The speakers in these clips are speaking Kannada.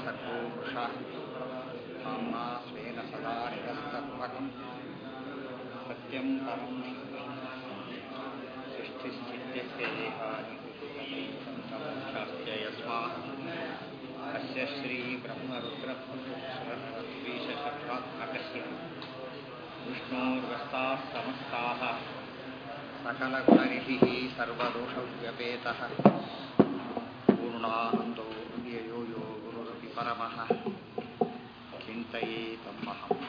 सर्वो वृषा धाम्ना स्वेन सदा निरस्तत्वकम् सत्यं परं सृष्टिश्चित्यस्य देहादिशास्त्य यस्मात् अस्य श्रीब्रह्मरुद्रस्वीशत्वात्मकस्य विष्णोर्वस्ताः समस्ताः सकलगुणनिधिः सर्वदोषव्यपेतः पूर्णानन्दो व्ययो यो गुरुरपि परमः चिन्तये तमहम्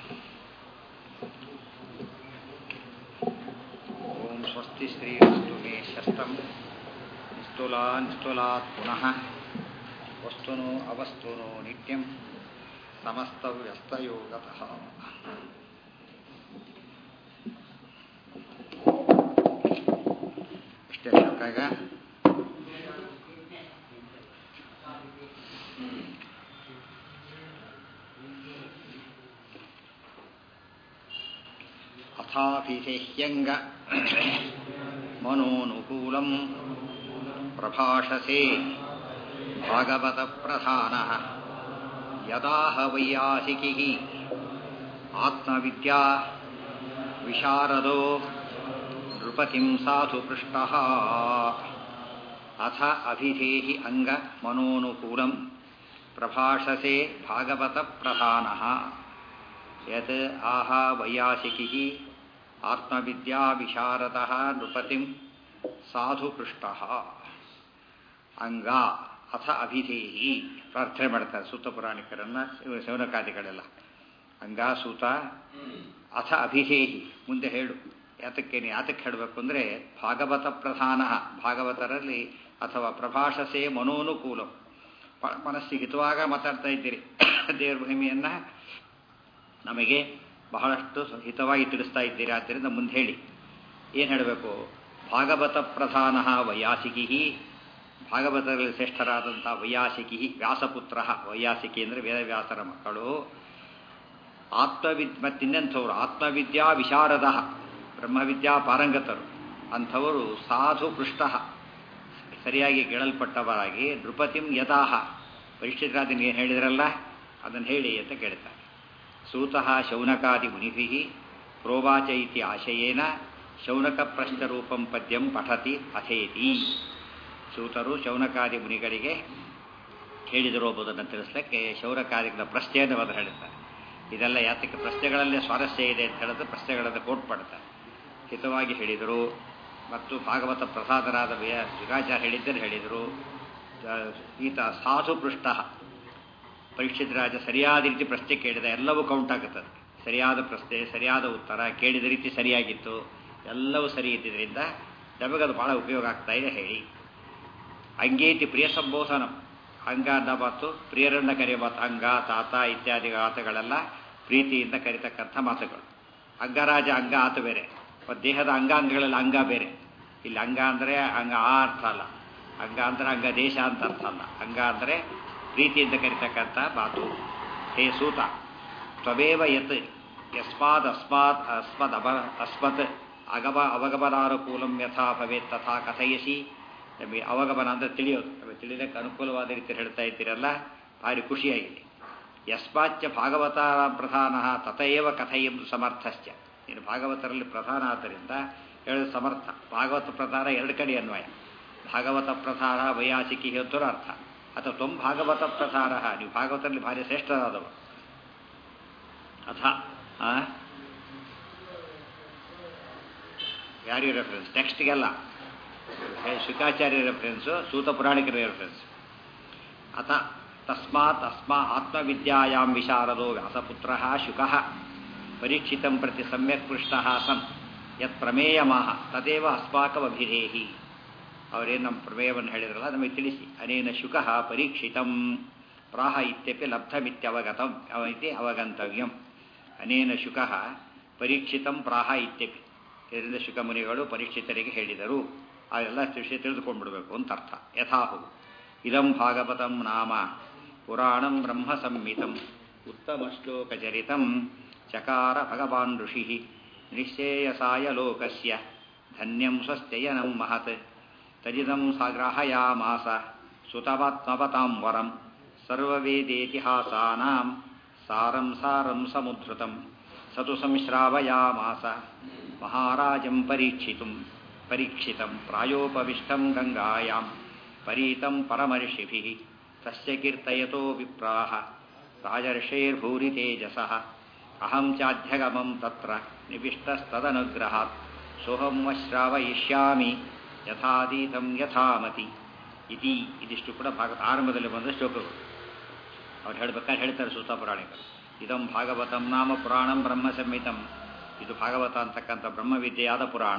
ॐ स्वस्ति श्रीरस्तु मे शस्तं निस्तुलान्स्तुलात् पुनः वस्तुनो अवस्तुनो नित्यं समस्तव्यस्तयोगतः ಇಷ್ಟೇ ಶ್ಲೋಕ ಈಗ ಅಥಾಭಿಷೇಹ್ಯಂಗ ಮನೋನುಕೂಲಂ ಪ್ರಭಾಷಸೆ ಭಾಗವತ ಪ್ರಧಾನ ಯದಾಹ ವೈಯಾಸಿಕಿ ಆತ್ಮವಿದ್ಯಾ ವಿಶಾರದೋ ನೃಪತಿಂ ಸಾಧು ಪೃಷ್ಟ ಅಥ ಅಭಿಧೇಹಿ ಅಂಗ ಮನೋನುಕೂಲಂ ಪ್ರಭಾಷಸೆ ಭಾಗವತ ಪ್ರಧಾನ ಯತ್ ಆಹ ವೈಯಾಸಿಕಿ ಆತ್ಮವಿದ್ಯಾ ವಿಶಾರದ ನೃಪತಿಂ ಸಾಧು ಪೃಷ್ಟ ಅಂಗ ಅಥ ಅಭಿಧೇಹಿ ಪ್ರಾರ್ಥನೆ ಮಾಡ್ತಾರೆ ಸೂತ ಪುರಾಣಿಕರನ್ನ ಶೌನಕಾದಿಗಳೆಲ್ಲ ಅಂಗ ಸೂತ ಅಥ ಅಭಿಧೇಹಿ ಮುಂದೆ ಹೇಳು ಯಾತಕ್ಕೆ ಯಾತಕ್ಕೆ ಹೇಳಬೇಕು ಅಂದರೆ ಭಾಗವತ ಪ್ರಧಾನ ಭಾಗವತರಲ್ಲಿ ಅಥವಾ ಪ್ರಭಾಷಸೆ ಮನೋನುಕೂಲ ಮನಸ್ಸಿಗೆ ಹಿತವಾಗ ಮಾತಾಡ್ತಾ ಇದ್ದೀರಿ ದೇವರ ಮಹಿಮೆಯನ್ನು ನಮಗೆ ಬಹಳಷ್ಟು ಹಿತವಾಗಿ ತಿಳಿಸ್ತಾ ಇದ್ದೀರಿ ಆದ್ದರಿಂದ ಮುಂದೆ ಹೇಳಿ ಏನು ಹೇಳಬೇಕು ಭಾಗವತ ಪ್ರಧಾನ ವೈಯಾಸಿಕಿ ಭಾಗವತರಲ್ಲಿ ಶ್ರೇಷ್ಠರಾದಂಥ ವೈಯಾಸಿಕಿ ವ್ಯಾಸಪುತ್ರ ವೈಯಾಸಿಕಿ ಅಂದರೆ ವೇದವ್ಯಾಸರ ಮಕ್ಕಳು ಆತ್ಮವಿದ್ ಮತ್ತಿನ್ನೆಂಥವ್ರು ಆತ್ಮವಿದ್ಯಾ ವಿಶಾರದ ಬ್ರಹ್ಮವಿದ್ಯಾ ಪಾರಂಗತರು ಅಂಥವರು ಸಾಧು ಪೃಷ್ಟ ಸರಿಯಾಗಿ ಗೆಳಲ್ಪಟ್ಟವರಾಗಿ ನೃಪತಿಂ ಯಥಾಹ ಪರಿಷ್ಠಿತರಾದಿನ ಏನು ಹೇಳಿದ್ರಲ್ಲ ಅದನ್ನು ಹೇಳಿ ಅಂತ ಕೇಳ್ತಾರೆ ಸೂತಃ ಶೌನಕಾದಿ ಮುನಿಭಿ ಪ್ರೋವಾಚ ಇತಿ ಆಶಯೇನ ಶೌನಕ ಪ್ರಶ್ನರೂಪಂ ಪದ್ಯಂ ಪಠತಿ ಅಥೇತಿ ಸೂತರು ಶೌನಕಾದಿ ಮುನಿಗಳಿಗೆ ಹೇಳಿದರು ಎಂಬುದನ್ನು ತಿಳಿಸ್ಲಿಕ್ಕೆ ಶೌನಕಾದಿಗಳ ಪ್ರಶ್ನೆಯನ್ನು ಅವರು ಹೇಳ್ತಾರೆ ಇದೆಲ್ಲ ಯಾತಕ್ಕೆ ಪ್ರಶ್ನೆಗಳಲ್ಲೇ ಸ್ವಾರಸ್ಯ ಇದೆ ಅಂತ ಹೇಳಿದ್ರೆ ಪ್ರಶ್ನೆಗಳನ್ನು ಕೋಟ್ ಪಡ್ತಾರೆ ಹಿತವಾಗಿ ಹೇಳಿದರು ಮತ್ತು ಭಾಗವತ ಪ್ರಸಾದರಾದ ಯುಗಾಚಾರ್ಯ ಹೇಳಿದ್ದರೆ ಹೇಳಿದರು ಈತ ಸಾಧು ಪೃಷ್ಟ ಪರೀಕ್ಷಿತ ರಾಜ ಸರಿಯಾದ ರೀತಿ ಪ್ರಶ್ನೆ ಕೇಳಿದ ಎಲ್ಲವೂ ಕೌಂಟ್ ಆಗುತ್ತದೆ ಸರಿಯಾದ ಪ್ರಶ್ನೆ ಸರಿಯಾದ ಉತ್ತರ ಕೇಳಿದ ರೀತಿ ಸರಿಯಾಗಿತ್ತು ಎಲ್ಲವೂ ಸರಿ ಇದ್ದಿದ್ದರಿಂದ ನಮಗದು ಬಹಳ ಉಪಯೋಗ ಆಗ್ತಾ ಇದೆ ಹೇಳಿ ಅಂಗೇತಿ ಪ್ರಿಯ ಸಂಬೋಧನ ಅಂಗ ಅಂದ ಮಾತು ಪ್ರಿಯರನ್ನ ಕರೆಯುವ ಮಾತು ಅಂಗ ತಾತ ಇತ್ಯಾದಿ ಮಾತುಗಳೆಲ್ಲ ಪ್ರೀತಿಯಿಂದ ಕರಿತಕ್ಕಂಥ ಮಾತುಗಳು ಅಂಗರಾಜ ಅಂಗ ಆತ ಬೇರೆ ಮತ್ತು ದೇಹದ ಅಂಗಾಂಗಗಳಲ್ಲಿ ಅಂಗ ಬೇರೆ ಇಲ್ಲಿ ಅಂಗ ಅಂದರೆ ಅಂಗ ಆ ಅರ್ಥ ಅಲ್ಲ ಅಂಗ ಅಂದರೆ ಅಂಗ ದೇಶ ಅಂತ ಅರ್ಥ ಅಲ್ಲ ಅಂಗ ಅಂದರೆ ಪ್ರೀತಿಯಿಂದ ಕರಿತಕ್ಕಂಥ ಮಾತು ಹೇ ಸೂತ ತ್ವಮೇವ ಯತ್ ಯಸ್ಮಾದ್ ಅಸ್ಮಾತ್ ಅಸ್ಮದ್ ಅಬ ಅಸ್ಮತ್ ಅಗಮ ಅವಗಮನಾನುಕೂಲಂ ಯಥಾ ಭವೇತ್ ತಥಾ ಕಥಯಸಿ ನಮಗೆ ಅವಗಮನ ಅಂದರೆ ತಿಳಿಯೋದು ನಮಗೆ ತಿಳಿಯೋದಕ್ಕೆ ಅನುಕೂಲವಾದ ರೀತಿ ಹೇಳ್ತಾ ಇದ್ದೀರಲ್ಲ ಭಾರಿ ಖುಷಿಯಾಗಿದೆ ಯಸ್ಮಾಚ್ಚ ಭಾಗವತ ಪ್ರಧಾನ ತಥೈವ ಕಥೆಯೆಂದು ಸಮರ್ಥಶ್ಚ ನೀನು ಭಾಗವತರಲ್ಲಿ ಪ್ರಧಾನ ಆದ್ದರಿಂದ ಹೇಳೋದು ಸಮರ್ಥ ಭಾಗವತ ಪ್ರಧಾನ ಎರಡು ಕಡೆ ಅನ್ವಯ ಭಾಗವತ ಪ್ರಧಾನ ವೈಯಾಸಿಕಿ ಹೇಳೋದ್ರ ಅರ್ಥ ಅಥವಾ ತ್ವಂ ಭಾಗವತ ಪ್ರಧಾನ ನೀವು ಭಾಗವತರಲ್ಲಿ ಭಾರಿ ಶ್ರೇಷ್ಠರಾದವ ಅಥ ಯಾರಿಗೆ ರೆಫರೆನ್ಸ್ ಟೆಕ್ಸ್ಟ್ಗೆಲ್ಲ ಶುಕಾಚಾರ್ಯ ರೆಫರೆನ್ಸು ಸೂತ ಪುರಾಣಿಕರ ರೆಫರೆನ್ಸ್ ಅಥ ತಸ್ಮಾತ್ ಅಸ್ಮಾ ಆತ್ಮವಿದ್ಯಾಯಾಂ ವಿಶಾರದೋ ವ್ಯಾಸಪುತ್ರ ಶುಕ ಪರೀಕ್ಷಿತ ಪ್ರತಿ ಸಮ್ಯಕ್ ಪೃಷ್ಟ ಸನ್ ಯತ್ ಪ್ರಮೇಯಮಾಹ ತದೇವ ಅಸ್ಮಾಕಮಭಿಧೇಹಿ ಅವರೇನು ನಮ್ಮ ಪ್ರಮೇಯವನ್ನು ಹೇಳಿದ್ರಲ್ಲ ನಮಗೆ ತಿಳಿಸಿ ಅನೇನ ಶುಕ ಪರೀಕ್ಷಿತಂ ಪ್ರಾಹ ಇತ್ಯಪಿ ಲಬ್ಧಮಿತ್ಯವಗತಂ ಇತಿ ಅವಗಂತವ್ಯಂ ಅನೇನ ಶುಕ ಪರೀಕ್ಷಿತಂ ಪ್ರಾಹ ಇತ್ಯಪಿ ಇದರಿಂದ ಶುಕಮುನಿಗಳು ಪರೀಕ್ಷಿತರಿಗೆ ಹೇಳಿದರು ಅದೆಲ್ಲ ವಿಷಯ ತಿಳಿದುಕೊಂಡ್ಬಿಡ್ಬೇಕು ಅಂತ ಅರ್ಥ ಯಥಾಹು ಇದಂ ಭಾಗವತಂ ನಾಮ ಪುರಾಣಂ ಬ್ರಹ್ಮ ಸಂಹಿತಂ ಉತ್ತಮ ಶ್ಲೋಕಚರಿತಂ ಚಕಾರ ಭಗವಾನ್ ಋಷಿ ನಿಶ್ಚೇಯಸಾಯ ಲೋಕಸ್ಯ ಧನ್ಯಂ ಸ್ವಸ್ಥಯನಂ ಮಹತ್ ತಜಿದಂ ಸಾಗ್ರಾಹಯಾಮಾಸ ಸುತವಾತ್ಮವತಾಂ ವರಂ ಸರ್ವವೇದೇತಿಹಾಸಾನಾಂ ಸಾರಂ ಸಾರಂ ಸಮುದ್ಧೃತಂ ಸತು ಸಂಶ್ರಾವಯಾಮಾಸ ಮಹಾರಾಜಂ ಪರೀಕ್ಷಿತುಂ ಪರೀಕ್ಷಿತಂ ಪ್ರಾಯೋಪವಿಷ್ಟಂ ಗಂಗಾಯಾಂ ಪರೀತಂ ಪರಮರ್ಷಿಭಿಃ ತಸ್ಯ ಕೀರ್ತಯತೋ ವಿಪ್ರಾಹ ರಾಜರ್ಷೇರ್ಭೂರಿ ತೇಜಸಃ ಅಹಂ ಚಾಧ್ಯಗಮಂ ತತ್ರ ನಿವಿಷ್ಟಸ್ತದನುಗ್ರಹಾತ್ ಸೋಹಂ ಶ್ರಾವಯಿಷ್ಯಾಮಿ ಯಥಾತೀತಂ ಯಥಾಮತಿ ಇತಿ ಇದಿಷ್ಟು ಕೂಡ ಭಾಗವತ ಆರಂಭದಲ್ಲಿ ಬಂದ ಶ್ಲೋಕಗಳು ಅವ್ರು ಹೇಳ್ಬೇಕಾದ್ರೆ ಹೇಳ್ತಾರೆ ಸೂತ ಪುರಾಣಿಕರು ಇದಂ ಭಾಗವತಂ ನಾಮ ಪುರಾಣಂ ಬ್ರಹ್ಮ ಸಂಹಿತಂ ಇದು ಭಾಗವತ ಅಂತಕ್ಕಂಥ ಬ್ರಹ್ಮವಿದ್ಯೆಯಾದ ಪುರಾಣ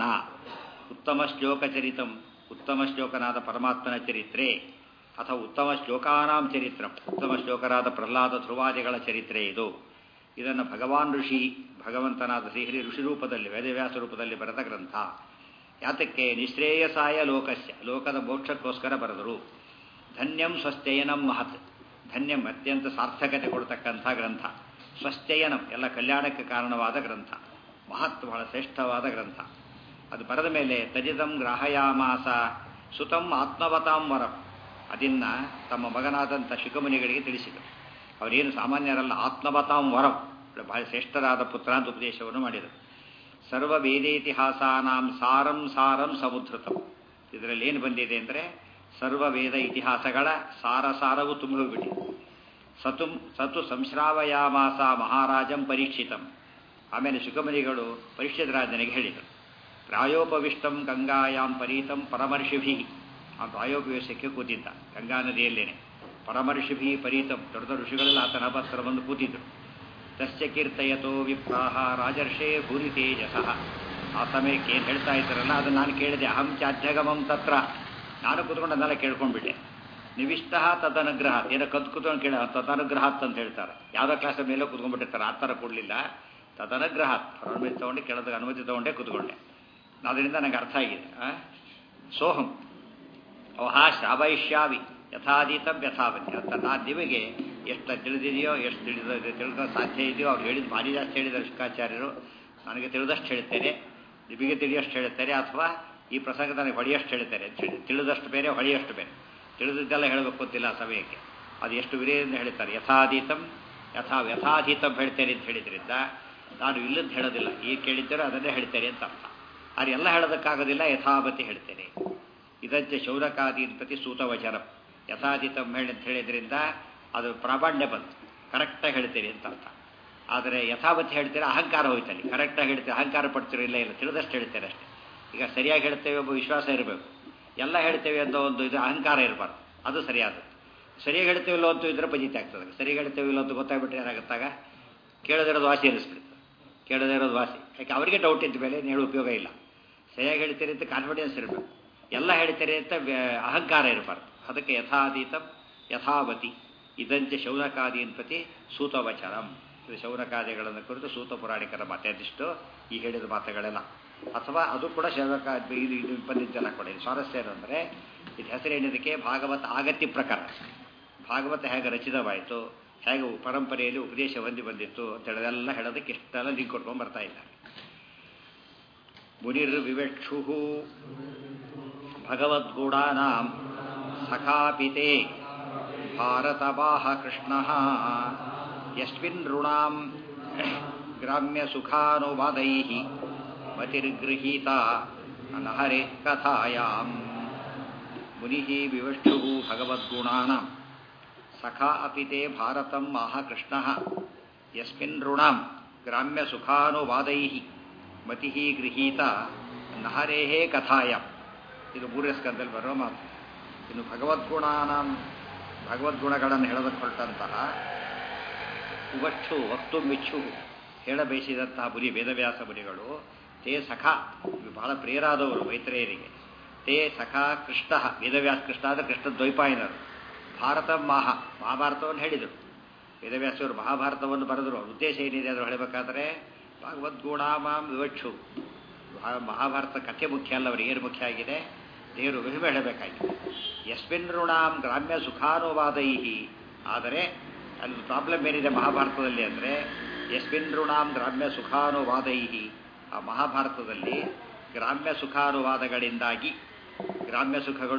ಉತ್ತಮ ಶ್ಲೋಕ ಚರಿತಂ ಉತ್ತಮ ಶ್ಲೋಕನಾದ ಪರಮಾತ್ಮನ ಚರಿತ್ರೆ ಅಥವಾ ಉತ್ತಮ ಶ್ಲೋಕಾನಾಂ ಚರಿತ್ರಂ ಉತ್ತಮ ಶ್ಲೋಕರಾದ ಪ್ರಹ್ಲಾದ ಧ್ರುವಾದಿಗಳ ಚರಿತ್ರೆ ಇದು ಇದನ್ನು ಭಗವಾನ್ ಋಷಿ ಭಗವಂತನಾದ ಶ್ರೀಹರಿ ಋಷಿ ರೂಪದಲ್ಲಿ ವೇದವ್ಯಾಸ ರೂಪದಲ್ಲಿ ಬರೆದ ಗ್ರಂಥ ಯಾತಕ್ಕೆ ನಿಶ್ರೇಯಸಾಯ ಲೋಕಸ್ಯ ಲೋಕದ ಮೋಕ್ಷಕ್ಕೋಸ್ಕರ ಬರೆದರು ಧನ್ಯಂ ಸ್ವಸ್ಥಯನಂ ಮಹತ್ ಧನ್ಯಂ ಅತ್ಯಂತ ಸಾರ್ಥಕತೆ ಕೊಡ್ತಕ್ಕಂಥ ಗ್ರಂಥ ಸ್ವಸ್ಥಯನಂ ಎಲ್ಲ ಕಲ್ಯಾಣಕ್ಕೆ ಕಾರಣವಾದ ಗ್ರಂಥ ಮಹತ್ ಬಹಳ ಶ್ರೇಷ್ಠವಾದ ಗ್ರಂಥ ಅದು ಬರೆದ ಮೇಲೆ ತಜಿದಂ ಗ್ರಾಹಯಾಮಾಸ ಸುತಂ ಆತ್ಮವತಾಂ ವರಂ ಅದನ್ನ ತಮ್ಮ ಮಗನಾದಂಥ ಶಿಖಮುನಿಗಳಿಗೆ ತಿಳಿಸಿದರು ಅವರೇನು ಸಾಮಾನ್ಯರಲ್ಲ ಆತ್ಮವತಾಂ ವರಂ ಬಹಳ ಶ್ರೇಷ್ಠರಾದ ಪುತ್ರ ಅಂತ ಉಪದೇಶವನ್ನು ಮಾಡಿದರು ಸರ್ವ ವೇದೇತಿಹಾಸಾನಾಂ ಸಾರಂ ಸಾರಂ ಸಮುದ್ರತಂ ಇದರಲ್ಲಿ ಏನು ಬಂದಿದೆ ಅಂದರೆ ಸರ್ವ ವೇದ ಇತಿಹಾಸಗಳ ಸಾರ ಸಾರವು ತುಂಬಿ ಹೋಗ್ಬಿಟ್ಟಿದೆ ಸತು ಸತು ಸಂಶ್ರಾವಯಾಮಾಸ ಮಹಾರಾಜಂ ಪರೀಕ್ಷಿತಂ ಆಮೇಲೆ ಶುಕಮನಿಗಳು ಪರೀಕ್ಷಿತ ರಾಜನಿಗೆ ಹೇಳಿದರು ಪ್ರಾಯೋಪವಿಷ್ಟಂ ಗಂಗಾಯಾಂ ಪರೀತಂ ಪರಮರ್ಷಿಭಿ ಆ ಪ್ರಾಯೋಪವೇಶಕ್ಕೆ ಕೂತಿದ್ದ ಗಂಗಾ ನದಿಯಲ್ಲೇನೆ ಪರಮರ್ಷಿಭಿ ಪರೀತಂ ದೊಡ್ಡ ದೊಡ್ಡ ಋಷಿಗಳೆಲ್ಲ ಆತನ ಹತ್ರ ಬಂದು ಕೂತಿದ್ರು ತಸ್ಯ ಕೀರ್ತಯತೋ ವಿಪ್ರಾಹ ರಾಜರ್ಷೇ ಭೂರಿ ತೇಜಸಃ ಆ ಸಮಯಕ್ಕೆ ಏನು ಹೇಳ್ತಾ ಇದ್ದಾರಲ್ಲ ಅದನ್ನು ನಾನು ಕೇಳಿದೆ ಅಹಂ ಚಾಧ್ಯಗಮಂ ತತ್ರ ನಾನು ಕೂತ್ಕೊಂಡು ಅದನ್ನೆಲ್ಲ ಕೇಳ್ಕೊಂಡ್ಬಿಟ್ಟೆ ನಿವಿಷ್ಟ ತದನುಗ್ರಹ ಏನೋ ಕತ್ ಕೂತ್ಕೊಂಡು ಕೇಳ ತದನುಗ್ರಹ ಅಂತ ಹೇಳ್ತಾರೆ ಯಾವುದೋ ಕ್ಲಾಸ್ ಮೇಲೆ ಕೂತ್ಕೊಂಡ್ಬಿಟ್ಟಿರ್ತಾರೆ ಆ ಥರ ಕೊಡಲಿಲ್ಲ ತದನುಗ್ರಹ ಅನುಮತಿ ತೊಗೊಂಡು ಕೇಳೋದಕ್ಕೆ ಅನುಮತಿ ತೊಗೊಂಡೇ ಕೂತ್ಕೊಂಡೆ ಅದರಿಂದ ನನಗೆ ಅರ್ಥ ಆಗಿದೆ ಸೋಹಂ ಓಹಾ ಶ್ರಾವಯಿಷ್ಯಾವಿ ಯಥಾದೀತಂ ಯಥಾವತಿ ಅಂತ ನಾನು ನಿಮಗೆ ಎಷ್ಟು ತಿಳಿದಿದೆಯೋ ಎಷ್ಟು ತಿಳಿದ ತಿಳಿದ ಸಾಧ್ಯ ಇದೆಯೋ ಅವ್ರು ಹೇಳಿದ ಭಾರಿ ಜಾಸ್ತಿ ಹೇಳಿದ್ದಾರೆ ಶುಕಾಚಾರ್ಯರು ನನಗೆ ತಿಳಿದಷ್ಟು ಹೇಳ್ತೇನೆ ನಿಮಗೆ ತಿಳಿಯಷ್ಟು ಹೇಳ್ತಾರೆ ಅಥವಾ ಈ ಪ್ರಸಂಗ ನನಗೆ ಹೊಳೆಯಷ್ಟು ಹೇಳ್ತಾರೆ ಅಂತ ಹೇಳಿ ತಿಳಿದಷ್ಟು ಬೇರೆ ಹೊಳೆಯಷ್ಟು ಬೇರೆ ತಿಳಿದಿದ್ದೆಲ್ಲ ಹೇಳಬೇಕು ಅಂತಿಲ್ಲ ಆ ಸಮಯಕ್ಕೆ ಅದು ಎಷ್ಟು ವಿರೇಂದ್ರ ಹೇಳ್ತಾರೆ ಯಥಾದೀತಂ ಯಥಾ ಯಥಾಧೀತಂ ಹೇಳ್ತೇನೆ ಅಂತ ಹೇಳಿದ್ರಿಂದ ನಾನು ಇಲ್ಲದ್ದು ಹೇಳೋದಿಲ್ಲ ಈಗ ಕೇಳಿದ್ದರೆ ಅದನ್ನೇ ಹೇಳ್ತೇನೆ ಅಂತ ಅರ್ಥ ಅದು ಎಲ್ಲ ಹೇಳೋದಕ್ಕಾಗೋದಿಲ್ಲ ಯಥಾವತಿ ಹೇಳ್ತೇನೆ ಇದಂತೆ ಶೌನಕಾದಿ ಪ್ರತಿ ಸೂತವಚನ ಯಥಾತೀತಂ ಹೇಳಿ ಅಂತ ಹೇಳಿದ್ರಿಂದ ಅದು ಪ್ರಾಬಣ್ಯ ಬಂತು ಕರೆಕ್ಟಾಗಿ ಹೇಳ್ತೀರಿ ಅಂತ ಅರ್ಥ ಆದರೆ ಯಥಾವತಿ ಹೇಳ್ತೀರಾ ಅಹಂಕಾರ ಹೋಯ್ತಲ್ಲಿ ಕರೆಕ್ಟಾಗಿ ಹೇಳ್ತೀರಿ ಅಹಂಕಾರ ಪಡ್ತೀರೋ ಇಲ್ಲ ಇಲ್ಲ ತಿಳಿದಷ್ಟು ಹೇಳ್ತೇನೆ ಅಷ್ಟೇ ಈಗ ಸರಿಯಾಗಿ ಹೇಳ್ತೇವೆ ಒಬ್ಬ ವಿಶ್ವಾಸ ಇರಬೇಕು ಎಲ್ಲ ಹೇಳ್ತೇವೆ ಅಂತ ಒಂದು ಇದು ಅಹಂಕಾರ ಇರಬಾರ್ದು ಅದು ಸರಿಯಾದದ್ದು ಸರಿಯಾಗಿ ಹೇಳ್ತೇವಿಲ್ಲ ಅಂತೂ ಇದ್ರೆ ಪಜಿತಿ ಆಗ್ತದೆ ಸರಿಯಾಗಿ ಹೇಳ್ತೇವಿಲ್ಲ ಅಂತ ಗೊತ್ತಾಗ್ಬಿಟ್ರೆ ಏನಾಗುತ್ತಾಗ ಕೇಳದಿರೋದು ವಾಸಿ ಅನಿಸ್ಬಿಡುತ್ತೆ ಕೇಳದಿರೋದು ವಾಸಿ ಯಾಕೆ ಅವರಿಗೆ ಡೌಟ್ ಇದ್ದ ಮೇಲೆ ಹೇಳೋ ಉಪಯೋಗ ಇಲ್ಲ ಸರಿಯಾಗಿ ಹೇಳ್ತೀರಿ ಅಂತ ಕಾನ್ಫಿಡೆನ್ಸ್ ಇರಬೇಕು ಎಲ್ಲ ಹೇಳ್ತೀರಿ ಅಂತ ಅಹಂಕಾರ ಇರಬಾರ್ದು ಅದಕ್ಕೆ ಯಥಾತೀತಂ ಯಥಾವತಿ ಇದಂತೆ ಶೌನಕಾದೀನ್ ಪ್ರತಿ ಸೂತವಚನಂ ಇದು ಶೌನಕಾದಿಗಳನ್ನು ಕುರಿತು ಸೂತ ಪುರಾಣಿಕರ ಮಾತಾದಿಷ್ಟು ಈ ಹೇಳಿದ ಮಾತುಗಳೆಲ್ಲ ಅಥವಾ ಅದು ಕೂಡ ಶೌನಕ ಇದು ಇದು ಬಂದಿದ್ದೆಲ್ಲ ಕೂಡ ಇದು ಸ್ವಾರಸ್ಯ ಏನಂದರೆ ಇದು ಹೆಸರೇನಿದಕ್ಕೆ ಭಾಗವತ ಆಗತ್ಯ ಪ್ರಕಾರ ಭಾಗವತ ಹೇಗೆ ರಚಿತವಾಯಿತು ಹೇಗೆ ಪರಂಪರೆಯಲ್ಲಿ ಉಪದೇಶ ಹೊಂದಿ ಬಂದಿತ್ತು ಅಂತ ಹೇಳೋದೆಲ್ಲ ಹೇಳೋದಕ್ಕೆ ಇಷ್ಟೆಲ್ಲ ಲಿಂಕ್ ಕೊಟ್ಕೊಂಡು ಬರ್ತಾ ಇದ್ದಾರೆ ಮುನಿರ್ವಿವಕ್ಷು ಭಗವದ್ಗೂಢಾನಾಂ ಸಖಾಪಿತೆ ಭಾರತವಾಹ ಕೃಷ್ಣ ಯಸ್ಮಿನ್ ಋಣಾಂ ಗ್ರಾಮ್ಯಸುಖಾನುವಾದೈ ಮತಿರ್ಗೃಹೀತ ನಹರೆ ಕಥಾಯಾಂ ಮುನಿ ವಿವಷ್ಟು ಭಗವದ್ಗುಣಾನಾಂ ಸಖಾ ಅಪಿತೆ ಭಾರತಂ ಆಹ ಕೃಷ್ಣ ಯಸ್ಮಿನ್ ಋಣಾಂ ಗ್ರಾಮ್ಯಸುಖಾನುವಾದೈ ಮತಿ ಗೃಹೀತ ನಹರೇಹೇ ಕಥಾಯಾಂ ಇದು ಮೂರನೇ ಸ್ಕಂದಲ್ಲಿ ಬರುವ ಮಾತು ಇನ್ನು ಭಗವದ್ಗುಣಾನ ಭಗವದ್ಗುಣಗಳನ್ನು ಹೇಳೋದಕ್ಕೆ ಹೊರಟಂತಹ ಉವಕ್ಷು ವಕ್ತು ಮಿಚ್ಚು ಹೇಳ ಬಯಸಿದಂತಹ ಮುನಿ ವೇದವ್ಯಾಸ ಮುನಿಗಳು ತೇ ಸಖ ಬಹಳ ಪ್ರಿಯರಾದವರು ಮೈತ್ರೇಯರಿಗೆ ತೇ ಸಖ ಕೃಷ್ಣ ವೇದವ್ಯಾಸ ಕೃಷ್ಣ ಅಂದರೆ ಕೃಷ್ಣ ದ್ವೈಪಾಯನರು ಭಾರತ ಮಹಾ ಮಹಾಭಾರತವನ್ನು ಹೇಳಿದರು ವೇದವ್ಯಾಸರು ಮಹಾಭಾರತವನ್ನು ಬರೆದರು ಉದ್ದೇಶ ಏನಿದೆ ಅದು ಹೇಳಬೇಕಾದ್ರೆ ಭಗವದ್ಗುಣಾಮಾಂ ವಿವಕ್ಷು ಮಹಾಭಾರತ ಕಥೆ ಮುಖ್ಯ ಅಲ್ಲ ಅವರಿಗೆ ಏನು ಮುಖ್ಯ ಆಗಿದೆ ದೇವರು ಮಹಿಮೆ ಹೇಳಬೇಕಾಗಿದೆ ಯಸ್ಮಿನ್ ಋಣಾಂ ಗ್ರಾಮ್ಯ ಸುಖಾನುವಾದೈ ಆದರೆ ಅಲ್ಲಿ ಪ್ರಾಬ್ಲಮ್ ಏನಿದೆ ಮಹಾಭಾರತದಲ್ಲಿ ಅಂದರೆ ಯಸ್ಮಿನ್ ಋಣಾಂ ಗ್ರಾಮ್ಯ ಸುಖಾನುವಾದೈ ಆ ಮಹಾಭಾರತದಲ್ಲಿ ಗ್ರಾಮ್ಯ ಸುಖಾನುವಾದಗಳಿಂದಾಗಿ ಗ್ರಾಮ್ಯ ಸುಖಗಳು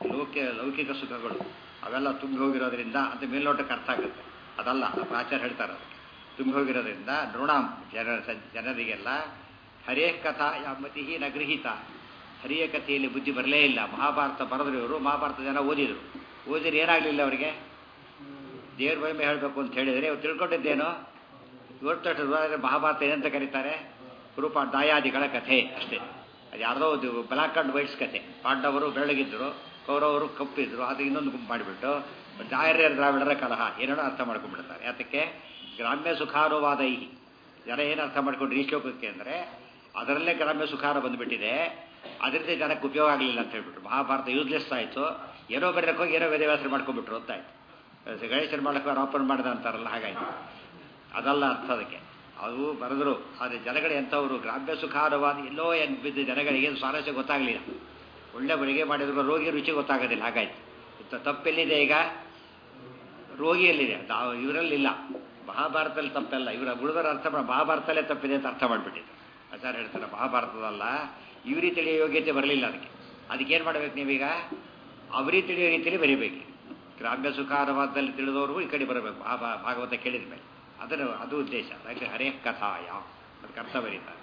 ಲೌಕಿಕ ಲೌಕಿಕ ಸುಖಗಳು ಅವೆಲ್ಲ ತುಂಬಿ ಹೋಗಿರೋದ್ರಿಂದ ಅಂತ ಮೇಲ್ನೋಟಕ್ಕೆ ಅರ್ಥ ಆಗುತ್ತೆ ಅದಲ್ಲ ಆಚಾರ್ಯ ಹೇಳ್ತಾರೆ ಅದಕ್ಕೆ ತುಂಬಿ ಹೋಗಿರೋದ್ರಿಂದ ನೃಣಾಂ ಜನರ ಜನರಿಗೆಲ್ಲ ಹರೇ ಕಥಾ ಯಾಮತಿ ನಗೃಹೀತ ಹರಿಯ ಕಥೆಯಲ್ಲಿ ಬುದ್ಧಿ ಬರಲೇ ಇಲ್ಲ ಮಹಾಭಾರತ ಬರೆದ್ರು ಇವರು ಮಹಾಭಾರತ ಜನ ಓದಿದರು ಓದಿದ್ರೆ ಏನಾಗಲಿಲ್ಲ ಅವರಿಗೆ ದೇವ್ರ ಮಹಿಮೆ ಹೇಳಬೇಕು ಅಂತ ಹೇಳಿದರೆ ಇವ್ರು ತಿಳ್ಕೊಂಡಿದ್ದೇನೋ ಇವತ್ತು ಮಹಾಭಾರತ ಏನಂತ ಕರೀತಾರೆ ರೂಪ ದಾಯಾದಿಗಳ ಕಥೆ ಅಷ್ಟೇ ಅದು ಯಾರ್ದೋ ಒಂದು ಬ್ಲ್ಯಾಕ್ ಆ್ಯಂಡ್ ವೈಟ್ಸ್ ಕಥೆ ಪಾಂಡವರು ಬೆಳಗಿದ್ರು ಕೌರವರು ಕಪ್ಪಿದ್ರು ಅದು ಇನ್ನೊಂದು ಗುಂಪು ಮಾಡಿಬಿಟ್ಟು ದಾಯರ್ಯ ದ್ರಾವಿಡರ ಕಲಹ ಏನೇನೋ ಅರ್ಥ ಮಾಡ್ಕೊಂಡ್ಬಿಡ್ತಾರೆ ಯಾತಕ್ಕೆ ಗ್ರಾಮ್ಯ ಸುಖಾನುವಾದ ಈ ಜನ ಏನು ಅರ್ಥ ಮಾಡ್ಕೊಂಡ್ರು ಈ ಶ್ಲೋಕಕ್ಕೆ ಅಂದರೆ ಅದರಲ್ಲೇ ಗ್ರಾಮ್ಯ ಸುಖಾರ ಬಂದುಬಿಟ್ಟಿದೆ ಅದರಿಂದ ಜನಕ್ಕೆ ಉಪಯೋಗ ಆಗಲಿಲ್ಲ ಅಂತ ಹೇಳ್ಬಿಟ್ರು ಮಹಾಭಾರತ ಯೂಸ್ಲೆಸ್ ಆಯಿತು ಏನೋ ಬರೀರಕ್ಕೆ ಹೋಗಿ ಏನೋ ವೇದವ್ಯಾಸರು ಮಾಡ್ಕೊಂಡ್ಬಿಟ್ರು ಅಂತಾಯ್ತು ಗಣೇಶನ ಮಾಡಕ್ಕೆ ಅವ್ರು ಓಪನ್ ಮಾಡಿದ ಅಂತಾರಲ್ಲ ಹಾಗಾಯ್ತು ಅದಲ್ಲ ಅರ್ಥ ಅದಕ್ಕೆ ಅದು ಬರೆದ್ರು ಆದರೆ ಜನಗಳು ಎಂಥವರು ಗ್ರಾಮ್ಯ ಸುಖಾರವಾದ ಎಲ್ಲೋ ಏನು ಬಿದ್ದ ಜನಗಳಿಗೆ ಸ್ವಾರಸ್ಯ ಗೊತ್ತಾಗಲಿಲ್ಲ ಒಳ್ಳೆ ಬಳಿಗೆ ಮಾಡಿದ್ರು ರೋಗಿ ರುಚಿ ಗೊತ್ತಾಗೋದಿಲ್ಲ ಹಾಗಾಯ್ತು ಇಂಥ ತಪ್ಪೆಲ್ಲಿದೆ ಈಗ ರೋಗಿಯಲ್ಲಿದೆ ನಾವು ಇವರಲ್ಲಿಲ್ಲ ಮಹಾಭಾರತದಲ್ಲಿ ತಪ್ಪೆಲ್ಲ ಇವರ ಉಳಿದರ ಅರ್ಥ ಮಾಡ ಮಹಾಭಾರತಲ್ಲೇ ತಪ್ಪಿದೆ ಅಂತ ಅರ್ಥ ಮಾಡಿಬಿಟ್ಟಿದ್ರು ಆಚಾರ್ಯ ಹೇಳ್ತಾರೆ ಮಹಾಭಾರತದಲ್ಲ ಇವರಿ ತಿಳಿಯೋ ಯೋಗ್ಯತೆ ಬರಲಿಲ್ಲ ಅದಕ್ಕೆ ಅದಕ್ಕೇನು ಮಾಡ್ಬೇಕು ನೀವೀಗ ಅವರಿ ತಿಳಿಯೋ ರೀತಿಯಲ್ಲಿ ಬರೀಬೇಕು ಗ್ರಾಮ್ಯ ಸುಖಾರವಾದದಲ್ಲಿ ತಿಳಿದವರು ಈ ಕಡೆ ಬರಬೇಕು ಆ ಭಾಗವತ ಕೇಳಿದ ಮೇಲೆ ಅದರ ಅದು ಉದ್ದೇಶ ಅದಕ್ಕೆ ಹರೇ ಕಥಾಯ ಅದಕ್ಕೆ ಅರ್ಥ ಬರೀತಾರೆ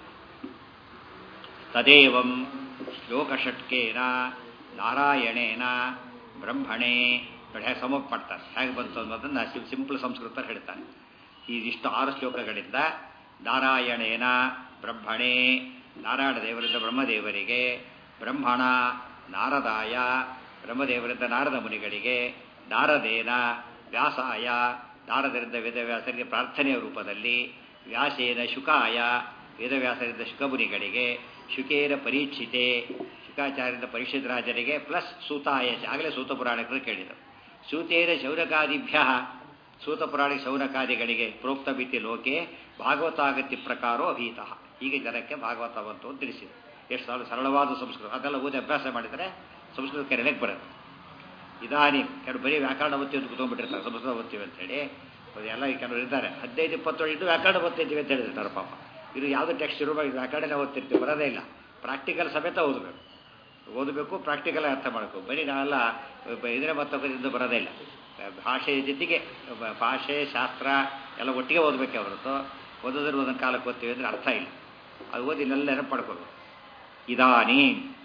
ತದೇವಂ ಶ್ಲೋಕಷಟ್ಕೇನ ನಾರಾಯಣೇನ ಬ್ರಹ್ಮಣೇ ಹೇಗೆ ಸಮಪ್ ಮಾಡ್ತಾರೆ ಹೇಗೆ ಬಂತು ಅನ್ನೋದನ್ನು ಸಿಂಪಲ್ ಸಂಸ್ಕೃತ ಹೇಳ್ತಾನೆ ಇದಿಷ್ಟು ಆರು ಶ್ಲೋಕಗಳಿಂದ ನಾರಾಯಣೇನ ಬ್ರಹ್ಮಣೇ ನಾರಾಯಣ ದೇವರಿಂದ ಬ್ರಹ್ಮದೇವರಿಗೆ ಬ್ರಹ್ಮಣ ನಾರದಾಯ ಬ್ರಹ್ಮದೇವರಿಂದ ನಾರದ ಮುನಿಗಳಿಗೆ ನಾರದೇನ ವ್ಯಾಸಾಯ ನಾರದರಿಂದ ವೇದವ್ಯಾಸರಿಗೆ ಪ್ರಾರ್ಥನೆಯ ರೂಪದಲ್ಲಿ ವ್ಯಾಸೇನ ಶುಕಾಯ ವೇದವ್ಯಾಸರಿಂದ ಶುಕಮುನಿಗಳಿಗೆ ಶುಕೇನ ಪರೀಕ್ಷಿತೆ ಶುಕಾಚಾರ್ಯರಿಂದ ಪರೀಕ್ಷಿತ ರಾಜರಿಗೆ ಪ್ಲಸ್ ಸೂತಾಯ ಆಗಲೇ ಸೂತ ಪುರಾಣಿಕರು ಕೇಳಿದರು ಸೂತೇನ ಶೌನಕಾದಿಭ್ಯ ಸೂತ ಪುರಾಣಿಕ ಶೌನಕಾದಿಗಳಿಗೆ ಪ್ರೋಕ್ತ ಮಿತಿ ಲೋಕೆ ಭಾಗವತಾಗತ್ಯ ಪ್ರಕಾರೋ ಅಭೀತಃ ಹೀಗೆ ಜನಕ್ಕೆ ಭಾಗವತ ಬಂತು ಅಂತ ತಿಳಿಸಿದರು ಎಷ್ಟು ಸರಳ ಸರಳವಾದ ಸಂಸ್ಕೃತ ಅದೆಲ್ಲ ಓದಿ ಅಭ್ಯಾಸ ಮಾಡಿದರೆ ಸಂಸ್ಕೃತ ಕರೆಯಕ್ಕೆ ಬರುತ್ತೆ ಇದಾನಿ ಕೆಲವು ಬರೀ ವ್ಯಾಕರಣ ಓದ್ತಿ ಅಂತ ಕುತ್ಕೊಂಡ್ಬಿಟ್ಟಿರ್ತಾರೆ ಸಂಸ್ಕೃತ ಓದ್ತೀವಿ ಅಂತೇಳಿ ಎಲ್ಲ ಕೆಲವರು ಇದ್ದಾರೆ ಹದಿನೈದು ಇಪ್ಪತ್ತು ವರ್ಷ ಇದು ವ್ಯಾಕರಣ ಓದ್ತಿದ್ದೀವಿ ಅಂತ ಹೇಳಿರ್ತಾರೆ ಪಾಪ ಇದು ಯಾವುದೇ ಟೆಕ್ಸ್ಟ್ ಇರುವ ವ್ಯಾಕರಣ ಓದ್ತಿರ್ತೀವಿ ಬರೋದೇ ಇಲ್ಲ ಪ್ರಾಕ್ಟಿಕಲ್ ಸಮೇತ ಓದಬೇಕು ಓದಬೇಕು ಪ್ರಾಕ್ಟಿಕಲ್ ಅರ್ಥ ಮಾಡಬೇಕು ಬರೀ ನಾವೆಲ್ಲ ಇದರ ಮತ್ತೊಬ್ಬರಿಂದ ಬರೋದೇ ಇಲ್ಲ ಭಾಷೆಯ ಜೊತೆಗೆ ಭಾಷೆ ಶಾಸ್ತ್ರ ಎಲ್ಲ ಒಟ್ಟಿಗೆ ಓದಬೇಕೆ ಹೊರತು ಓದೋದ್ರ ಒಂದೊಂದು ಕಾಲಕ್ಕೆ ಓದ್ತೀವಿ ಅಂದರೆ ಅರ್ಥ ಇಲ್ಲ ಅದು ಓದಿ ಇಲ್ಲೆಲ್ಲ ನೆನಪು ಪಡ್ಕೋಬೇಕು ಇದಾನಿ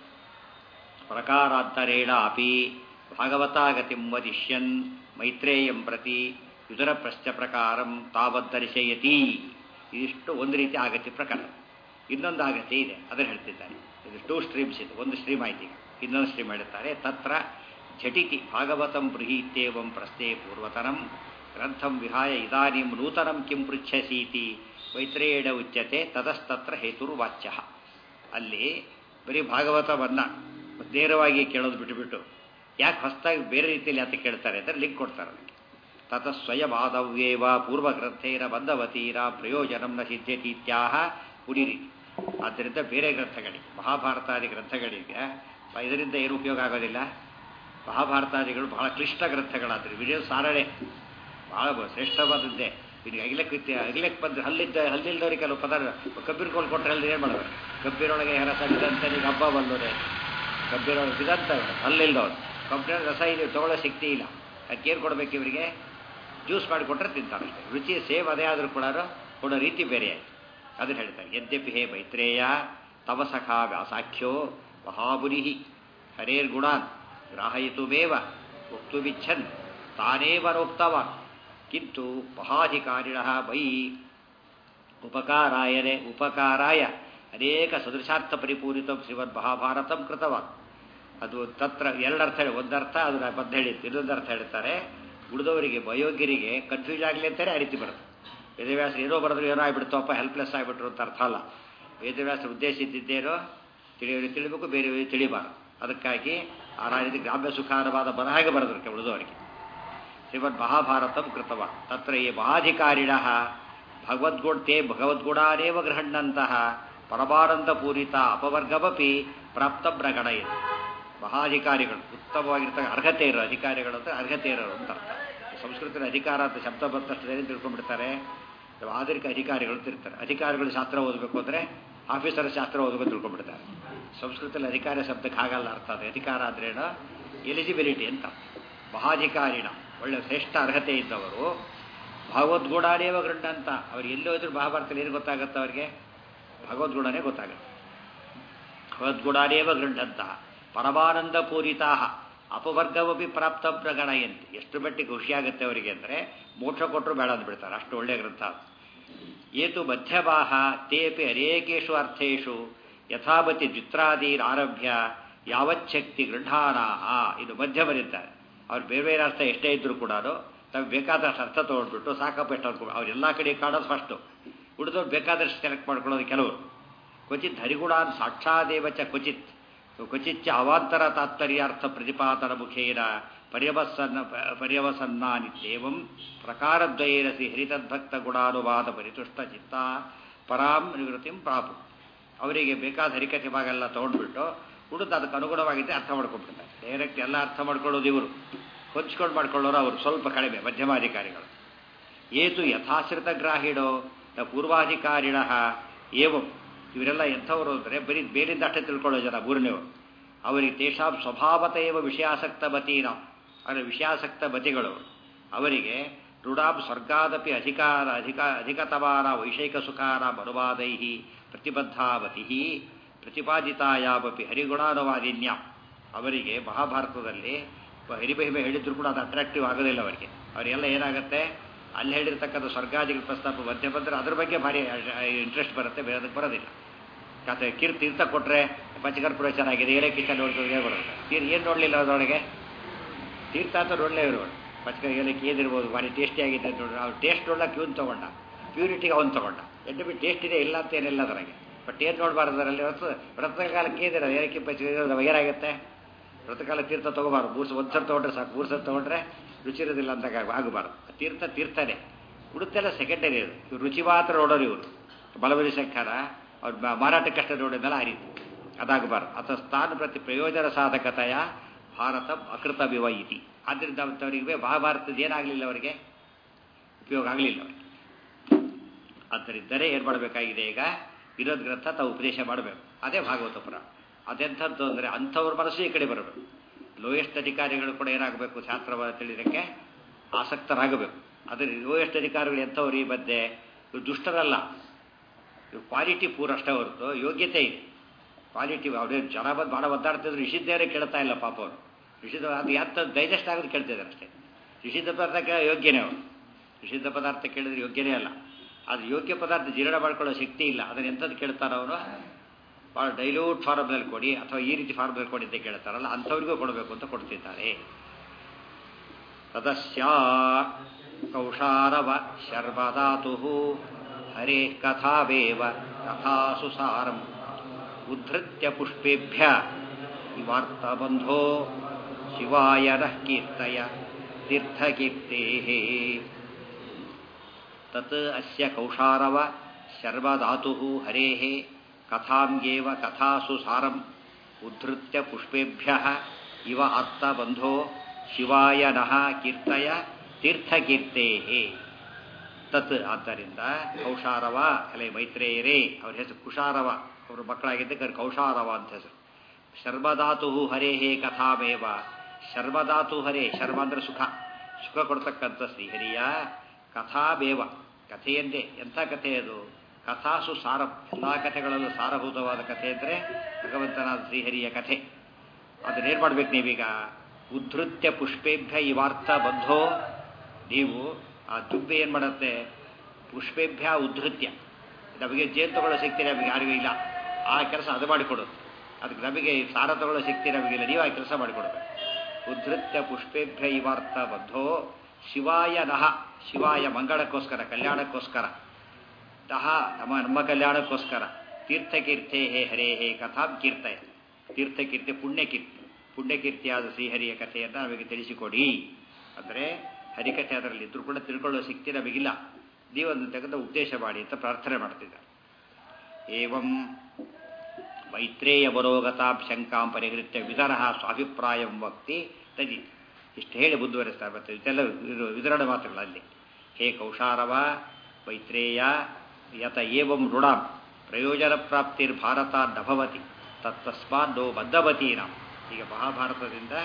ಪ್ರಕಾರಾಂತರೇಣ ಅಪಿ ಭಾಗವತಾಗತಿಂ ವದಿಷ್ಯನ್ ಮೈತ್ರೇಯಂ ಪ್ರತಿ ಯುಧರ ಪ್ರಶ್ನ ಪ್ರಕಾರಂ ತಾವದ್ದರಿಶಯತಿ ಇದಿಷ್ಟು ಒಂದು ರೀತಿ ಆಗತಿ ಪ್ರಕಾರ ಇನ್ನೊಂದು ಆಗತಿ ಇದೆ ಅದನ್ನು ಹೇಳ್ತಿದ್ದಾರೆ ಇದು ಟೂ ಸ್ಟ್ರೀಮ್ಸ್ ಇದು ಒಂದು ಸ್ಟ್ರೀಮ್ ಆಯ್ತು ಈಗ ಇನ್ನೊಂದು ಸ್ಟ್ರೀಮ್ ಹೇಳ್ತಾರೆ ತತ್ರ ಝಟಿತಿ ಭಾಗವತಂ ಬೃಹೀತ್ಯೇವಂ ಪ್ರಶ್ನೆ ಪೂರ್ವತನಂ ಗ್ರಂಥಂ ವಿಹಾಯ ಇದಾನಿಂ ನೂತನಂ ಕಿಂ ಪೃಚ್ಛಸೀತಿ ಮೈತ್ರೇಯಣ ಉಚ್ಯತೆ ತದಸ್ತತ್ರ ಹೇತುರ್ವಾಚ್ಯ ಅಲ್ಲಿ ಬರೀ ಭಾಗವತವನ್ನು ನೇರವಾಗಿ ಕೇಳೋದು ಬಿಟ್ಟುಬಿಟ್ಟು ಯಾಕೆ ಹೊಸದಾಗಿ ಬೇರೆ ರೀತಿಯಲ್ಲಿ ಯಾಕೆ ಕೇಳ್ತಾರೆ ಅಂದರೆ ಲಿಂಕ್ ಕೊಡ್ತಾರೆ ಅದಕ್ಕೆ ತತ ಸ್ವಯಮಾದವ್ಯೇವ ಪೂರ್ವಗ್ರಂಥೇನ ಬಂಧವತೀರ ಪ್ರಯೋಜನಂ ನ ಸಿದ್ಧತೀತ್ಯಾಹ ಪುಡಿರಿ ಆದ್ದರಿಂದ ಬೇರೆ ಗ್ರಂಥಗಳಿಗೆ ಮಹಾಭಾರತಾದಿ ಗ್ರಂಥಗಳಿಗೆ ಇದರಿಂದ ಏನು ಉಪಯೋಗ ಆಗೋದಿಲ್ಲ ಮಹಾಭಾರತಾದಿಗಳು ಬಹಳ ಕ್ಲಿಷ್ಟ ಗ್ರಂಥಗಳಾದ್ರೆ ವಿಡಿಯೋ ಸಾರಣೆ ಬಹಳ ಶ್ರೇಷ್ಠವಾದದ್ದೇ ಈಗ ಅಗಿಲಕ್ಕೆ ಅಗಿಲಕ್ಕೆ ಬಂದ್ರೆ ಹಲ್ಲಿದ್ದ ಹಲ್ಲಿಲ್ದವ್ರಿಗೆ ಕೆಲವು ಪದಾರ್ಥ ಕಬ್ಬಿನ ಕೋಲ್ ಕೊಟ್ಟರೆ ಅಲ್ಲಿ ಏನು ಮಾಡೋದು ಕಬ್ಬಿನೊಳಗೆ ರಸ ಬಿದಂತ ಈಗ ಹಬ್ಬ ಬಂದೋರೆ ಕಬ್ಬಿನೊಳಗೆ ಬಿದಂತ ಹಲ್ಲಿಲ್ದವ್ರು ಕಬ್ಬಿನ ರಸ ಇದೆ ತೊಗೊಳ್ಳೋ ಶಕ್ತಿ ಇಲ್ಲ ಅದಕ್ಕೇನು ಕೊಡಬೇಕು ಇವರಿಗೆ ಜ್ಯೂಸ್ ಮಾಡಿ ಕೊಟ್ಟರೆ ತಿಂತಾರೆ ಅಷ್ಟೇ ರುಚಿ ಸೇಮ್ ಅದೇ ಆದರೂ ಕೂಡ ಕೊಡೋ ರೀತಿ ಬೇರೆ ಆಯಿತು ಅದನ್ನು ಹೇಳ್ತಾರೆ ಯದ್ಯಪಿ ಹೇ ಮೈತ್ರೇಯ ತವ ಸಖಾ ವ್ಯಾಸಾಖ್ಯೋ ಮಹಾಮುನಿ ಹರೇರ್ಗುಣಾನ್ ಗ್ರಾಹಯಿತುಮೇವ ವಕ್ತುಮಿಚ್ಛನ್ ತಾನೇವ ನೋಕ್ತವಾನ್ ಕಿಂತು ಮಹಾಧಿಕಾರಿಣ ಮೈ ಉಪಕಾರಾಯನೆ ಉಪಕಾರಾಯ ಅನೇಕ ಸದೃಶಾರ್ಥ ಪರಿಪೂರಿತ ಶ್ರೀಮದ್ ಮಹಾಭಾರತಂ ಕೃತವಾನ್ ಅದು ತತ್ರ ಎರಡರ್ಥ ಹೇಳಿ ಒಂದರ್ಥ ಅದು ಬದ್ಧ ಹೇಳಿತ್ತು ಇನ್ನೊಂದು ಅರ್ಥ ಹೇಳ್ತಾರೆ ಉಳಿದವರಿಗೆ ಬಯೋಗ್ಯರಿಗೆ ಕನ್ಫ್ಯೂಸ್ ಆಗಲಿ ಅಂತಾರೆ ಆ ರೀತಿ ಬರುತ್ತೆ ವೇದವ್ಯಾಸರು ಏನೋ ಬರೆದ್ರು ಏನೋ ಆಗ್ಬಿಡ್ತಪ್ಪ ಹೆಲ್ಪ್ಲೆಸ್ ಆಗಿಬಿಟ್ರು ಅಂತ ಅರ್ಥ ಅಲ್ಲ ವೇದವ್ಯಾಸರ ಉದ್ದೇಶ ಇದ್ದಿದ್ದೇನೋ ತಿಳಿಯೋರಿಗೆ ತಿಳಿಬೇಕು ಬೇರೆಯವರಿಗೆ ತಿಳಿಬಾರದು ಅದಕ್ಕಾಗಿ ಆ ರೀತಿ ಗ್ರಾಮ್ಯ ಸುಖಾರವಾದ ಬರಹಾಗೆ ಬರೆದ್ರು ಉಳಿದವರಿಗೆ ಶ್ರೀಮದ್ ಮಹಾಭಾರತಂ ಕೃತವ ತತ್ರ ಈ ಮಹಾಧಿಕಾರಿಣ ಭಗವದ್ಗುಣ ತೇ ಭಗವದ್ಗುಣಾನೇವ ಗೃಹಣ್ಣಂತಹ ಪರಮಾನಂದ ಪೂರಿತ ಅಪವರ್ಗಮಪಿ ಪ್ರಾಪ್ತ ಪ್ರಗಣ ಇದೆ ಮಹಾಧಿಕಾರಿಗಳು ಉತ್ತಮವಾಗಿರ್ತಕ್ಕ ಅರ್ಹತೆ ಇರೋ ಅಧಿಕಾರಿಗಳು ಅಂದರೆ ಅರ್ಹತೆ ಇರೋರು ಅಂತ ಅರ್ಥ ಸಂಸ್ಕೃತದ ಅಧಿಕಾರ ಅಂತ ಶಬ್ದ ಬಂದ ತಕ್ಷಣ ತಿಳ್ಕೊಂಡ್ಬಿಡ್ತಾರೆ ಆಧುನಿಕ ಅಧಿಕಾರಿಗಳು ತಿರ್ತಾರೆ ಅಧಿಕಾರಿಗಳು ಶಾಸ್ತ್ರ ಓದಬೇಕು ಅಂದರೆ ಆಫೀಸರ್ ಶಾಸ್ತ್ರ ಓದಬೇಕು ತಿಳ್ಕೊಂಡ್ಬಿಡ್ತಾರೆ ಸಂಸ್ಕೃತದಲ್ಲಿ ಅಧಿಕಾರ ಶಬ್ದಕ್ಕೆ ಹಾಗಲ್ಲ ಅರ್ಥ ಅದು ಅಧಿಕಾರ ಆದ್ರೇನು ಎಲಿಜಿಬಿಲಿಟಿ ಅಂತ ಮಹಾಧಿಕಾರಿಣ ಒಳ್ಳೆ ಶ್ರೇಷ್ಠ ಅರ್ಹತೆ ಇದ್ದವರು ಭಗವದ್ಗೂಢಾನೇವ ಗೃಢ ಅಂತ ಅವ್ರು ಎಲ್ಲೋ ಇದ್ರು ಮಹಾಭಾರತದಲ್ಲಿ ಏನು ಗೊತ್ತಾಗುತ್ತೆ ಅವ್ರಿಗೆ ಭಗವದ್ಗೂಢನೇ ಗೊತ್ತಾಗುತ್ತೆ ಭಗವದ್ಗೂಢಾನೇವ ಗೃಢಂತ ಪರಮಾನಂದ ಪೂರಿತಾ ಅಪವರ್ಗವಪಿ ಪ್ರಾಪ್ತ ಪ್ರಗಣಯಂತಿ ಎಷ್ಟು ಮಟ್ಟಿಗೆ ಖುಷಿಯಾಗುತ್ತೆ ಅವರಿಗೆ ಅಂದರೆ ಮೋಕ್ಷ ಕೊಟ್ಟರು ಬೇಡ ಅಂದ್ಬಿಡ್ತಾರೆ ಅಷ್ಟು ಒಳ್ಳೆಯ ಗ್ರಂಥ ಏತು ಮಧ್ಯಭಾಹ ತೇಪಿ ಅನೇಕೇಶು ಅರ್ಥೇಶು ಯಥಾವತಿ ದ್ವಿತ್ರಾದೀರಾರಭ್ಯ ಯಾವಚ್ಛಕ್ತಿ ಗೃಢಾನಾಹ ಇದು ಮಧ್ಯಮರಿದ್ದಾರೆ ಅವ್ರು ಬೇರೆ ಬೇರೆ ಅರ್ಥ ಎಷ್ಟೇ ಇದ್ರು ಕೂಡ ತಾವು ಬೇಕಾದಷ್ಟು ಅರ್ಥ ತೊಗೊಂಡ್ಬಿಟ್ಟು ಸಾಕಪ್ಪ ಎಷ್ಟು ಅನ್ಕೊಂಡು ಅವ್ರೆಲ್ಲ ಕಡೆ ಕಾಣೋದು ಫಸ್ಟು ಉಳಿದವ್ರು ಬೇಕಾದಷ್ಟು ಸೆಲೆಕ್ಟ್ ಮಾಡ್ಕೊಳ್ಳೋದು ಕೆಲವರು ಕ್ವಚಿತ್ ಹರಿಗುಣಾನ್ ಸಾಕ್ಷಾದೇವ ಚ ಕ್ವಚಿತ್ ಕ್ವಚಿಚ್ಚ ಅವಾಂತರ ತಾತ್ಪರ್ಯಾರ್ಥ ಪ್ರತಿಪಾದನ ಮುಖೇನ ಪರ್ಯವಸನ್ನ ಪರ್ಯವಸನ್ನಾನಿತ್ಯೇವಂ ಪ್ರಕಾರದ್ವಯೇನ ಸಿ ಹರಿತದ್ಭಕ್ತ ಗುಣಾನುವಾದ ಪರಿತುಷ್ಟ ಚಿತ್ತ ಪರಾಂ ನಿವೃತ್ತಿಂ ಪ್ರಾಪು ಅವರಿಗೆ ಬೇಕಾದ ಹರಿಕಥೆ ಭಾಗ ಎಲ್ಲ ತೊಗೊಂಡ್ಬಿಟ್ಟು ಉಳಿದು ಅದಕ್ಕೆ ಅನುಗುಣವಾಗಿದ್ದರೆ ಅರ್ಥ ಮಾಡ್ಕೊಂಡ್ಬಿಡ್ತಾರೆ ಡೈರೆಕ್ಟ್ ಎಲ್ಲ ಅರ್ಥ ಮಾಡ್ಕೊಳ್ಳೋದು ಇವರು ಹೊಂಚ್ಕೊಂಡು ಮಾಡ್ಕೊಳ್ಳೋರು ಅವರು ಸ್ವಲ್ಪ ಕಡಿಮೆ ಮಧ್ಯಮಾಧಿಕಾರಿಗಳು ಏತು ಯಥಾಶ್ರಿತ ಗ್ರಾಹಿಣೋ ನ ಪೂರ್ವಾಧಿಕಾರಿಣ ಏವಂ ಇವರೆಲ್ಲ ಎಂಥವರು ಅಂದರೆ ಬರೀ ಬೇರಿಂದ ಅಷ್ಟೇ ತಿಳ್ಕೊಳ್ಳೋ ಜನ ಮೂರನೇವರು ಅವರಿಗೆ ತೇಷಾಂ ಸ್ವಭಾವತ ಏವ ವಿಷಯಾಸಕ್ತ ಮತೀನ ಅಂದರೆ ವಿಷಯಾಸಕ್ತ ಮತಿಗಳು ಅವರಿಗೆ ಋಡಾಂ ಸ್ವರ್ಗಾದಪಿ ಅಧಿಕಾರ ಅಧಿಕ ಅಧಿಕತಮಾನ ವೈಷಯಿಕ ಸುಖಾನ ಅನುವಾದೈ ಪ್ರತಿಬದ್ಧಾವತಿ ಪ್ರತಿಪಾದಿತಾಯಾಮಪಿ ಹರಿಗುಣಾನುವಾದಿನ್ಯ ಅವರಿಗೆ ಮಹಾಭಾರತದಲ್ಲಿ ಹರಿಮಹಿಮೆ ಹೇಳಿದ್ರು ಕೂಡ ಅದು ಅಟ್ರಾಕ್ಟಿವ್ ಆಗೋದಿಲ್ಲ ಅವರಿಗೆ ಅವರಿಗೆಲ್ಲ ಏನಾಗುತ್ತೆ ಅಲ್ಲಿ ಹೇಳಿರ್ತಕ್ಕಂಥ ಸ್ವರ್ಗಾದಿಗಳ ಪ್ರಸ್ತಾಪ ಮಧ್ಯೆ ಬಂದರೆ ಅದ್ರ ಬಗ್ಗೆ ಭಾರಿ ಇಂಟ್ರೆಸ್ಟ್ ಬರುತ್ತೆ ಬೇರೆದಕ್ಕೆ ಬರೋದಿಲ್ಲ ಕತೆ ಕಿರ್ ತೀರ್ಥ ಕೊಟ್ಟರೆ ಪಂಚಕರ್ಪುರ ಪ್ರವಚನ ಆಗಿದೆ ಏಳೆ ಕಿತ್ತ ನೋಡ್ಕೊಂಡು ಬರುತ್ತೆ ತೀರ್ ಏನು ನೋಡಲಿಲ್ಲ ಅದರೊಳಗೆ ತೀರ್ಥ ಅಂತ ನೋಡಲೇ ಇವರು ಪಂಚಕ ಏಲಕ್ಕಿ ಏನಿರ್ಬೋದು ಭಾರಿ ಟೇಸ್ಟಿ ಆಗಿದೆ ಅಂತ ನೋಡ್ರಿ ಅವ್ರು ಟೇಸ್ಟ್ ನೋಡ್ಲಕ್ಕೆ ಇವನು ತೊಗೊಂಡ ಪ್ಯೂರಿಟಿಗೆ ಅವನು ತೊಗೊಂಡ ಎಂಟು ಬಿಟ್ಟು ಟೇಸ್ಟ್ ಇದೆ ಇಲ್ಲ ಅಂತ ಏನಿಲ್ಲ ಅದರಾಗೆ ಬಟ್ ಏನು ನೋಡಬಾರ್ದು ಅದರಲ್ಲಿ ಹೊತ್ತು ವ್ರತಕಾಲಕ್ಕೆ ಏನಿಲ್ಲ ಏಲಕ್ಕಿ ಪಂಚಕ ಏನಾಗುತ್ತೆ ವ್ರತಕಾಲ ತೀರ್ಥ ತೊಗೋಬಾರ್ದು ಮೂರು ಒಂದು ಸಲ ತೊಗೊಂಡ್ರೆ ಸಾಕು ಮೂರು ಸಲ ತೊಗೊಂಡ್ರೆ ರುಚಿ ಇರೋದಿಲ್ಲ ಅಂತ ಆಗಬಾರ್ದು ತೀರ್ಥ ತೀರ್ಥನೇ ಉಡುತ್ತೆಲ್ಲ ಸೆಕೆಂಡರಿ ಅದು ಇವ್ರು ರುಚಿ ಮಾತ್ರ ನೋಡೋರು ಇವರು ಬಲಬಲಿ ಸಂಖ್ಯಾರ ಅವ್ರು ಮಾರಾಟಕ್ಕಷ್ಟೇ ನೋಡಿದ್ಮೇಲೆ ಆ ರೀತಿ ಅದಾಗಬಾರ್ದು ಅಥವಾ ಸ್ಥಾನ ಪ್ರತಿ ಪ್ರಯೋಜನ ಸಾಧಕತೆಯ ಭಾರತ ಅಕೃತವಿವ ಇತಿ ಆದ್ದರಿಂದ ಅವರಿಗೆ ಮಹಾಭಾರತದ ಏನಾಗಲಿಲ್ಲ ಅವರಿಗೆ ಉಪಯೋಗ ಆಗಲಿಲ್ಲ ಅವರಿಗೆ ಆದ್ದರಿಂದಲೇ ಏನು ಮಾಡಬೇಕಾಗಿದೆ ಈಗ ವಿರೋಧ ಗ್ರಂಥ ತಾವು ಉಪದೇಶ ಮಾಡಬೇಕು ಅದೇ ಭಾಗವತ ಪುರಾಣ ಅದೆಂಥದ್ದು ಅಂದರೆ ಅಂಥವ್ರ ಮನಸ್ಸು ಈ ಕಡೆ ಬರಬೇಕು ಲೋಯೆಸ್ಟ್ ಅಧಿಕಾರಿಗಳು ಕೂಡ ಏನಾಗಬೇಕು ಶಾಸ್ತ್ರ ತಿಳಿದಕ್ಕೆ ಆಸಕ್ತರಾಗಬೇಕು ಆದರೆ ಲೋಯೆಸ್ಟ್ ಅಧಿಕಾರಿಗಳು ಎಂಥವ್ರು ಈ ಮಧ್ಯೆ ಇವ್ರು ದುಷ್ಟರಲ್ಲ ಇವ್ರು ಕ್ವಾಲಿಟಿ ಪೂರಷ್ಟೇ ಹೊರತು ಯೋಗ್ಯತೆ ಇದೆ ಕ್ವಾಲಿಟಿ ಅವ್ರೇ ಜನ ಬಂದು ಭಾಳ ಒದ್ದಾಡ್ತಿದ್ರು ರಿಷಿದ್ದೇವರೇ ಕೇಳ್ತಾ ಇಲ್ಲ ಪಾಪ ಅವರು ರಿಷಿದ ಅದು ಯಾತ ಡೈಜೆಸ್ಟ್ ಆಗೋದು ಕೇಳ್ತಿದ್ದಾರೆ ಅಷ್ಟೇ ರಿಷಿದ್ಧ ಪದಾರ್ಥ ಯೋಗ್ಯನೇ ಅವರು ರಿಷಿದ್ಧ ಪದಾರ್ಥ ಕೇಳಿದ್ರೆ ಯೋಗ್ಯನೇ ಅಲ್ಲ ಅದು ಯೋಗ್ಯ ಪದಾರ್ಥ ಜೀರ್ಣ ಮಾಡ್ಕೊಳ್ಳೋ ಶಕ್ತಿ ಇಲ್ಲ ಅದನ್ನು ಎಂಥದ್ದು ಕೇಳ್ತಾರೋ ಅವನು ಭಾಳ ಡೈಲ್ಯೂಟ್ ಫಾರ್ಮ್ನಲ್ಲಿ ಕೊಡಿ ಅಥವಾ ಈ ರೀತಿ ಫಾರ್ಮ್ನಲ್ಲಿ ಕೊಡಿ ಅಂತ ಕೇಳ್ತಾರಲ್ಲ ಅಂಥವ್ರಿಗೂ ಕೊಡಬೇಕು ಅಂತ ಕೊಡ್ತಿದ್ದಾರೆ ತದಸ್ಯಾ ಕೌಶಾರವ ಶರ್ವಧಾತು ಹರೇ ಕಥಾವೇವ ಕಥಾಸು ಸಾರಂ ಉದ್ಧತ್ಯ ಪುಷ್ಪೇಭ್ಯ ಇವಾರ್ತಬಂಧೋ ಶಿವಾಯ ನಃ ಕೀರ್ತಯ ತೀರ್ಥಕೀರ್ತೆ ತತ್ ಅಸ್ಯ ಕೌಶಾರವ ಶರ್ವಧಾತು ಹರೇ ಕಥಾಂಗೇವ ಕಥಾಸು ಸಾರಂ ಉದ್ಧತ್ಯ ಪುಷ್ಪೇಭ್ಯ ಇವ ಆರ್ತಬಂಧೋ ಶಿವಾಯ ನಃ ಕೀರ್ತಯ ತೀರ್ಥಕೀರ್ತೆ ತತ್ ಆದ್ದರಿಂದ ಕೌಶಾರವ ಅಲೆ ಮೈತ್ರೇಯರೇ ಅವ್ರ ಹೆಸರು ಕುಶಾರವ ಅವ್ರ ಮಕ್ಕಳಾಗಿದ್ದಕ್ಕೆ ಅವ್ರು ಕೌಶಾರವ ಅಂತ ಹೆಸರು ಶರ್ಮಧಾತು ಹರೇ ಹೇ ಕಥಾಮೇವ ಶರ್ಮಧಾತು ಹರೇ ಶರ್ಮ ಅಂದ್ರೆ ಸುಖ ಸುಖ ಕೊಡ್ತಕ್ಕಂಥ ಶ್ರೀಹರಿಯ ಕಥಾಮೇವ ಕಥೆಯಂತೆ ಎಂಥ ಕಥೆ ಅದು ಕಥಾಸು ಸಾರ ಎಲ್ಲ ಕಥೆಗಳಲ್ಲೂ ಸಾರಭೂತವಾದ ಕಥೆ ಅಂದರೆ ಭಗವಂತನಾದ ಶ್ರೀಹರಿಯ ಕಥೆ ಅದನ್ನೇನು ಮಾಡ್ಬೇಕು ನೀವೀಗ ಉದ್ಧತ್ಯ ಪುಷ್ಪೇಭ್ಯ ಇವಾರ್ಥ ಬಂಧೋ ನೀವು ಆ ದುಬ್ಬೆ ಏನು ಮಾಡುತ್ತೆ ಪುಷ್ಪೇಭ್ಯ ಉದ್ಧತ್ಯ ನಮಗೆ ಜೇನು ತಗೊಳ್ಳೋ ಶಕ್ತಿ ನಮಗೆ ಯಾರಿಗೂ ಇಲ್ಲ ಆ ಕೆಲಸ ಅದು ಮಾಡಿಕೊಡೋದು ಅದಕ್ಕೆ ನಮಗೆ ಸಾರ ತಗೊಳ್ಳೋ ಶಕ್ತಿ ನಮಗಿಲ್ಲ ನೀವು ಆ ಕೆಲಸ ಮಾಡಿಕೊಡ್ಬೇಕು ಉದ್ಧತ್ಯ ಪುಷ್ಪೇಭ್ಯ ಇವಾರ್ಥ ಬಂಧೋ ಶಿವಾಯ ನಹ ಶಿವಾಯ ಮಂಗಳಕ್ಕೋಸ್ಕರ ಕಲ್ಯಾಣಕ್ಕೋಸ್ಕರ ದಹ ನಮ್ಮ ನಮ್ಮ ಕಲ್ಯಾಣಕ್ಕೋಸ್ಕರ ತೀರ್ಥಕೀರ್ತೆ ಹೇ ಹರೇ ಹೇ ಕಥಾಂ ಕೀರ್ತಯ ತೀರ್ಥಕೀರ್ತಿ ಪುಣ್ಯಕೀರ್ತಿ ಪುಣ್ಯಕೀರ್ತಿಯಾದ ಶ್ರೀಹರಿಯ ಕಥೆಯನ್ನು ನಮಗೆ ತಿಳಿಸಿಕೊಡಿ ಅಂದರೆ ಹರಿಕಥೆ ಅದರಲ್ಲಿ ಇದ್ರೂ ಕೂಡ ತಿಳ್ಕೊಳ್ಳೋ ಶಕ್ತಿ ನಮಗಿಲ್ಲ ನೀವೊಂದು ತೆಗೆದು ಉದ್ದೇಶ ಮಾಡಿ ಅಂತ ಪ್ರಾರ್ಥನೆ ಮಾಡ್ತಿದ್ದಾರೆ ಏವಂ ಮೈತ್ರೇಯ ಬರೋಗತಾಂ ಶಂಕಾಂ ಪರಿಹೃತ್ಯ ವಿಧನಃ ಸ್ವಾಭಿಪ್ರಾಯಂ ವಕ್ತಿ ತದಿ ಇಷ್ಟು ಹೇಳಿ ಮುಂದುವರಿಸ್ತಾರೆ ಮತ್ತೆ ಇದೆಲ್ಲ ವಿದರಣ ಮಾತುಗಳಲ್ಲಿ ಹೇ ಕೌಶಾರವ ಮೈತ್ರೇಯ ಯತ ಏವಂ ಋಣಾಂ ಪ್ರಯೋಜನ ಪ್ರಾಪ್ತಿರ್ ಭಾರತ ನಭವತಿ ತತ್ತಸ್ಮಾತ್ ನೋ ಬದ್ಧವತೀನಾಂ ಈಗ ಮಹಾಭಾರತದಿಂದ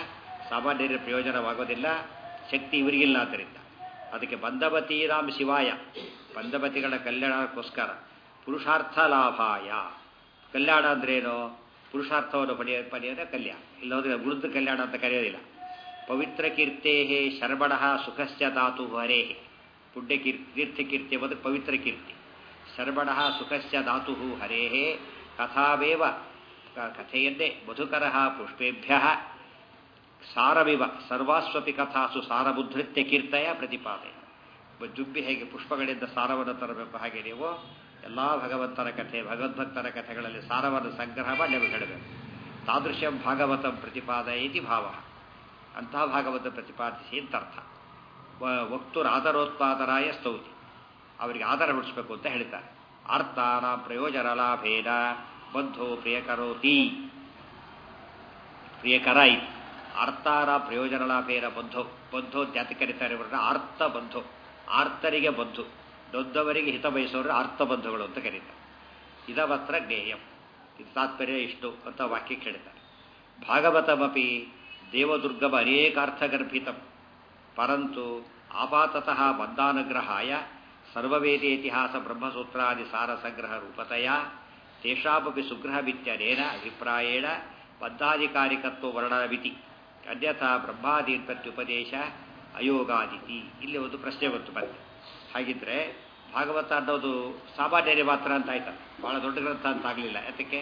ಸಾಮಾನ್ಯರ ಪ್ರಯೋಜನವಾಗೋದಿಲ್ಲ ಶಕ್ತಿ ಇವರಿಗಿಲ್ಲ ಆದ್ದರಿಂದ ಅದಕ್ಕೆ ಬಂಧವತೀರಾಮ್ ಶಿವಾಯ ಬಂಧವತಿಗಳ ಕಲ್ಯಾಣಕ್ಕೋಸ್ಕರ ಪುರುಷಾರ್ಥ ಲಾಭಾಯ ಕಲ್ಯಾಣ ಅಂದ್ರೇನು ಪುರುಷಾರ್ಥವನ್ನು ಪಡೆಯ ಪಡೆಯೋದೇ ಕಲ್ಯಾಣ ಇಲ್ಲೋದ್ರೆ ವೃದ್ಧ ಕಲ್ಯಾಣ ಅಂತ ಕರೆಯೋದಿಲ್ಲ ಪವಿತ್ರ ಕೀರ್ತೆ ಶರ್ಮಣ ಸುಖಸ್ಯ ಧಾತು ಹರೇ ಪುಣ್ಯ ಕೀರ್ತಿ ತೀರ್ಥ ಕೀರ್ತಿ ಎಂಬುದು ಪವಿತ್ರ ಕೀರ್ತಿ ಶರ್ಮಣ ಸುಖಸ್ಯ ಧಾತು ಹರೇ ಕಥಾವೇವ ಕಥೆಯನ್ನೇ ಮಧುಕರ ಪುಷ್ಪೇಭ್ಯ ಸಾರವಿವ ಸರ್ವಾಸ್ವಪಿ ಕಥಾಸು ಸಾರಬುದ್ಧೃತ್ಯ ಕೀರ್ತಯ ಪ್ರತಿಪಾದನೆ ಜುಬ್ಬಿ ಹೇಗೆ ಪುಷ್ಪಗಳಿಂದ ಸಾರವನ್ನು ತರಬೇಕು ಹಾಗೆ ನೀವು ಎಲ್ಲ ಭಗವಂತನ ಕಥೆ ಭಗವದ್ಭಕ್ತರ ಕಥೆಗಳಲ್ಲಿ ಸಾರವನ್ನು ಸಂಗ್ರಹ ಮಾಡಿ ನಮಗೆ ಹೇಳಬೇಕು ತಾದೃಶಂ ಭಾಗವತಂ ಪ್ರತಿಪಾದಯ ಇತಿ ಭಾವ ಅಂತಹ ಭಾಗವತ ಪ್ರತಿಪಾದಿಸಿ ಅಂತ ಅರ್ಥ ವಕ್ತುರಾದರೋತ್ಪಾದರಾಯ ಸ್ತೌತಿ ಅವರಿಗೆ ಆಧಾರ ಹುಟ್ಟಿಸ್ಬೇಕು ಅಂತ ಹೇಳ್ತಾರೆ ಅರ್ಥಾನ ಪ್ರಯೋಜನ ಲಾಭೇನ ಬಂಧೋ ಪ್ರಿಯಕರೋತಿ ಪ್ರಿಯಕರ ಇತಿ ಅರ್ಥಾರ ಪ್ರಯೋಜನ ಲಾಭೇನ ಬಂಧೋ ಬಂಧೋ ಜಾತಿ ಕರೀತಾರೆ ಇವರನ್ನ ಆರ್ಥ ಬಂಧು ಆರ್ತರಿಗೆ ಬಂಧು ದೊಡ್ಡವರಿಗೆ ಹಿತ ಬಯಸೋರು ಆರ್ಥ ಬಂಧುಗಳು ಅಂತ ಕರೀತಾರೆ ಇದವತ್ರ ಜ್ಞೇಯಂ ಇದು ತಾತ್ಪರ್ಯ ಇಷ್ಟು ಅಂತ ವಾಕ್ಯಕ್ಕೆ ಹೇಳ್ತಾರೆ ಭಾಗವತಮಪಿ ದೇವದುರ್ಗಮ ಅನೇಕಾರ್ಥಗರ್ಭಿತಂ ಪರಂತು ಆಪಾತತಃ ಬಂಧಾನುಗ್ರಹಾಯ ಸರ್ವವೇದೇತಿಹಾಸ ಬ್ರಹ್ಮಸೂತ್ರಾದಿ ಸಾರ ಸಂಗ್ರಹ ರೂಪತೆಯ ತೇಷಾಮಪಿ ಸುಗ್ರಹವಿತ್ಯನೇನ ಅಭಿಪ್ರಾಯೇಣ ಬದ್ಧಾಧಿಕಾರಿಕತ್ವ ವರ್ಣನವಿತಿ ಅನ್ಯಥಾ ಬ್ರಹ್ಮಾದೀರ್ಪತ್ಯುಪದೇಶ ಅಯೋಗಾದಿತಿ ಇಲ್ಲಿ ಒಂದು ಪ್ರಶ್ನೆ ಬಂತು ಮತ್ತೆ ಹಾಗಿದ್ರೆ ಭಾಗವತ ಅನ್ನೋದು ಸಾಮಾನ್ಯರೇ ಮಾತ್ರ ಅಂತ ಆಯ್ತಲ್ಲ ಬಹಳ ದೊಡ್ಡ ಗ್ರಂಥ ಅಂತ ಆಗಲಿಲ್ಲ ಯಾತಕ್ಕೆ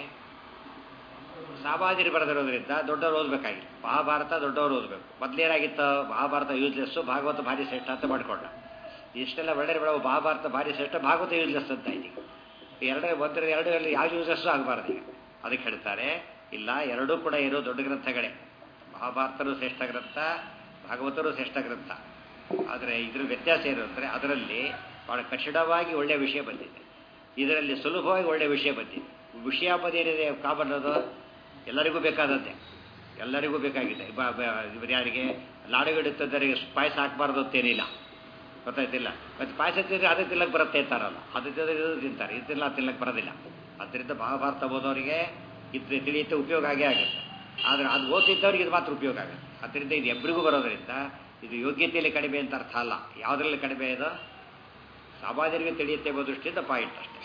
ಸಾಮಾನ್ಯರು ಬರೆದಿರೋದ್ರಿಂದ ದೊಡ್ಡವರು ಓದಬೇಕಾಗಿಲ್ಲ ಮಹಾಭಾರತ ದೊಡ್ಡವರು ಓದಬೇಕು ಮೊದಲೇನಾಗಿತ್ತು ಮಹಾಭಾರತ ಯೂಸ್ಲೆಸ್ಸು ಭಾಗವತ ಭಾರಿ ಶ್ರೇಷ್ಠ ಅಂತ ಮಾಡ್ಕೊಂಡ ಇಷ್ಟೆಲ್ಲ ಒಳ್ಳೆ ಬೇಡ ಮಹಾಭಾರತ ಭಾರಿ ಶ್ರೇಷ್ಠ ಭಾಗವತ ಯೂಸ್ಲೆಸ್ ಅಂತ ಆಯ್ತು ಈಗ ಎರಡೇ ಒಂದರ ಎರಡರಲ್ಲಿ ಯಾವ ಯೂಸ್ಲೆಸ್ಸು ಆಗಬಾರ್ದು ಈಗ ಅದಕ್ಕೆ ಹೇಳ್ತಾರೆ ಇಲ್ಲ ಎರಡೂ ಕೂಡ ಇರೋ ದೊಡ್ಡ ಗ್ರಂಥಗಳೇ ಮಹಾಭಾರತನೂ ಶ್ರೇಷ್ಠ ಗ್ರಂಥ ಭಾಗವತರು ಶ್ರೇಷ್ಠ ಗ್ರಂಥ ಆದರೆ ಇದ್ರ ವ್ಯತ್ಯಾಸ ಏನು ಅಂದರೆ ಅದರಲ್ಲಿ ಬಹಳ ಕಠಿಣವಾಗಿ ಒಳ್ಳೆಯ ವಿಷಯ ಬಂದಿದೆ ಇದರಲ್ಲಿ ಸುಲಭವಾಗಿ ಒಳ್ಳೆಯ ವಿಷಯ ಬಂದಿದೆ ವಿಷಯ ಏನಿದೆ ಕಾಮನ್ ಅದು ಎಲ್ಲರಿಗೂ ಬೇಕಾದದ್ದೇ ಎಲ್ಲರಿಗೂ ಬೇಕಾಗಿದೆ ಇವರು ಯಾರಿಗೆ ಲಾಡುಗಡಿದ್ದರಿಗೆ ಪಾಯಸ ಹಾಕಬಾರ್ದು ಅಂತೇನಿಲ್ಲ ಗೊತ್ತಾಯ್ತಿಲ್ಲ ಮತ್ತು ಪಾಯಸ ತಿಂದರೆ ಅದು ತಿನ್ನಕ್ಕೆ ಬರುತ್ತೆ ಅಂತಾರಲ್ಲ ಅದು ತಿಂದರೆ ಇದು ತಿಂತಾರೆ ಇದು ತಿನ್ನಲ್ಲ ತಿನ್ನಕ್ಕೆ ಬರೋದಿಲ್ಲ ಅದರಿಂದ ಮಹಾಭಾರತ ಓದೋರಿಗೆ ಇದು ತಿಳಿಯುತ್ತೆ ಉಪಯೋಗ ಆಗೇ ಆಗುತ್ತೆ ಆದರೆ ಅದು ಓದಿದ್ದವ್ರಿಗೆ ಇದು ಮಾತ್ರ ಉಪಯೋಗ ಆಗುತ್ತೆ ಅದರಿಂದ ಇದು ಎಬ್ಬರಿಗೂ ಬರೋದರಿಂದ ಇದು ಯೋಗ್ಯತೆಯಲ್ಲಿ ಕಡಿಮೆ ಅಂತ ಅರ್ಥ ಅಲ್ಲ ಯಾವುದರಲ್ಲಿ ಕಡಿಮೆ ಇದು ಸಾಮಾನ್ಯರಿಗೆ ತಿಳಿಯುತ್ತೆ ಎಂಬ ದೃಷ್ಟಿಯಿಂದ ಪಾಯಿಂಟ್ ಅಷ್ಟೇ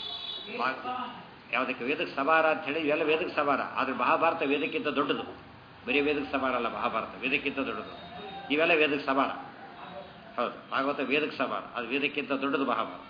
ಯಾವುದಕ್ಕೆ ವೇದಕ್ಕೆ ಸವಾರ ಅಂತ ಹೇಳಿ ಇವೆಲ್ಲ ವೇದಕ್ಕೆ ಸವಾರ ಆದರೆ ಮಹಾಭಾರತ ವೇದಕ್ಕಿಂತ ದೊಡ್ಡದು ಬರೀ ವೇದಕ್ಕೆ ಸವಾರ ಅಲ್ಲ ಮಹಾಭಾರತ ವೇದಕ್ಕಿಂತ ದೊಡ್ಡದು ಇವೆಲ್ಲ ವೇದಕ್ಕೆ ಸವಾರ ಹೌದು ಭಾಗವತ ವೇದಕ್ಕೆ ಸವಾರ ಅದು ವೇದಕ್ಕಿಂತ ದೊಡ್ಡದು ಮಹಾಭಾರತ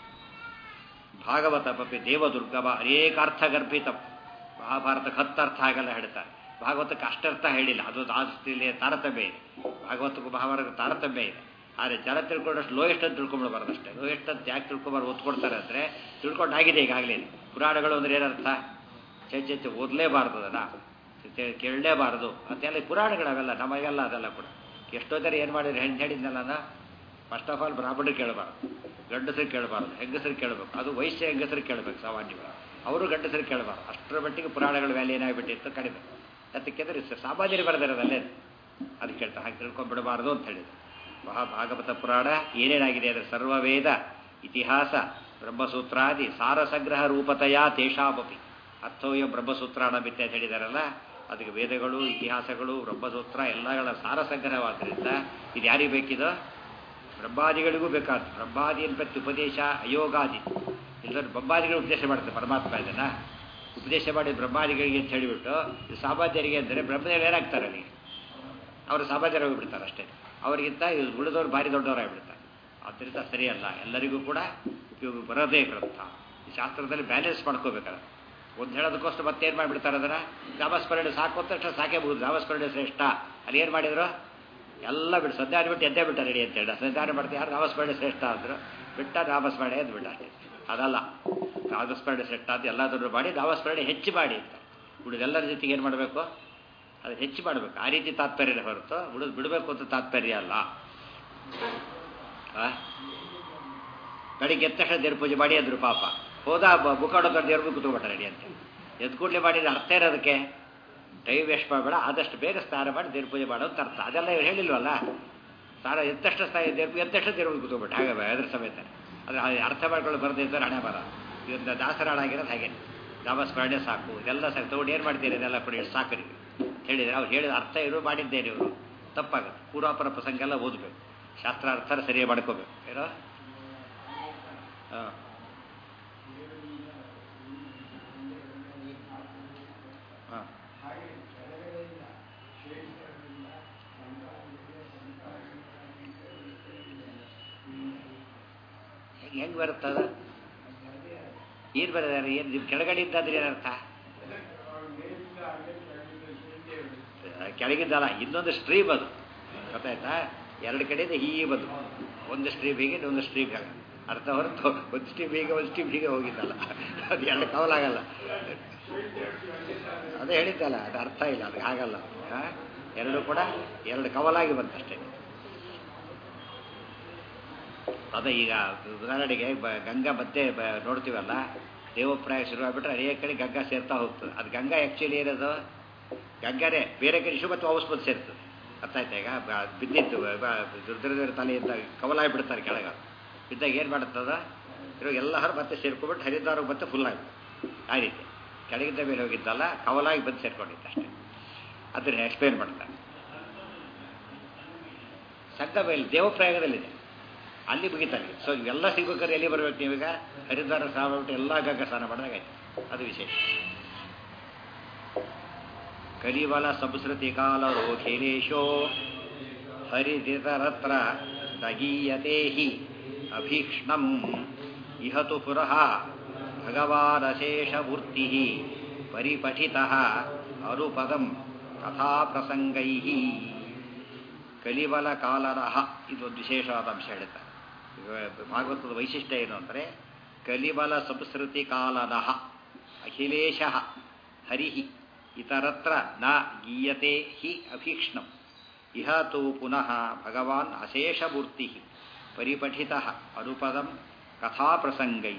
ಭಾಗವತ ಪಪಿ ದೇವದುರ್ಗಮ ಅನೇಕಾರ್ಥ ಗರ್ಭಿತ ಮಹಾಭಾರತಕ್ಕೆ ಹತ್ತು ಅರ್ಥ ಆಗಲ್ಲ ಹೇಳ್ತಾರೆ ಭಾಗವತಕ್ಕೆ ಅಷ್ಟರ್ಥ ಹೇಳಿಲ್ಲ ಅದು ಆಸ್ತಿಲಿ ತಾರತಮ್ಯ ಇದೆ ಭಾಗವತಕ್ಕೂ ಮಹಾಭಾರತಕ್ಕೆ ತಾರತಮ್ಯ ಇದೆ ಆದರೆ ಜನ ತಿಳ್ಕೊಂಡಷ್ಟು ಲೋಯೆಸ್ಟ್ ಅಂತ ತಿಳ್ಕೊಂಡ್ಬಿಡ್ಬಾರ್ದು ಅಷ್ಟೇ ಲೋಯೆಸ್ಟ್ ಅಂತ ಯಾಕೆ ತಿಳ್ಕೊಬಾರ್ದು ಓದ್ಕೊಡ್ತಾರೆ ಅಂದರೆ ತಿಳ್ಕೊಂಡು ಆಗಿದೆ ಈಗಾಗಲೇ ಪುರಾಣಗಳು ಅಂದ್ರೆ ಏನರ್ಥ ಚೇಚೆ ಓದಲೇಬಾರ್ದು ಅದನ್ನ ಕೇಳಲೇಬಾರ್ದು ಅಂತೆಲ್ಲ ಪುರಾಣಗಳು ಅವೆಲ್ಲ ನಮಗೆಲ್ಲ ಅದೆಲ್ಲ ಕೂಡ ಎಷ್ಟೋ ಜನ ಏನು ಮಾಡಿದ್ರೆ ಹೆಣ್ಣು ಹೇಳಿದ್ನಲ್ಲ ಫಸ್ಟ್ ಆಫ್ ಆಲ್ ಬ್ರಾಹ್ಮಣರು ಕೇಳಬಾರ್ದು ಗಂಡಸರು ಕೇಳಬಾರ್ದು ಹೆಂಗಸರು ಕೇಳಬೇಕು ಅದು ವಯಸ್ಸು ಹೆಂಗಸರು ಕೇಳಬೇಕು ಸಾಮಾನ್ಯವಾಗಿ ಅವರು ಗಂಡಸರು ಕೇಳಬಾರ್ದು ಅಷ್ಟರ ಮಟ್ಟಿಗೆ ಪುರಾಣಗಳ ವ್ಯಾಲಿ ಏನಾಗ್ಬಿಟ್ಟಿತ್ತು ಕಡಿಮೆ ಅದಕ್ಕೆಂದ್ರೆ ಸಾಮಾನ್ಯರು ಬರೆದಿರೋದಲ್ಲೇ ಅದಕ್ಕೆ ಹೇಳ್ತಾರೆ ಹಾಗೆ ತಿಳ್ಕೊಂಡ್ಬಿಡಬಾರ್ದು ಅಂತ ಹೇಳಿದ್ರು ಮಹಾಭಾಗವತ ಪುರಾಣ ಏನೇನಾಗಿದೆ ಅಂದರೆ ಸರ್ವವೇದ ಇತಿಹಾಸ ಬ್ರಹ್ಮಸೂತ್ರಾದಿ ಸಾರ ಸಂಗ್ರಹ ರೂಪತೆಯ ತೇಷಾಮಪಿ ಅರ್ಥೋಯ ಬ್ರಹ್ಮಸೂತ್ರಾಣ ಬಿತ್ತೆ ಅಂತ ಹೇಳಿದಾರಲ್ಲ ಅದಕ್ಕೆ ವೇದಗಳು ಇತಿಹಾಸಗಳು ಬ್ರಹ್ಮಸೂತ್ರ ಎಲ್ಲಗಳ ಸಾರ ಸಂಗ್ರಹವಾದ್ದರಿಂದ ಇದು ಯಾರಿಗೆ ಬೇಕಿದೋ ಬ್ರಹ್ಮಾದಿಗಳಿಗೂ ಬೇಕಾದ ಬ್ರಹ್ಮಾದಿ ಪ್ರತಿ ಉಪದೇಶ ಅಯೋಗಾದಿ ಇಲ್ಲದ್ರೆ ಬ್ರಹ್ಮಾದಿಗಳು ಉಪದೇಶ ಮಾಡ್ತಾರೆ ಪರಮಾತ್ಮ ಇದನ್ನ ಉಪದೇಶ ಮಾಡಿ ಬ್ರಹ್ಮಾದಿಗಳಿಗೆ ಅಂತ ಹೇಳಿಬಿಟ್ಟು ಇದು ಸಾಮಾನ್ಯರಿಗೆ ಅಂದರೆ ಬ್ರಹ್ಮದೇವರು ಏನಾಗ್ತಾರೆ ಅಲ್ಲಿ ಅವರು ಸಾಮಾನ್ಯರಾಗಿ ಬಿಡ್ತಾರೆ ಅಷ್ಟೇ ಅವರಿಗಿಂತ ಉಳಿದವರು ಭಾರಿ ದೊಡ್ಡವರಾಗಿಬಿಡ್ತಾರೆ ಆದ್ದರಿಂದ ಸರಿಯಲ್ಲ ಎಲ್ಲರಿಗೂ ಕೂಡ ಉಪಯೋಗ ಬರೋದೇ ಗ್ರಂಥ ಈ ಶಾಸ್ತ್ರದಲ್ಲಿ ಬ್ಯಾಲೆನ್ಸ್ ಮಾಡ್ಕೋಬೇಕಲ್ಲ ಒಂದು ಹೇಳೋದಕ್ಕೋಸ್ಕರ ಮತ್ತೇನು ಮಾಡಿಬಿಡ್ತಾರೆ ಅದನ್ನು ನಾಮಸ್ಮರಣೆ ಸಾಕು ಅಂತ ತಕ್ಷಣ ಸಾಕೇ ಬಹುದು ನಾಮಸ್ಮರಣೆ ಶ್ರೇಷ್ಠ ಅಲ್ಲಿ ಏನು ಮಾಡಿದ್ರು ಎಲ್ಲ ಬಿಟ್ಟು ಸಂಧಾನ ಬಿಟ್ಟು ಎದ್ದೇ ಬಿಟ್ಟ ರೆಡಿ ಅಂತ ಹೇಳಿ ಸಂಧಾನ ಮಾಡ್ತಾರೆ ಯಾರು ನಾಮಸ್ಮರಣೆ ಶ್ರೇಷ್ಠ ಅಂದರು ಬಿಟ್ಟ ನಾಮಸ್ಮರಣೆ ಎದ್ದು ಬಿಟ್ಟ ಅಷ್ಟೇ ಅದಲ್ಲ ನಾಮಸ್ಮರಣೆ ಶ್ರೇಷ್ಠ ಅಂತ ಎಲ್ಲದನ್ನು ಮಾಡಿ ನಾಮಸ್ಮರಣೆ ಹೆಚ್ಚು ಮಾಡಿ ಅಂತ ಉಳಿದೆಲ್ಲರ ಜೊತೆಗೆ ಏನು ಮಾಡಬೇಕು ಅದು ಹೆಚ್ಚು ಮಾಡಬೇಕು ಆ ರೀತಿ ತಾತ್ಪರ್ಯ ಹೊರತು ಉಳಿದು ಬಿಡಬೇಕು ಅಂತ ತಾತ್ಪರ್ಯ ಅಲ್ಲ ಬೆಳಿಗ್ಗೆ ಎದ್ದ ತಕ್ಷಣ ದೇವ್ರ ಪೂಜೆ ಮಾಡಿ ಅಂದ್ರು ಪಾಪ ಹೋದ ಮುಖಾಡೋದು ದೇವ್ರ ಕೂತ್ಕೊಬಿಟ್ಟ ರೆಡಿ ಅಂತ ಎದ್ದು ಕೂಡಲೇ ಮಾಡಿದ್ರೆ ಅರ್ಥ ಇರೋದಕ್ಕೆ ಟೈಮ್ ವೇಸ್ಟ್ ಮಾಡಬೇಡ ಆದಷ್ಟು ಬೇಗ ಸ್ನಾನ ಮಾಡಿ ದೇವ್ರ ಪೂಜೆ ಮಾಡೋ ಅಂತ ಅರ್ಥ ಅದೆಲ್ಲ ಇವ್ರು ಹೇಳಿಲ್ವಲ್ಲ ಸ್ನಾನ ಎತ್ತಷ್ಟು ಸ್ನಾನ ದೇವ್ರ ಎತ್ತಷ್ಟು ದೇವ್ರ ಕೂತ್ಕೊಬಿಟ್ಟು ಹಾಗೆ ಅದ್ರ ಸಮೇತ ಆದರೆ ಅರ್ಥ ಮಾಡ್ಕೊಂಡು ಬರದೇ ಇದ್ದಾರೆ ಹಣೆ ಬರ ಇದರಿಂದ ದಾಸರ ಹಾಳಾಗಿರೋದು ಹಾಗೆ ನಾಮಸ್ಮರಣೆ ಸಾಕು ಇದೆಲ್ಲ ಸಾಕು ತಗೊಂಡು ಏನು ಮಾಡ್ತೀರಿ ಇದೆಲ್ಲ ಕೊಡಿ ಸಾಕು ನೀವು ಹೇಳಿದ್ರೆ ಅವ್ರು ಹೇಳಿದ ಅರ್ಥ ಇರು ಮಾಡಿದ್ದೇನೆ ಇವರು ತಪ್ಪಾಗುತ್ತೆ ಪೂರ್ವಾಪರ ಪ್ರಸಂಗ ಎಲ್ಲ ಓದಬೇಕು ಶಾಸ್ತ್ರಾರ್ಥ ಸರಿಯಾಗಿ ಮಾಡ್ಕೋಬೇಕು ಏನೋ ಹಾಂ ಹಾಂ ಹೆಂಗೆ ಹೆಂಗೆ ಬರುತ್ತದ ಏನು ಬರೋದಾರೆ ಏನು ನಿಮ್ಮ ಕೆಳಗಡೆ ಇದ್ದಾದ್ರೆ ಏನರ್ಥ ಕೆಳಗಿದ್ದಲ್ಲ ಇನ್ನೊಂದು ಸ್ಟ್ರೀಮ್ ಅದು ಗೊತ್ತಾಯ್ತಾ ಎರಡು ಕಡೆಯಿಂದ ಹೀಗೆ ಬಂದು ಒಂದು ಸ್ಟ್ರೀಮ್ ಹೀಗೆ ಒಂದು ಸ್ಟ್ರೀಮ್ ಹಾಗೆ ಅರ್ಥ ಹೊರತು ಒಂದು ಸ್ಟ್ರೀಮ್ ಹೀಗೆ ಒಂದು ಸ್ಟ್ರೀಮ್ ಹೀಗೆ ಹೋಗಿದ್ದಲ್ಲ ಅದು ಎರಡು ಕವಲಾಗಲ್ಲ ಅದೇ ಹೇಳಿದ್ದಲ್ಲ ಅದು ಅರ್ಥ ಇಲ್ಲ ಅದು ಆಗಲ್ಲ ಹಾಂ ಎರಡು ಕೂಡ ಎರಡು ಕವಲಾಗಿ ಬಂತಷ್ಟೇ ಅದೇ ಈಗ ಉದಾಹರಣೆಗೆ ಬ- ಗಂಗಾ ಮತ್ತೆ ಬ- ನೋಡ್ತೀವಲ್ಲ ದೇವಪ್ರಾಯ ಶುರುವಾಗ್ಬಿಟ್ರೆ ಅನೇಕ ಕಡೆ ಗಂಗಾ ಸೇರ್ತಾ ಹೋಗ್ತದೆ ಅದು ಗಂಗಾ ಆ್ಯಕ್ಚುಲಿ ಏನದು ಗಂಗಾನೇ ಬೇರೆ ಕಡೆ ಇಶು ಮತ್ತು ವಾಪಸ್ ಬಂದು ಸೇರ್ತದೆ ಅರ್ಥ ಆಯ್ತಾ ಈಗ ಬ- ಬಿದ್ದಿತ್ತು ದುರ್ದಿರ ತಲೆಯಿಂದ ಕವಲಾಗಿ ಬಿಡ್ತಾರೆ ಕೆಳಗ ಬಿದ್ದಾಗ ಏನು ಮಾಡುತ್ತದ ಇವಾಗ ಎಲ್ಲರೂ ಮತ್ತೆ ಸೇರ್ಕೊಂಡ್ಬಿಟ್ಟು ಹರಿದ್ವಾರ ಮತ್ತೆ ಫುಲ್ ಆಗಿ ಆ ರೀತಿ ಕೆಳಗಿದ್ದ ಮೇಲೆ ಹೋಗಿದ್ದಲ್ಲ ಕವಲಾಗಿ ಬಂದು ಸೇರ್ಕೊಂಡಿತ್ತು ಅಷ್ಟೇ ಅದನ್ನ ಎಕ್ಸ್ಪ್ಲೇನ್ ಮಾಡ್ತಾರೆ ಸಂಗಮ ಇಲ್ಲಿ ದೇವಪ್ರಾಯದಲ್ಲಿದೆ ಅಲ್ಲಿ ಮುಗಿತಾರೆ ಸೊ ಇವೆಲ್ಲ ಸಿಗ್ಬೇಕಾದ್ರೆ ಎಲ್ಲಿ ಬರ್ಬೇಕು ನೀವೀಗ ಹರಿದ್ವಾರ ಸ್ನಾನ ಮಾಡ್ಬಿಟ್ಟು ಎಲ್ಲ ಗಂಗಾ ಸ್ನಾನ ಮಾಡಿದಾಗ ಆಯ್ತು ಅದು ವಿಶೇಷ ಕಲಿವಲ ಸಂಸ್ಕೃತಿ ಕಾಲರೋ ಖೇಲೇಶೋ ಹರಿದಿತರತ್ರ ದಗೀಯತೆ ಹಿ ಅಭೀಕ್ಷ್ಣಂ ಇಹತು ಪುರಃ ಭಗವಾನಶೇಷಮೂರ್ತಿ ಪರಿಪಠಿತಃ ಅನುಪದಂ ಕಥಾಪ್ರಸಂಗೈ ಕಲಿವಲ ಕಾಲರಹ ಇದೊಂದು ವಿಶೇಷವಾದ ಅಂಶ ಹೇಳ್ತಾರೆ ಈಗ ಭಾಗವತದ ವೈಶಿಷ್ಟ್ಯ ಏನು ಅಂದರೆ ಕಲಿಬಲ ಸಂಸ್ಕೃತಿ ಕಾಲನಃ ಅಖಿಲೇಶ ಹರಿ ಇತರತ್ರ ನ ಗೀಯತೆ ಹಿ ಅಭೀಕ್ಷ್ಣಂ ಇಹ ತು ಪುನಃ ಭಗವಾನ್ ಅಶೇಷಮೂರ್ತಿ ಪರಿಪಠಿತ ಅನುಪದಂ ಕಥಾಪ್ರಸಂಗೈ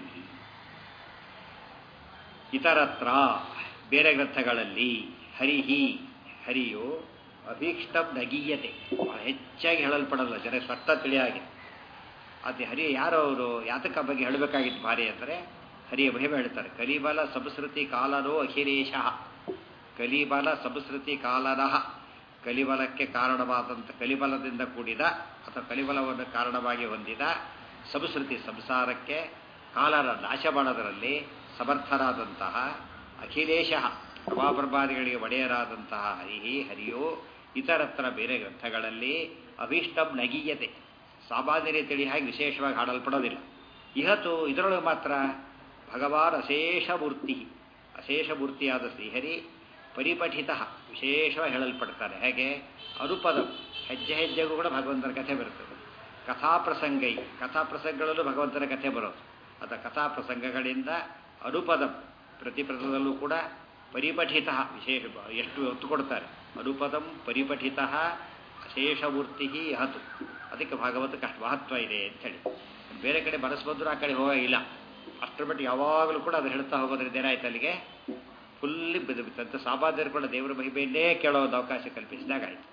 ಇತರತ್ರ ಬೇರೆ ಗ್ರಂಥಗಳಲ್ಲಿ ಹರಿಹಿ ಹರಿಯು ಅಭೀಕ್ಷಂ ನಗೀಯತೆ ಬಹಳ ಹೆಚ್ಚಾಗಿ ಹೇಳಲ್ಪಡಲ್ಲ ಜನ ಸ್ಪಷ್ಟ ತಿಳಿಯಾಗಿ ಅದು ಹರಿ ಯಾರು ಅವರು ಯಾತಕ ಬಗ್ಗೆ ಹೇಳಬೇಕಾಗಿತ್ತು ಭಾರಿ ಅಂದರೆ ಹರಿಯ ಮಹಿಮೆ ಹೇಳ್ತಾರೆ ಕಲಿಬಲ ಸಂಸ್ಕೃತಿ ಕಾಲನೋ ಅಖಿಲೇಶ ಕಲಿಬಲ ಸಂಸ್ಕೃತಿ ಕಾಲನಃ ಕಲಿಬಲಕ್ಕೆ ಕಾರಣವಾದಂಥ ಕಲಿಬಲದಿಂದ ಕೂಡಿದ ಅಥವಾ ಕಲಿಬಲವನ್ನು ಕಾರಣವಾಗಿ ಹೊಂದಿದ ಸಂಸ್ಕೃತಿ ಸಂಸಾರಕ್ಕೆ ಕಾಲರ ನಾಶ ಮಾಡೋದರಲ್ಲಿ ಸಮರ್ಥರಾದಂತಹ ಅಖಿಲೇಶ ಪ್ರಭಾಪ್ರಭಾದಿಗಳಿಗೆ ಒಡೆಯರಾದಂತಹ ಹರಿ ಹರಿಯೋ ಇತರತ್ರ ಬೇರೆ ಗ್ರಂಥಗಳಲ್ಲಿ ಅಭೀಷ್ಟಂ ನಗೀಯತೆ ಸಾಮಾನ್ಯ ತಿಳಿ ಹಾಗೆ ವಿಶೇಷವಾಗಿ ಹಾಡಲ್ಪಡೋದಿಲ್ಲ ಇಹತು ಇದರೊಳಗೆ ಮಾತ್ರ ಭಗವಾನ್ ಅಶೇಷ ಮೂರ್ತಿ ಅಶೇಷ ಮೂರ್ತಿಯಾದ ಶ್ರೀಹರಿ ಪರಿಪಠಿತ ವಿಶೇಷವಾಗಿ ಹೇಳಲ್ಪಡ್ತಾರೆ ಹೇಗೆ ಅನುಪದ ಹೆಜ್ಜೆ ಹೆಜ್ಜೆಗೂ ಕೂಡ ಭಗವಂತನ ಕಥೆ ಬರ್ತದೆ ಕಥಾಪ್ರಸಂಗೈ ಕಥಾಪ್ರಸಂಗಗಳಲ್ಲೂ ಭಗವಂತನ ಕಥೆ ಬರೋದು ಅಥವಾ ಕಥಾಪ್ರಸಂಗಗಳಿಂದ ಅನುಪದ ಪ್ರತಿಪ್ರದಲ್ಲೂ ಕೂಡ ಪರಿಪಠಿತ ವಿಶೇಷ ಎಷ್ಟು ಒತ್ತು ಕೊಡ್ತಾರೆ ಅನುಪದಂ ಪರಿಪಠಿತ ಅಶೇಷಮೂರ್ತಿ ಹತು ಅದಕ್ಕೆ ಭಾಗವತಕ್ಕೆ ಅಷ್ಟು ಮಹತ್ವ ಇದೆ ಅಂಥೇಳಿ ಬೇರೆ ಕಡೆ ಬರೆಸ್ಬಂದ್ರು ಆ ಕಡೆ ಹೋಗಿಲ್ಲ ಅಷ್ಟರ ಮಟ್ಟಿಗೆ ಯಾವಾಗಲೂ ಕೂಡ ಅದು ಹೇಳ್ತಾ ಹೋಗೋದ್ರಿಂದ ಏನಾಯ್ತು ಅಲ್ಲಿಗೆ ಫುಲ್ಲಿ ಬಿದ್ದು ಬಿತ್ತಂತ ಸಾಮಾನ್ಯರು ಕೂಡ ದೇವರ ಮಹಿಮೆಯನ್ನೇ ಕೇಳೋ ಒಂದು ಅವಕಾಶ ಕಲ್ಪಿಸಿದಾಗ ಆಯಿತು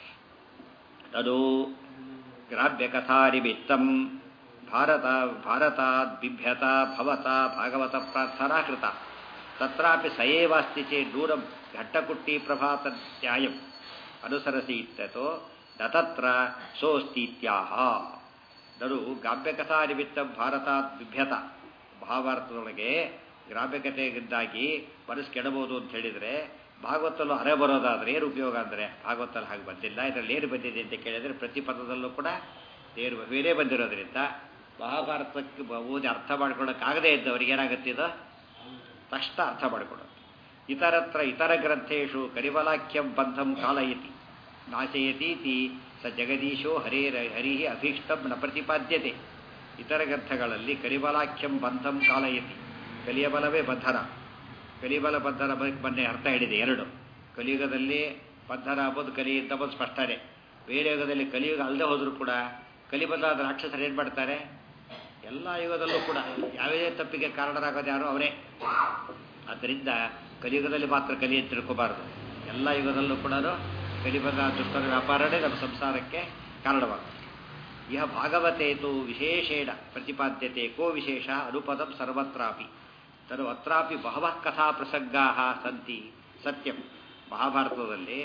ಅದು ಗ್ರಾಹ್ಯ ಕಥಾ ನಿಮಿತ್ತಂ ಭಾರತ ಭಾರತಾದ್ ಬಿಭ್ಯತ ಭವತ ಭಾಗವತ ಪ್ರಾರ್ಥನಾ ಕೃತ ತತ್ರಾಪಿ ಸಯೇವಾಸ್ತಿ ಚೇತ್ ದೂರಂ ಘಟ್ಟಕುಟ್ಟಿ ಪ್ರಭಾತತ್ಯಾಯಂ ಅನುಸರಸಿ ಇತ್ಯತೋ ನತತ್ರ ಸೋಸ್ತೀತ್ಯಾಹ ನಡು ಗಾಭ್ಯಕಥಾ ನಿಮಿತ್ತ ಭಾರತಾತ್ ಬಿಭ್ಯತ ಮಹಾಭಾರತದೊಳಗೆ ಗ್ರಾಮ್ಯಕತೆಯಿಂದಾಗಿ ಮನಸ್ಸು ಕೆಡಬಹುದು ಅಂತ ಹೇಳಿದರೆ ಭಾಗವತಲ್ಲೂ ಅರೆ ಬರೋದಾದ್ರೆ ಏನು ಉಪಯೋಗ ಅಂದರೆ ಭಾಗವತಲ್ಲಿ ಹಾಗೆ ಬಂದಿಲ್ಲ ಇದರಲ್ಲಿ ಏನು ಬಂದಿದೆ ಅಂತ ಕೇಳಿದರೆ ಪ್ರತಿ ಪದದಲ್ಲೂ ಕೂಡ ದೇವರು ಬೇರೆ ಬಂದಿರೋದ್ರಿಂದ ಮಹಾಭಾರತಕ್ಕೆ ಓದಿ ಅರ್ಥ ಮಾಡ್ಕೊಳ್ಳೋಕ್ಕಾಗದೇ ಇದ್ದವರಿಗೆ ಏನಾಗುತ್ತೆ ಇದು ತಕ್ಷಣ ಅರ್ಥ ಮಾಡಿಕೊಡೋದು ಇತರತ್ರ ಇತರ ಗ್ರಂಥೇಶು ಕರಿಬಲಾಖ್ಯಂ ಬಂಧಂ ಕಾಲಯತಿ ನಾಶಯತೀತಿ ಸ ಜಗದೀಶೋ ಹರೇ ಹರಿ ಅಭೀಷ್ಟಂ ನ ಪ್ರತಿಪಾದ್ಯತೆ ಇತರ ಗ್ರಂಥಗಳಲ್ಲಿ ಕಲಿಬಲಾಖ್ಯಂ ಬಂಧಂ ಕಾಲಯತಿ ಕಲಿಯ ಬಲವೇ ಬಂಧನ ಕಲಿಬಲ ಬಂಧನ ಮೊನ್ನೆ ಅರ್ಥ ಹೇಳಿದೆ ಎರಡು ಕಲಿಯುಗದಲ್ಲಿ ಬಂಧನ ಅಂಬೋದು ಕಲಿಯಿಂದ ಬಂದು ಸ್ಪಷ್ಟನೆ ಬೇರೆ ಯುಗದಲ್ಲಿ ಕಲಿಯುಗ ಅಲ್ಲದೆ ಹೋದರೂ ಕೂಡ ಕಲಿಬಂಧಾದ ರಾಕ್ಷಸರು ಏನು ಮಾಡ್ತಾರೆ ಎಲ್ಲ ಯುಗದಲ್ಲೂ ಕೂಡ ಯಾವುದೇ ತಪ್ಪಿಗೆ ಕಾರಣರಾಗೋದು ಯಾರು ಅವರೇ ಆದ್ದರಿಂದ ಕಲಿಯುಗದಲ್ಲಿ ಮಾತ್ರ ಕಲಿ ಅಂತ ತಿಳ್ಕೋಬಾರ್ದು ಎಲ್ಲ ಯುಗದಲ್ಲೂ ಕೂಡ ಕಲಿಬಂಧ ದುಷ್ಟರ ವ್ಯಾಪಾರನೇ ನಮ್ಮ ಸಂಸಾರಕ್ಕೆ ಕಾರಣವಾಗುತ್ತೆ ಇಹ ಭಾಗವತೇತು ವಿಶೇಷೇಣ ಪ್ರತಿಪಾದ್ಯತೆ ಕೋ ವಿಶೇಷ ಅನುಪದಂ ಸರ್ವತ್ರಾಪಿ ತನು ಅತ್ರಾಪಿ ಬಹವಃ ಕಥಾ ಪ್ರಸಂಗಾ ಸಂತಿ ಸತ್ಯಂ ಮಹಾಭಾರತದಲ್ಲಿ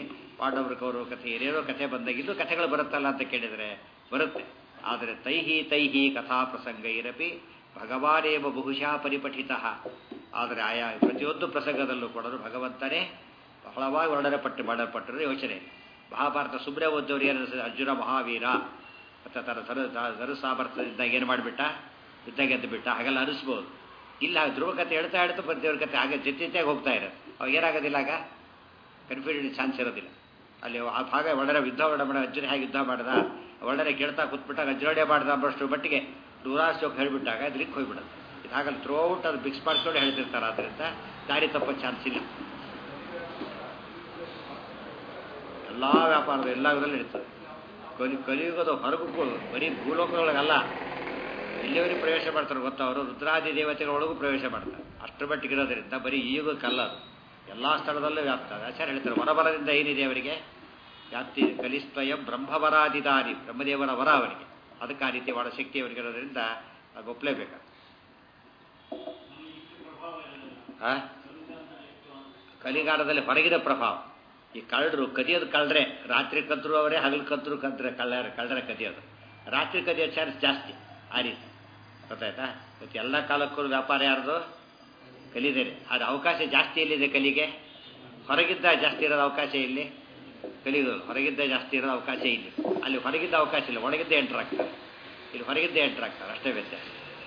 ಪಾಂಡವರು ಕೌರವ ಕಥೆ ಏನೇನೋ ಕಥೆ ಬಂದಾಗಿದ್ದು ಕಥೆಗಳು ಬರುತ್ತಲ್ಲ ಅಂತ ಕೇಳಿದರೆ ಬರುತ್ತೆ ಆದರೆ ತೈಹಿ ತೈಹಿ ಕಥಾ ಪ್ರಸಂಗ ಇರಪಿ ಭಗವಾನೇವ ಬಹುಶಃ ಪರಿಪಠಿತ ಆದರೆ ಆಯಾ ಪ್ರತಿಯೊಂದು ಪ್ರಸಂಗದಲ್ಲೂ ಕೂಡ ಭಗವಂತನೇ ಬಹಳವಾಗಿ ವರ್ಣನೆಪಟ್ಟು ಮಾಡಲ್ಪಟ್ಟರು ಯೋಚನೆ ಮಹಾಭಾರತ ಸುಬ್ರೇ ಓದ್ದವ್ರು ಏನು ಅರ್ಜುನ ಮಹಾವೀರ ಮತ್ತು ತನ್ನ ಸರ ಸರು ಸಾಮರ್ಥ್ಯದಿಂದ ಏನು ಮಾಡಿಬಿಟ್ಟ ಯುದ್ಧ ಗೆದ್ದು ಬಿಟ್ಟ ಹಾಗೆಲ್ಲ ಅನಿಸ್ಬೋದು ಇಲ್ಲ ಧ್ರುವ ಕಥೆ ಹೇಳ್ತಾ ಹೇಳ್ತಾ ಬರ್ದೇವ್ರ ಕಥೆ ಹಾಗೆ ಜೊತೆ ಜೊತೆಗೆ ಹೋಗ್ತಾ ಇರೋದು ಅವಾಗ ಏನಾಗೋದಿಲ್ಲ ಆಗ ಕನ್ಫ್ಯೂಷನ್ ಚಾನ್ಸ್ ಇರೋದಿಲ್ಲ ಅಲ್ಲಿ ಆ ಭಾಗ ಒಳ್ಳೆ ಯುದ್ಧ ಮಾಡ ಅರ್ಜುನ ಹೇಗೆ ಯುದ್ಧ ಮಾಡ್ದ ಒಳ್ಳೆ ಕೇಳ್ತಾ ಕೂತ್ಬಿಟ್ಟಾಗ ಅರ್ಜುನಡೆ ಮಾಡ್ದ ಅಂಬಷ್ಟು ಮಟ್ಟಿಗೆ ನೂರಾರು ಚೌಕ್ ಹೇಳಿಬಿಟ್ಟಾಗ ಅದಕ್ಕೆ ಹೋಗ್ಬಿಡುತ್ತೆ ಇದು ಹಾಗಲ್ಲಿ ಥ್ರೋಔಟ್ ಅದು ಬಿಕ್ಸ್ ಮಾಡಿಸ್ಕೊಂಡು ಹೇಳ್ತಿರ್ತಾರೆ ಆದ್ದರಿಂದ ದಾರಿ ತಪ್ಪೋ ಚಾನ್ಸ್ ಇಲ್ಲ ಎಲ್ಲ ವ್ಯಾಪಾರದ ಎಲ್ಲ ಇದರಲ್ಲಿ ನಡೀತದೆ ಕಲಿ ಕಲಿಯುಗದ ಹೊರಗೂ ಬರೀ ಭೂಲೋಕದೊಳಗಲ್ಲ ಎಲ್ಲಿವರೆಗೆ ಪ್ರವೇಶ ಮಾಡ್ತಾರೆ ಗೊತ್ತಾ ಅವರು ರುದ್ರಾದಿ ದೇವತೆಗಳೊಳಗೂ ಪ್ರವೇಶ ಮಾಡ್ತಾರೆ ಅಷ್ಟರ ಮಟ್ಟಿಗೆ ಇರೋದ್ರಿಂದ ಬರೀ ಈಗ ಕಲ್ಲ ಎಲ್ಲ ಸ್ಥಳದಲ್ಲೂ ವ್ಯಾಪ್ತ ಆಚಾರ್ಯ ಹೇಳ್ತಾರೆ ವರಬಲದಿಂದ ಏನಿದೆ ಅವರಿಗೆ ವ್ಯಾಪ್ತಿ ಕಲಿಸ್ವಯಂ ಬ್ರಹ್ಮವರಾದಿದಾರಿ ಬ್ರಹ್ಮದೇವರ ವರ ಅವರಿಗೆ ಅದಕ್ಕೆ ಆ ರೀತಿ ಮಾಡೋ ಶಕ್ತಿ ಅವರಿಗೆ ಇರೋದ್ರಿಂದ ಅದು ಒಪ್ಪಲೇಬೇಕು ಕಲಿಗಾಲದಲ್ಲಿ ಹೊರಗಿದ ಪ್ರಭಾವ ಈ ಕಳ್ಳರು ಕದಿಯೋದು ಕಳ್ಳರೆ ರಾತ್ರಿ ಕದ್ರು ಅವರೇ ಹಗಲು ಕದ್ರು ಕದ್ರೆ ಕಳ್ಳರ ಕಳ್ಳರ ಕದಿಯೋದು ರಾತ್ರಿ ಕದಿಯೋ ಚಾನ್ಸ್ ಜಾಸ್ತಿ ಆ ರೀತಿ ಗೊತ್ತಾಯ್ತಾ ಇವತ್ತು ಎಲ್ಲ ಕಾಲಕ್ಕೂ ವ್ಯಾಪಾರ ಯಾರ್ದು ಕಲಿದೇನೆ ಅದು ಅವಕಾಶ ಜಾಸ್ತಿ ಎಲ್ಲಿದೆ ಕಲಿಗೆ ಹೊರಗಿದ್ದ ಜಾಸ್ತಿ ಇರೋದು ಅವಕಾಶ ಇಲ್ಲಿ ಕಲಿಯೋದು ಹೊರಗಿದ್ದ ಜಾಸ್ತಿ ಇರೋದು ಅವಕಾಶ ಇಲ್ಲಿ ಅಲ್ಲಿ ಹೊರಗಿದ್ದ ಅವಕಾಶ ಇಲ್ಲ ಒಳಗಿದ್ದೇ ಎಂಟರ್ ಆಗ್ತಾರೆ ಇಲ್ಲಿ ಹೊರಗಿದ್ದೇ ಎಂಟರ್ ಆಗ್ತಾರೆ ಅಷ್ಟೇ ವ್ಯತ್ಯಾಸ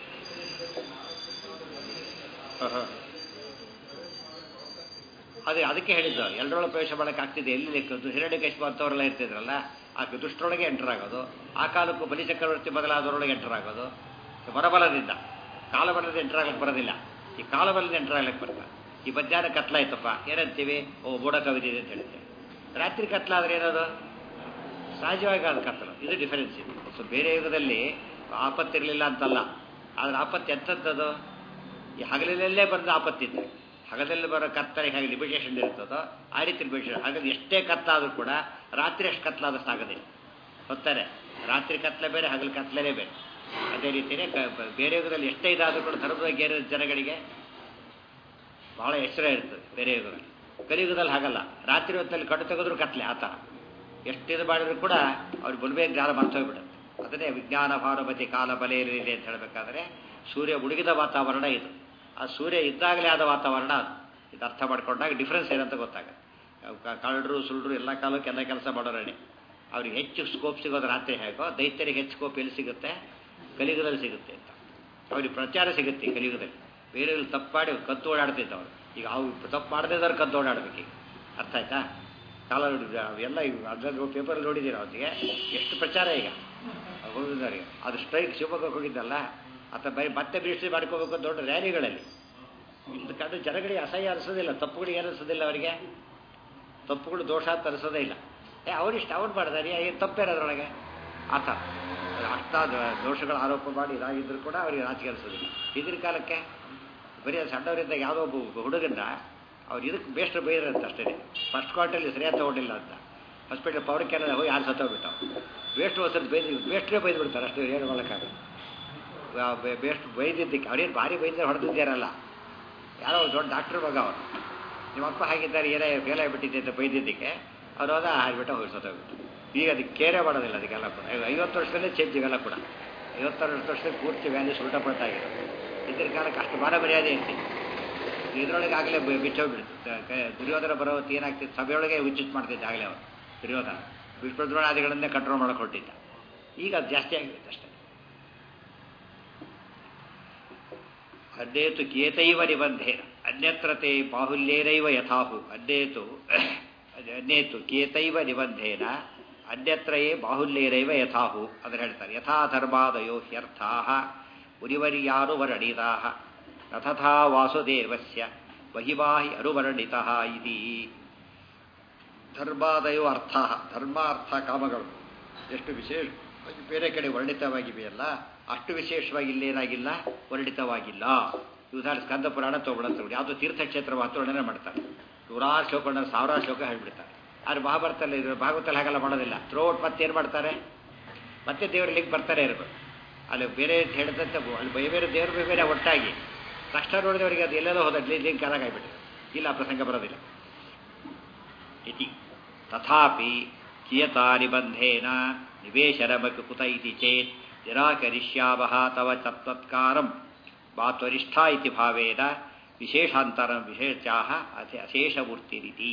ಅದೇ ಅದಕ್ಕೆ ಹೇಳಿದ್ದು ಎಲ್ಲರೊಳಗೆ ಪ್ರವೇಶ ಮಾಡೋಕೆ ಆಗ್ತಿದೆ ಎಲ್ಲಿ ಲೆಕ್ಕದ್ದು ಹಿರಣ್ಯಕೇಶ್ವ ಅಂತವರೆಲ್ಲ ಇರ್ತಿದ್ರಲ್ಲ ಆ ದುಷ್ಟರೊಳಗೆ ಎಂಟರ್ ಆಗೋದು ಆ ಕಾಲಕ್ಕೂ ಬಲಿಚಕ್ರವರ್ತಿ ಬದಲಾದವರೊಳಗೆ ಎಂಟರ್ ಆಗೋದು ಹೊರಬಲದಿಂದ ಕಾಲಬಲದಿಂದ ಎಂಟರ್ ಆಗಕ್ಕೆ ಬರೋದಿಲ್ಲ ಈ ಕಾಲಬಲದಿಂದ ಎಂಟರ್ ಆಗ್ಲಿಕ್ಕೆ ಬರ್ತಾರೆ ಈ ಮಧ್ಯಾಹ್ನ ಕತ್ಲಾಯ್ತಪ್ಪ ಏನಂತೀವಿ ಓ ಬೋಡ ಕವಿದಿದೆ ಅಂತ ಹೇಳ್ತೇವೆ ರಾತ್ರಿ ಕತ್ಲಾದ್ರೆ ಏನದು ಸಹಜವಾಗಿ ಅದು ಕತ್ತಲು ಇದು ಡಿಫರೆನ್ಸ್ ಇದೆ ಸೊ ಬೇರೆ ಯುಗದಲ್ಲಿ ಆಪತ್ತಿರಲಿಲ್ಲ ಅಂತಲ್ಲ ಆದರೆ ಆಪತ್ತು ಎಂಥದ್ದು ಈ ಹಗಲಿನಲ್ಲೇ ಬಂದ ಆಪತ್ತಿದೆ ಹಗಲಲ್ಲಿ ಬರೋ ಕತ್ತರಿಗೆ ಹಾಗೆ ಲಿಮಿಟೇಷನ್ ಇರ್ತದೋ ಆ ರೀತಿ ಲಿಮಿಟೇಷನ್ ಹಾಗಾದ್ರೆ ಎಷ್ಟೇ ಕತ್ತಾದರೂ ಕೂಡ ರಾತ್ರಿ ಅಷ್ಟು ಕತ್ಲಾದಷ್ಟು ಆಗೋದಿಲ್ಲ ಗೊತ್ತಾರೆ ರಾತ್ರಿ ಕತ್ಲೆ ಬೇರೆ ಹಗಲು ಕತ್ಲೇ ಬೇರೆ ಅದೇ ರೀತಿಯೇ ಬೇರೆ ಯುಗದಲ್ಲಿ ಎಷ್ಟೇ ಇದಾದರೂ ಕೂಡ ಧರ್ಮದ ಬಗ್ಗೆ ಜನಗಳಿಗೆ ಬಹಳ ಎಚ್ಚರ ಇರ್ತದೆ ಬೇರೆ ಯುಗದಲ್ಲಿ ಕಲಿಯುಗದಲ್ಲಿ ಹಾಗಲ್ಲ ರಾತ್ರಿ ಹೊತ್ತಲ್ಲಿ ಕಣ್ಣು ತೆಗೆದ್ರು ಕತ್ಲೆ ಆ ಥರ ಎಷ್ಟಿದು ಮಾಡಿದ್ರು ಕೂಡ ಅವ್ರು ಬುಲ್ಬೇ ಜ್ಞಾನ ಮರ್ತೋಗ್ಬಿಡುತ್ತೆ ಅದನ್ನೇ ವಿಜ್ಞಾನ ಭಾನುಮತಿ ಕಾಲ ಬಲೆಯಲಿದೆ ಅಂತ ಹೇಳಬೇಕಾದ್ರೆ ಸೂರ್ಯ ಮುಳುಗಿದ ವಾತಾವರಣ ಇದು ಆ ಸೂರ್ಯ ಇದ್ದಾಗಲೇ ಆದ ವಾತಾವರಣ ಅದು ಇದು ಅರ್ಥ ಮಾಡ್ಕೊಂಡಾಗ ಡಿಫ್ರೆನ್ಸ್ ಏನಂತ ಗೊತ್ತಾಗುತ್ತೆ ಕಳ್ಳರು ಸುಳ್ಳರು ಎಲ್ಲ ಕಾಲಕ್ಕೆ ಎಲ್ಲ ಕೆಲಸ ಮಾಡೋರೇ ಅವ್ರಿಗೆ ಹೆಚ್ಚು ಸ್ಕೋಪ್ ಸಿಗೋದು ರಾತ್ರಿ ಹೇಗೋ ದೈತ್ಯರಿಗೆ ಹೆಚ್ಚು ಸ್ಕೋಪ್ ಎಲ್ಲಿ ಸಿಗುತ್ತೆ ಕಲಿಯುಗದಲ್ಲಿ ಸಿಗುತ್ತೆ ಅಂತ ಅವ್ರಿಗೆ ಪ್ರಚಾರ ಸಿಗುತ್ತೆ ಕಲಿಯುಗದಲ್ಲಿ ಬೇರೆ ತಪ್ಪು ಮಾಡಿ ಕದ್ದು ಓಡಾಡ್ತಿದ್ದವ್ರು ಈಗ ಅವು ತಪ್ಪು ಮಾಡದಿದ್ದವ್ರು ಕದ್ದು ಓಡಾಡ್ಬೇಕು ಈಗ ಅರ್ಥ ಆಯ್ತಾ ಕಾಲ ಎಲ್ಲ ಅದರಲ್ಲಿ ಪೇಪರಲ್ಲಿ ನೋಡಿದ್ದೀರ ಅವತ್ತಿಗೆ ಎಷ್ಟು ಪ್ರಚಾರ ಈಗ ಹೋಗಿದ್ದವರಿಗೆ ಅದು ಸ್ಟ್ರೈಕ್ ಶಿವಮೊಗ್ಗಕ್ಕೆ ಹೋಗಿದ್ದಲ್ಲ ಅಥವಾ ಬರೀ ಮತ್ತೆ ಬಿಡಿಸಿ ಮಾಡ್ಕೋಬೇಕು ದೊಡ್ಡ ರ್ಯಾಲಿಗಳಲ್ಲಿ ಇದು ಕಂಡು ಜನಗಳಿಗೆ ಅಸಹ್ಯ ಅನಿಸೋದಿಲ್ಲ ತಪ್ಪುಗಳಿಗೆ ಏನು ಅನಿಸೋದಿಲ್ಲ ಅವರಿಗೆ ತಪ್ಪುಗಳು ದೋಷ ಅಂತ ಅನಿಸೋದೇ ಇಲ್ಲ ಏ ಅವರಿಷ್ಟು ಅವ್ರು ಮಾಡಿದಾರೆ ಏನು ತಪ್ಪೇನದ್ರೊಳಗೆ ಆ ಥರ ಅಷ್ಟ ದೋಷಗಳ ಆರೋಪ ಮಾಡಿ ಇದಾಗಿದ್ರು ಕೂಡ ಅವರಿಗೆ ನಾಚಿಕೆ ಅನಿಸೋದಿಲ್ಲ ಇದ್ರ ಕಾಲಕ್ಕೆ ಬರೀ ಸಣ್ಣವರಿದ್ದಾಗ ಯಾವುದೋ ಒಬ್ಬ ಹುಡುಗನ್ನ ಅವ್ರು ಇದಕ್ಕೆ ಬೇಸ್ಟ್ ಬೈದ್ರಂತ ಅಷ್ಟೇ ಫಸ್ಟ್ ಕ್ವಾರ್ಟರ್ಲಿ ಸರಿಯಾಗಿ ತಗೊಂಡಿಲ್ಲ ಅಂತ ಹಾಸ್ಪಿಟಲ್ ಪವರ್ ಕ್ಯಾನ ಹೋಗಿ ಯಾರು ಸತ್ತೋಗ್ಬಿಟ್ಟ ಬೇಸ್ಟ್ ಹೊಸದು ಬೈದು ಬೇಸ್ಟ್ರೇ ಬೈದು ಬಿಡ್ತಾರೆ ಅಷ್ಟೇ ಏನು ಮಾಡೋಕ್ಕಾಗಲ್ಲ ಬೇಸ್ಟ್ ಬೈದಿದ್ದಕ್ಕೆ ಅವ್ರೇನು ಭಾರಿ ಬೈದ್ರೆ ಹೊಡೆದಿದ್ದಾರಲ್ಲ ಯಾರೋ ದೊಡ್ಡ ಡಾಕ್ಟ್ರ್ ಮಗ ಅವರು ನಿಮ್ಮ ಅಪ್ಪ ಹಾಗಿದ್ದಾರೆ ಏನೇ ಫೇಲ್ ಆಗಿಬಿಟ್ಟಿದೆ ಅಂತ ಬೈದಿದ್ದಕ್ಕೆ ಅವ್ರು ಹೋದ ಹಾಡ್ಬಿಟ್ಟು ಹೋಗಿ ಸತ್ತೋಗ್ಬಿಟ್ಟು ಈಗ ಅದಕ್ಕೆ ಕೇರೇ ಮಾಡೋದಿಲ್ಲ ಅದಕ್ಕೆಲ್ಲ ಕೂಡ ಐವತ್ತು ವರ್ಷದಲ್ಲೇ ಚೇಂಜ್ ಇವೆಲ್ಲ ಕೂಡ ಐವತ್ತಾರು ವರ್ಷದಲ್ಲಿ ಪೂರ್ತಿ ವ್ಯಾಲ್ಯೂಸ್ ಉಲ್ಟಪಟ್ಟಾಗಿದೆ ಇದ್ರ ಕಾಲಕ್ಕೆ ಅಷ್ಟು ಬಾರ ಮರ್ಯಾದೆ ಇರ್ತಿತ್ತು ಇದರೊಳಗೆ ಆಗಲೇ ಬಿಟ್ಟೋಗ್ಬಿಡ್ತು ದುರ್ಯೋಧನ ಬರೋವತ್ತು ಏನಾಗ್ತಿತ್ತು ಸಭೆಯೊಳಗೆ ಉಚಿತ ಮಾಡ್ತಿದ್ದ ಆಗಲೇ ಅವರು ದುರ್ಯೋಧನ ವಿಷ್ಣುದ್ರೋಣಾದಿಗಳನ್ನೇ ಕಂಟ್ರೋಲ್ ಮಾಡಕ್ಕೆ ಹೊಟ್ಟಿದ್ದ ಈಗ ಅದು ಜಾಸ್ತಿ ಆಗಿಬಿಡುತ್ತೆ ಅಷ್ಟೇ ಅನ್ಯೇತು ಕೇತೈವ ನಿಬಂಧೇನ ಅನ್ಯತ್ರತೆ ಬಾಹುಲ್ಯೇನೈವ ಯಥಾಹು ಅನ್ಯೇತು ಅನ್ಯೇತು ಕೇತೈವ ನಿಬಂಧೇನ ಅನ್ಯತ್ರಯೇ ಬಾಹುಲ್ಯೇನೈವ ಯಥಾಹು ಅದನ್ನು ಹೇಳ್ತಾರೆ ಯಥಾ ಧರ್ಮಾದಯೋ ಹ್ಯರ್ಥಾ ಮುನಿವರ್ಯಾನು ವರ್ಣಿತಾ ತಥಾ ವಾಸುದೇವಸ್ಯ ಮಹಿಮಾಹಿ ಅನುವರ್ಣಿತ ಇತಿ ಧರ್ಮಾದಯೋ ಅರ್ಥ ಧರ್ಮ ಅರ್ಥ ಕಾಮಗಳು ಎಷ್ಟು ವಿಶೇಷ ಬೇರೆ ಕಡೆ ವರ್ಣಿತವಾಗಿವೆಯಲ್ಲ ಅಷ್ಟು ವಿಶೇಷವಾಗಿ ಇಲ್ಲೇನಾಗಿಲ್ಲ ವರ್ಣಿತವಾಗಿಲ್ಲ ಉದಾಹರಣೆ ಸ್ಕಂದ ಪುರಾಣ ತಗೊಳ್ಳೋದು ಯಾವುದೋ ತೀರ್ಥಕ್ಷೇತ್ರ ಮಾತ್ರ ವರ್ಣನೆ ಮಾಡ್ತಾರೆ ನೂರಾರು ಶ್ಲೋಕ ಸಾವಿರಾರು ಶ್ಲೋಕ ಹೇಳ್ಬಿಡ್ತಾರೆ ಆದ್ರೆ ಮಹಾಭಾರತದಲ್ಲಿ ಇದ್ರೆ ಭಾಗವತಲ್ಲಿ ಹಾಗೆಲ್ಲ ಮಾಡೋದಿಲ್ಲ ಥ್ರೋಟ್ ಮತ್ತೇನು ಮಾಡ್ತಾರೆ ಮತ್ತೆ ದೇವ್ರ ಲಿಂಕ್ ಬರ್ತಾರೆ ಇರಬೇಕು ಅಲ್ಲಿ ಬೇರೆ ಹೇಳಿದಂತೆ ಅಲ್ಲಿ ಬೈ ಬೇರೆ ದೇವ್ರ ಬೇರೆ ಒಟ್ಟಾಗಿ ತಕ್ಷಣ ನೋಡಿದವರಿಗೆ ಅದು ಎಲ್ಲೆಲ್ಲೋ ಹೋದ ಲಿಂಕ್ ಆದಾಗಿಬಿಟ್ಟು ಇಲ್ಲ ಆ ಪ್ರಸಂಗ ಬರೋದಿಲ್ಲ ಇತಿ ತಥಾಪಿ ಕಿಯತಾ ನಿಬಂಧೇನ ನಿವೇಶನಮಪಿ ಕುತ ಇತಿ ಚೇತ್ ನಿರಾಕರಿಷ್ಯಾವಹ ತವ ತತ್ವತ್ಕಾರಂ ಮಾತ್ವರಿಷ್ಠಾ ಇತಿ ಭಾವೇನ ವಿಶೇಷಾಂತರಂ ವಿಶೇಷಾಹ ಅಶೇಷಮೂರ್ತಿರಿತಿ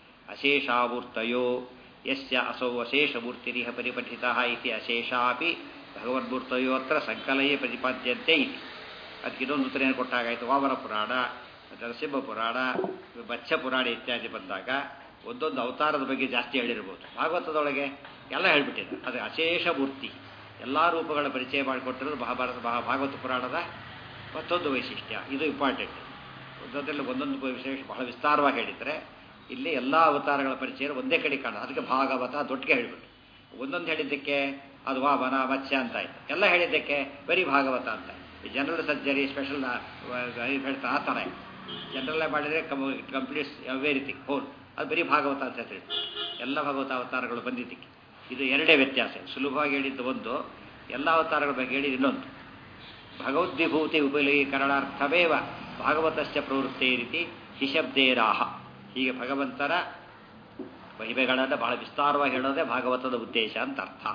ಅಶೇಷಾಮೂರ್ತಯೋ ಯಸ್ಯ ಅಸೌ ಅಶೇಷಮೂರ್ತಿರಿಹ ಪರಿಪಠಿತಃ ಇತಿ ಅಶೇಷಾಪಿ ಭಗವದ್ಮೂರ್ತಯೋತ್ರ ಸಂಕಲಯೇ ಪ್ರತಿಪಾದ್ಯಂತೆ ಇತಿ ಅದಕ್ಕೆ ಇದೊಂದು ಉತ್ತರೇನು ಕೊಟ್ಟಾಗಾಯಿತು ವಾಮನ ಪುರಾಣ ನರಸಿಂಹ ಪುರಾಣ ಮತ್ಸ್ಯ ಪುರಾಣ ಇತ್ಯಾದಿ ಬಂದಾಗ ಒಂದೊಂದು ಅವತಾರದ ಬಗ್ಗೆ ಜಾಸ್ತಿ ಹೇಳಿರ್ಬೋದು ಭಾಗವತದೊಳಗೆ ಎಲ್ಲ ಹೇಳ್ಬಿಟ್ಟಿದೆ ಅದು ಅಶೇಷ ಮೂರ್ತಿ ಎಲ್ಲ ರೂಪಗಳ ಪರಿಚಯ ಮಾಡಿಕೊಟ್ಟಿರೋದು ಮಹಾಭಾರತ ಮಹಾ ಭಾಗವತ ಪುರಾಣದ ಮತ್ತೊಂದು ವೈಶಿಷ್ಟ್ಯ ಇದು ಇಂಪಾರ್ಟೆಂಟ್ ಒಂದೊಂದರಲ್ಲಿ ಒಂದೊಂದು ವಿಶೇಷ ಬಹಳ ವಿಸ್ತಾರವಾಗಿ ಹೇಳಿದರೆ ಇಲ್ಲಿ ಎಲ್ಲ ಅವತಾರಗಳ ಪರಿಚಯ ಒಂದೇ ಕಡೆ ಕಾಣ ಅದಕ್ಕೆ ಭಾಗವತ ದೊಡ್ಡಗೆ ಹೇಳಿಬಿಟ್ಟು ಒಂದೊಂದು ಹೇಳಿದ್ದಕ್ಕೆ ಅದು ವಾಮನ ಮತ್ಸ್ಯ ಅಂತ ಆಯ್ತು ಎಲ್ಲ ಹೇಳಿದ್ದಕ್ಕೆ ಬರೀ ಭಾಗವತ ಅಂತ ಈ ಜನರಲ್ ಸರ್ಜರಿ ಸ್ಪೆಷಲ್ ಹೇಳ್ತಾ ಆ ಥರ ಜನರಲ್ಲೇ ಮಾಡಿದರೆ ಕಂಪ್ಲೀಟ್ ಎವ್ರಿಥಿಂಗ್ ಹೋಲ್ ಅದು ಬರೀ ಭಾಗವತ ಅಂತ ಹೇಳಿ ಎಲ್ಲ ಭಾಗವತ ಅವತಾರಗಳು ಬಂದಿದ್ದಕ್ಕೆ ಇದು ಎರಡೇ ವ್ಯತ್ಯಾಸ ಸುಲಭವಾಗಿ ಹೇಳಿದ್ದು ಒಂದು ಎಲ್ಲ ಅವತಾರಗಳ ಬಗ್ಗೆ ಹೇಳಿದ್ದು ಇನ್ನೊಂದು ಭಗವದ್ವಿಭೂತಿ ಉಪಲೀಕರಣಾರ್ಥಮೇವ ಭಾಗವತಸ್ಯ ಪ್ರವೃತ್ತಿ ರೀತಿ ಹಿಶಬ್ದೇರಾಹ ಹೀಗೆ ಭಗವಂತನ ಮಹಿಮೆಗಳನ್ನು ಬಹಳ ವಿಸ್ತಾರವಾಗಿ ಹೇಳೋದೇ ಭಾಗವತದ ಉದ್ದೇಶ ಅಂತ ಅರ್ಥ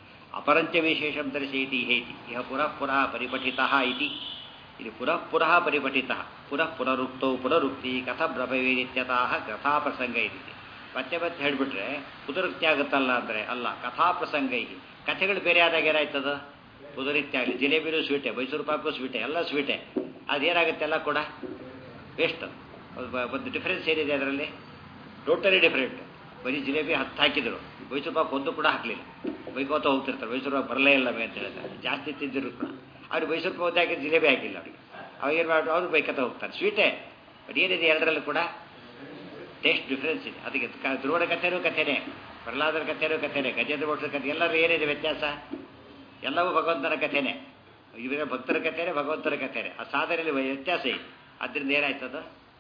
ಅಪರಂಚ ವಿಶೇಷಂ ದರ್ಶಯತಿ ಹೇತಿ ಇಹ ಪುನಃ ಪುನಃ ಪರಿಪಠಿತ ಇತಿ ಇದು ಪುನಃ ಪುನಃ ಪರಿಪಠಿತ ಪುನಃ ಪುನರುಕ್ತೌ ಪುನರುಕ್ತಿ ಕಥ ಬ್ರಹ್ಮವೇದಿತ್ಯತಃ ಕಥಾ ಪ್ರಸಂಗ ಇದಿದೆ ಮತ್ತೆ ಮತ್ತೆ ಹೇಳಿಬಿಟ್ರೆ ಪುನರುಕ್ತಿ ಆಗುತ್ತಲ್ಲ ಅಂದರೆ ಅಲ್ಲ ಕಥಾ ಪ್ರಸಂಗ ಇದೆ ಕಥೆಗಳು ಬೇರೆ ಆದಾಗ ಏನಾಯ್ತದ ಪುನರುಕ್ತಿ ಆಗಲಿ ಜಿಲೇಬಿನೂ ಸ್ವೀಟೆ ಮೈಸೂರು ಪಾಕು ಸ್ವೀಟೆ ಎಲ್ಲ ಸ್ವೀಟೆ ಅದೇನಾಗುತ್ತೆ ಎಲ್ಲ ಕೂಡ ವೇಸ್ಟ್ ಒಂದು ಡಿಫರೆನ್ಸ್ ಏನಿದೆ ಅದರಲ್ಲಿ ಟೋಟಲಿ ಡಿಫರೆಂಟ್ ಬರೀ ಜಿಲೇಬಿ ಹತ್ತು ಹಾಕಿದ್ರು ಮೈಸೂರು ಪಾಕ್ ಒಂದು ಕೂಡ ಹಾಕಲಿಲ್ಲ ಬೈಕೋತ ಹೋಗ್ತಿರ್ತಾರೆ ಮೈಸೂರು ಪಾಕ್ ಬರಲೇ ಇಲ್ಲ ಅಂತ ಹೇಳ್ತಾರೆ ಜಾಸ್ತಿ ತಿಂದಿರು ಕೂಡ ಅವ್ರು ಮೈಸೂರು ಪಾಕ್ ಹಾಕಿ ಜಿಲೇಬಿ ಹಾಕಿಲ್ಲ ಅವ್ರಿಗೆ ಅವಾಗ ಏನು ಮಾಡಿ ಅವ್ರು ಬೈಕತ್ತ ಹೋಗ್ತಾರೆ ಸ್ವೀಟೇ ಬಟ್ ಏನಿದೆ ಎರಡರಲ್ಲೂ ಕೂಡ ಟೇಸ್ಟ್ ಡಿಫ್ರೆನ್ಸ್ ಇದೆ ಅದಕ್ಕೆ ಧ್ರುವನ ಕಥೆನೂ ಕಥೆನೇ ಪ್ರಹ್ಲಾದರ ಕಥೆನೂ ಕಥೆನೇ ಗಜೇಂದ್ರ ಭಟ್ರ ಕಥೆ ಎಲ್ಲರೂ ಏನಿದೆ ವ್ಯತ್ಯಾಸ ಎಲ್ಲವೂ ಭಗವಂತನ ಕಥೆನೇ ಇವರ ಭಕ್ತರ ಕಥೆನೇ ಭಗವಂತನ ಕಥೆನೇ ಆ ಸಾಧನೆಯಲ್ಲಿ ವ್ಯತ್ಯಾಸ ಇದೆ ಅದರಿಂದ ಏನಾಯ್ತದ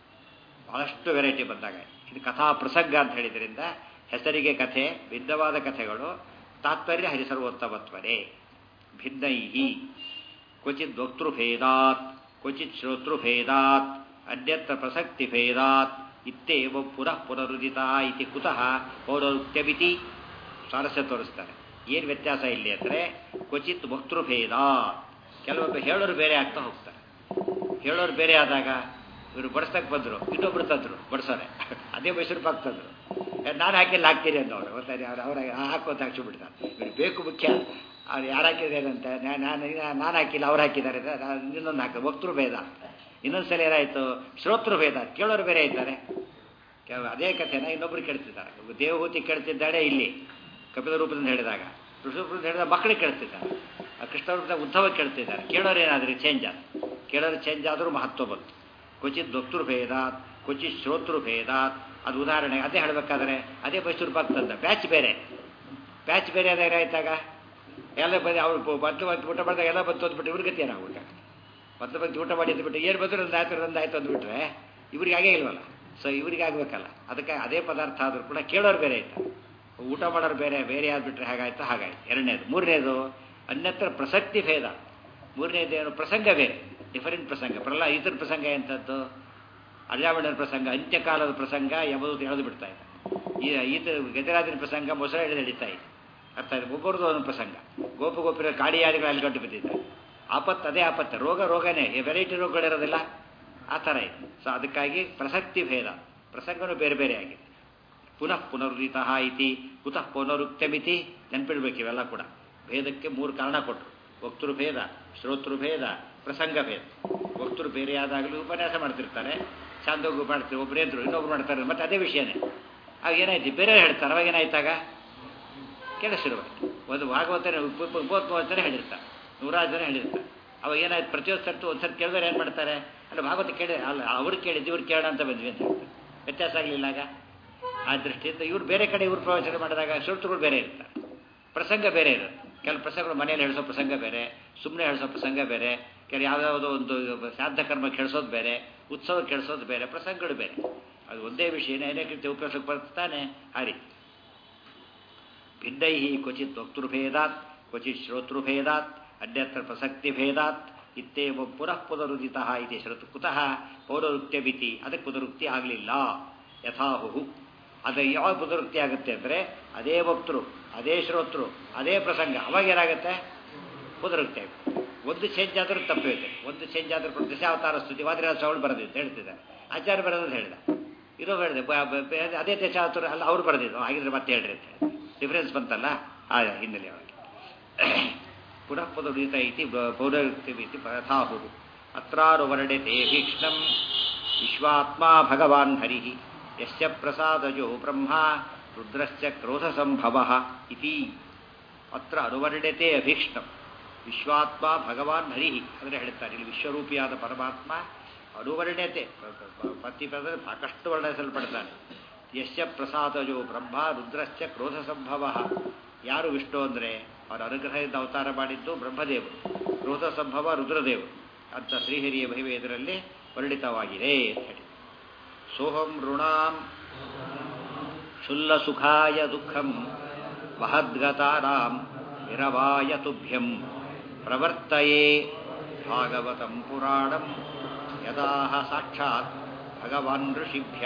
ಬಹಳಷ್ಟು ವೆರೈಟಿ ಬಂದಾಗ ಇದು ಕಥಾ ಪ್ರಸಂಗ ಅಂತ ಹೇಳಿದ್ರಿಂದ ಹೆಸರಿಗೆ ಕಥೆ ಭಿನ್ನವಾದ ಕಥೆಗಳು ತಾತ್ಪರ್ಯ ಹರಿಸರ್ವೋತ್ತಮತ್ವರೇ ಭಿನ್ನೈಹಿ ಕ್ವಚಿತ್ ವಕ್ತೃಭೇದಾತ್ ಕ್ವಚಿತ್ ಶ್ರೋತೃಭೇದಾತ್ ಅನ್ಯತ್ರ ಪ್ರಸಕ್ತಿಭೇದಾತ್ ಇತ್ತೇವ ಪುನಃ ಪುನರುದಿತ ಇತಿ ಕುತಃ ಪೌರರುಕ್ತ್ಯಮಿತಿ ಸ್ವಾರಸ್ಯ ತೋರಿಸ್ತಾರೆ ಏನು ವ್ಯತ್ಯಾಸ ಇಲ್ಲಿ ಅಂದರೆ ಕ್ವಚಿತ್ ವಕ್ತೃಭೇದ ಕೆಲವೊಬ್ಬರು ಹೇಳೋರು ಬೇರೆ ಆಗ್ತಾ ಹೋಗ್ತಾರೆ ಹೇಳೋರು ಬೇರೆ ಆದಾಗ ಇವರು ಬಡಿಸ್ತಕ್ಕೆ ಬಂದರು ಇನ್ನೊಬ್ರು ತಂದರು ಬಡಿಸೋರೆ ಅದೇ ಮೈಸೂರು ಪಾಕ್ ತಂದರು ನಾನು ಹಾಕಿಲ್ಲ ಹಾಕ್ತೀನಿ ಅಂದವರು ಗೊತ್ತಾನೆ ಅವ್ರು ಅವ್ರ ಹಾಕೋತ ಹಾಕ್ಸಿಬಿಡ್ತಾರೆ ಇವ್ರು ಬೇಕು ಮುಖ್ಯ ಅವ್ರು ಯಾರು ಹಾಕಿದ್ದಾರೆ ಅಂತ ನಾನು ನಾನು ಹಾಕಿಲ್ಲ ಅವ್ರು ಹಾಕಿದ್ದಾರೆ ಇನ್ನೊಂದು ಹಾಕ ವಕ್ತೃ ಭೇದ ಇನ್ನೊಂದು ಸಲ ಏನಾಯಿತು ಶ್ರೋತೃ ಭೇದ ಕೇಳೋರು ಬೇರೆ ಇದ್ದಾರೆ ಅದೇ ಕಥೆನ ಇನ್ನೊಬ್ರು ಕೇಳ್ತಿದ್ದಾರೆ ದೇವಹೂತಿ ಕೇಳ್ತಿದ್ದಾಳೆ ಇಲ್ಲಿ ಕಪಿಲ ರೂಪದಿಂದ ಹೇಳಿದಾಗ ಋಷಭ ಹೇಳಿದಾಗ ಮಕ್ಕಳಿಗೆ ಕೇಳ್ತಿದ್ದಾರೆ ಕೃಷ್ಣ ರೂಪದಾಗ ಉದ್ಧವ ಕೇಳ್ತಿದ್ದಾರೆ ಕೇಳೋರು ಏನಾದ್ರಿ ಚೇಂಜ್ ಆದ ಕೇಳೋರು ಚೇಂಜ್ ಆದರೂ ಮಹತ್ವ ಬಂತು ಕ್ವಚಿತ್ ಭಕ್ತೃ ಭೇದಾತ್ ಕ್ವಚಿತ್ ಶ್ರೋತೃ ಭೇದಾತ್ ಅದು ಉದಾಹರಣೆ ಅದೇ ಹೇಳಬೇಕಾದ್ರೆ ಅದೇ ಮೈಸೂರು ಪಾಕ್ ತಂದ ಬ್ಯಾಚ್ ಬೇರೆ ಬ್ಯಾಚ್ ಬೇರೆ ಅದಾಗ ಆಯ್ತಾಗ ಎಲ್ಲ ಬಂದು ಅವ್ರು ಮೊದಲು ಬಂದು ಊಟ ಮಾಡಿದಾಗ ಎಲ್ಲ ಬಂತು ಅಂದ್ಬಿಟ್ಟು ಇವ್ರಿಗೆ ಗತಿ ಏನಾಗ್ಬಿಟ್ಟ ಮೊದಲು ಬಂದು ಊಟ ಮಾಡಿ ಅಂದ್ಬಿಟ್ಟು ಏನು ಬಂದ್ರು ಒಂದು ಆಯ್ತು ಒಂದು ಆಯ್ತು ಅಂದ್ಬಿಟ್ರೆ ಇವ್ರಿಗೆ ಆಗೇ ಇಲ್ವಲ್ಲ ಸೊ ಇವ್ರಿಗೆ ಆಗಬೇಕಲ್ಲ ಅದಕ್ಕೆ ಅದೇ ಪದಾರ್ಥ ಆದರೂ ಕೂಡ ಕೇಳೋರು ಬೇರೆ ಆಯ್ತು ಊಟ ಮಾಡೋರು ಬೇರೆ ಬೇರೆ ಆದ್ಬಿಟ್ರೆ ಹೇಗಾಯ್ತು ಹಾಗಾಯ್ತು ಎರಡನೇದು ಮೂರನೇದು ಅನ್ಯತ್ರ ಪ್ರಸಕ್ತಿ ಭೇದ ಮೂರನೇದು ಏನು ಪ್ರಸಂಗ ಬೇರೆ ಡಿಫರೆಂಟ್ ಪ್ರಸಂಗ ಪ್ರಹ್ಲಾ ಈತರ ಪ್ರಸಂಗ ಎಂಥದ್ದು ಅರ್ಜಾವಣನ ಪ್ರಸಂಗ ಅಂತ್ಯಕಾಲದ ಪ್ರಸಂಗ ಎಂಬುದು ಎಳೆದು ಬಿಡ್ತಾ ಇದೆ ಈ ಈತ ಗಜರಾಜನ ಪ್ರಸಂಗ ಮೊಸಳೆ ಎಳೆದು ಹಿಡಿತಾ ಇದೆ ಅರ್ಥ ಇದೆ ಒಬ್ಬರದು ಒಂದು ಪ್ರಸಂಗ ಗೋಪ ಗೋಪಿರ ಕಾಡಿಯಾಡಿಗಳು ಅಲ್ಲಿ ಗಂಟು ಬಿದ್ದಿದ್ದಾರೆ ಆಪತ್ತು ಅದೇ ಆಪತ್ತು ರೋಗ ರೋಗನೇ ವೆರೈಟಿ ರೋಗಗಳಿರೋದಿಲ್ಲ ಆ ಥರ ಇದೆ ಸೊ ಅದಕ್ಕಾಗಿ ಪ್ರಸಕ್ತಿ ಭೇದ ಪ್ರಸಂಗನೂ ಬೇರೆ ಬೇರೆ ಆಗಿದೆ ಪುನಃ ಪುನರುದಿತ ಇತಿ ಕುತಃ ಪುನರುಕ್ತಮಿತಿ ನೆನ್ಪಿಡ್ಬೇಕು ಇವೆಲ್ಲ ಕೂಡ ಭೇದಕ್ಕೆ ಮೂರು ಕಾರಣ ಕೊಟ್ಟರು ವಕ್ತೃ ಭೇದ ಶ್ರೋತೃ ಭೇದ ಪ್ರಸಂಗ ಭೇದ ವಕ್ತೃ ಬೇರೆ ಆದಾಗಲೂ ಉಪನ್ಯಾಸ ಮಾಡ್ತಿರ್ತಾರೆ ಚಾಂದೋಗು ಮಾಡ್ತಾರೆ ಒಬ್ಬರೇ ಇದ್ರು ಇನ್ನೊಬ್ರು ಮಾಡ್ತಾರೆ ಮತ್ತೆ ಅದೇ ವಿಷಯನೇ ಆಗ ಏನಾಯ್ತು ಬೇರೆ ಹೇಳ್ತಾರೆ ಅವಾಗ ಏನಾಯ್ತಾಗ ಕೆಲಸಿರುವಾಯ್ತು ಒಂದು ಭಾಗವತನೇ ಉಪೋತ್ಮವಚನ ಹೇಳಿರ್ತಾರೆ ನೂರಾರು ಜನ ಹೇಳಿರ್ತಾರೆ ಅವಾಗ ಏನಾಯ್ತು ಪ್ರತಿಯೊಂದು ಸರ್ತು ಒಂದು ಸರ್ತಿ ಕೇಳಿದ್ರೆ ಏನು ಮಾಡ್ತಾರೆ ಅಲ್ಲ ಭಾಗವತ ಕೇಳಿ ಅಲ್ಲ ಅವ್ರು ಕೇಳಿದ್ದು ಇವ್ರು ಕೇಳೋಣ ಅಂತ ಬಂದ್ವಿ ಅಂತ ಹೇಳ್ತಾರೆ ವ್ಯತ್ಯಾಸ ಆಗಲಿಲ್ಲ ಆಗ ಆ ದೃಷ್ಟಿಯಿಂದ ಇವ್ರು ಬೇರೆ ಕಡೆ ಇವ್ರು ಪ್ರವಚನ ಮಾಡಿದಾಗ ಶ್ರೋತೃಗಳು ಬೇರೆ ಇರ್ತಾರೆ ಪ್ರಸಂಗ ಬೇರೆ ಇರುತ್ತೆ ಕೆಲವು ಪ್ರಸಂಗಗಳು ಮನೆಯಲ್ಲಿ ಹೇಳಿಸೋ ಪ್ರಸಂಗ ಬೇರೆ ಸುಮ್ಮನೆ ಹೇಳಿಸೋ ಪ್ರಸಂಗ ಬೇರೆ ಕೆಲ ಯಾವುದಾವುದೋ ಒಂದು ಶ್ರಾದ್ದ ಕರ್ಮ ಕೆಡಿಸೋದು ಬೇರೆ ಉತ್ಸವ ಕೆಡಿಸೋದು ಬೇರೆ ಪ್ರಸಂಗಗಳು ಬೇರೆ ಅದು ಒಂದೇ ವಿಷಯನೇ ಅನೇಕ ರೀತಿ ಉಪಯೋಗಕ್ಕೆ ಬರ್ತಾನೆ ಆ ರೀತಿ ಭಿನ್ನೈ ಕ್ವಚಿತ್ ವಕ್ತೃಭೇದಾತ್ ಕ್ವಚಿತ್ ಶ್ರೋತೃಭೇದಾತ್ ಅನ್ಯತ್ರ ಪ್ರಸಕ್ತಿಭೇದಾತ್ ಇತ್ತೇವ ಪುನಃ ಪುನರುದಿತ ಇತಿ ಶ್ರುತು ಕುತಃ ಪೌನರುಕ್ತ್ಯಮಿತಿ ಅದಕ್ಕೆ ಪುನರುಕ್ತಿ ಆಗಲಿಲ್ಲ ಯಥಾಹು ಅದು ಯಾವಾಗ ಪುನರುಕ್ತಿ ಆಗುತ್ತೆ ಅಂದರೆ ಅದೇ ಭಕ್ತರು ಅದೇ ಶ್ರೋತೃ ಅದೇ ಪ್ರಸಂಗ ಅವಾಗ ಏನಾಗುತ್ತೆ ಪುನರುಕ್ತಿ ಆಗುತ್ತೆ ಒಂದು ಚೇಂಜ್ ಆದರೂ ತಪ್ಪಿರುತ್ತೆ ಒಂದು ಚೇಂಜ್ ಆದರೂ ದಶಾವತಾರ ಸ್ತುತಿ ವಾದಿರಾಜ ಸ್ವಾಮಿ ಬರೆದಿದ್ದು ಹೇಳ್ತಿದ್ದಾರೆ ಆಚಾರ್ಯ ಬರೋದು ಹೇಳಿದ ಇರೋ ಹೇಳಿದೆ ಅದೇ ದಶಾವತಾರ ಅಲ್ಲ ಅವ್ರು ಬರೆದಿದ್ದು ಹಾಗಿದ್ರೆ ಮತ್ತೆ ಹೇಳ್ರಿ ಅಂತ ಹೇಳಿ ಡಿಫ್ರೆನ್ಸ್ ಬಂತಲ್ಲ ಆ ಹಿನ್ನೆಲೆ ಒಳಗೆ ಪುನಃ ಪುನರುದಿತ ಇತಿ ಪೌನರುಕ್ತಿ ಇತಿ ಯಥಾಹುದು ಅತ್ರಾರು ವರ್ಣತೆ ಭೀಕ್ಷ್ಣಂ ವಿಶ್ವಾತ್ಮ ಭಗವಾನ್ ಹರಿ ಯಸ್ಯ ಪ್ರಸಾದಜೋ ಬ್ರಹ್ಮ ರುದ್ರಶ್ಚ ಕ್ರೋಧ ಸಂಭವ ಇತಿ ಅತ್ರ ಅನುವರ್ಣತೆ ಅಭೀಕ್ಷ್ಣಂ ವಿಶ್ವಾತ್ಮ ಭಗವಾನ್ ಹರಿ ಅಂದರೆ ಹೇಳ್ತಾರೆ ಇಲ್ಲಿ ವಿಶ್ವರೂಪಿಯಾದ ಪರಮಾತ್ಮ ಅನುವರ್ಣ್ಯತೆ ಪ್ರತಿ ಪದ ಸಾಕಷ್ಟು ವರ್ಣಿಸಲ್ಪಡ್ತಾನೆ ಯಶ್ಯ ಪ್ರಸಾದಜೋ ಬ್ರಹ್ಮ ರುದ್ರಶ್ಚ ಕ್ರೋಧ ಸಂಭವ ಯಾರು ವಿಷ್ಣು ಅಂದರೆ ಅವರ ಅನುಗ್ರಹದಿಂದ ಅವತಾರ ಮಾಡಿದ್ದು ಬ್ರಹ್ಮದೇವರು ಕ್ರೋಧ ಸಂಭವ ರುದ್ರದೇವರು ಅಂತ ಶ್ರೀಹರಿಯ ಮಹಿಮೆ ಇದರಲ್ಲಿ ವರ್ಣಿತವಾಗಿದೆ ಅಂತ ಹೇಳಿ ಸೋಹಂ ಋಣಾಂ ಶುಲ್ಲ ಸುಖಾಯ ದುಃಖಂ ಮಹದ್ಗತಾರಾಂ ನಿರವಾಯ ತುಭ್ಯಂ ಪ್ರವರ್ತಯೇ ಭಾಗವತಂ ಪುರಾಣಂ ಯದಾಹ ಸಾಕ್ಷಾತ್ ಭಗವಾನ್ ಋಷಿಭ್ಯ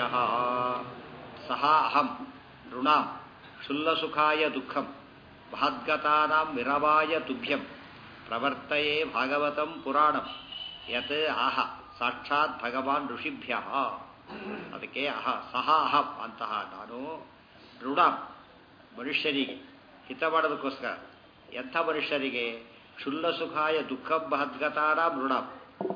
ಸಹ ಅಹಂ ಋಣಾಂ ಶುಲ್ಲಸುಖಾಯ ದುಃಖಂ ಮಹದ್ಗತಾನಾಂ ವಿರವಾಯ ತುಭ್ಯಂ ಪ್ರವರ್ತಯೇ ಭಾಗವತಂ ಪುರಾಣಂ ಯತ್ ಆಹ ಸಾಕ್ಷಾತ್ ಭಗವಾನ್ ಋಷಿಭ್ಯ ಅದಕ್ಕೆ ಅಹ ಸಹ ಅಹಂ ಅಂತಹ ನಾನು ಋಣಾಂ ಮನುಷ್ಯರಿಗೆ ಹಿತ ಮಾಡೋದಕ್ಕೋಸ್ಕರ ಎಂಥ ಮನುಷ್ಯರಿಗೆ ಶುಲ್ಲ ಸುಖಾಯ ದುಃಖ ಮಹದ್ಗತಾರ ಮೃಣಾಂ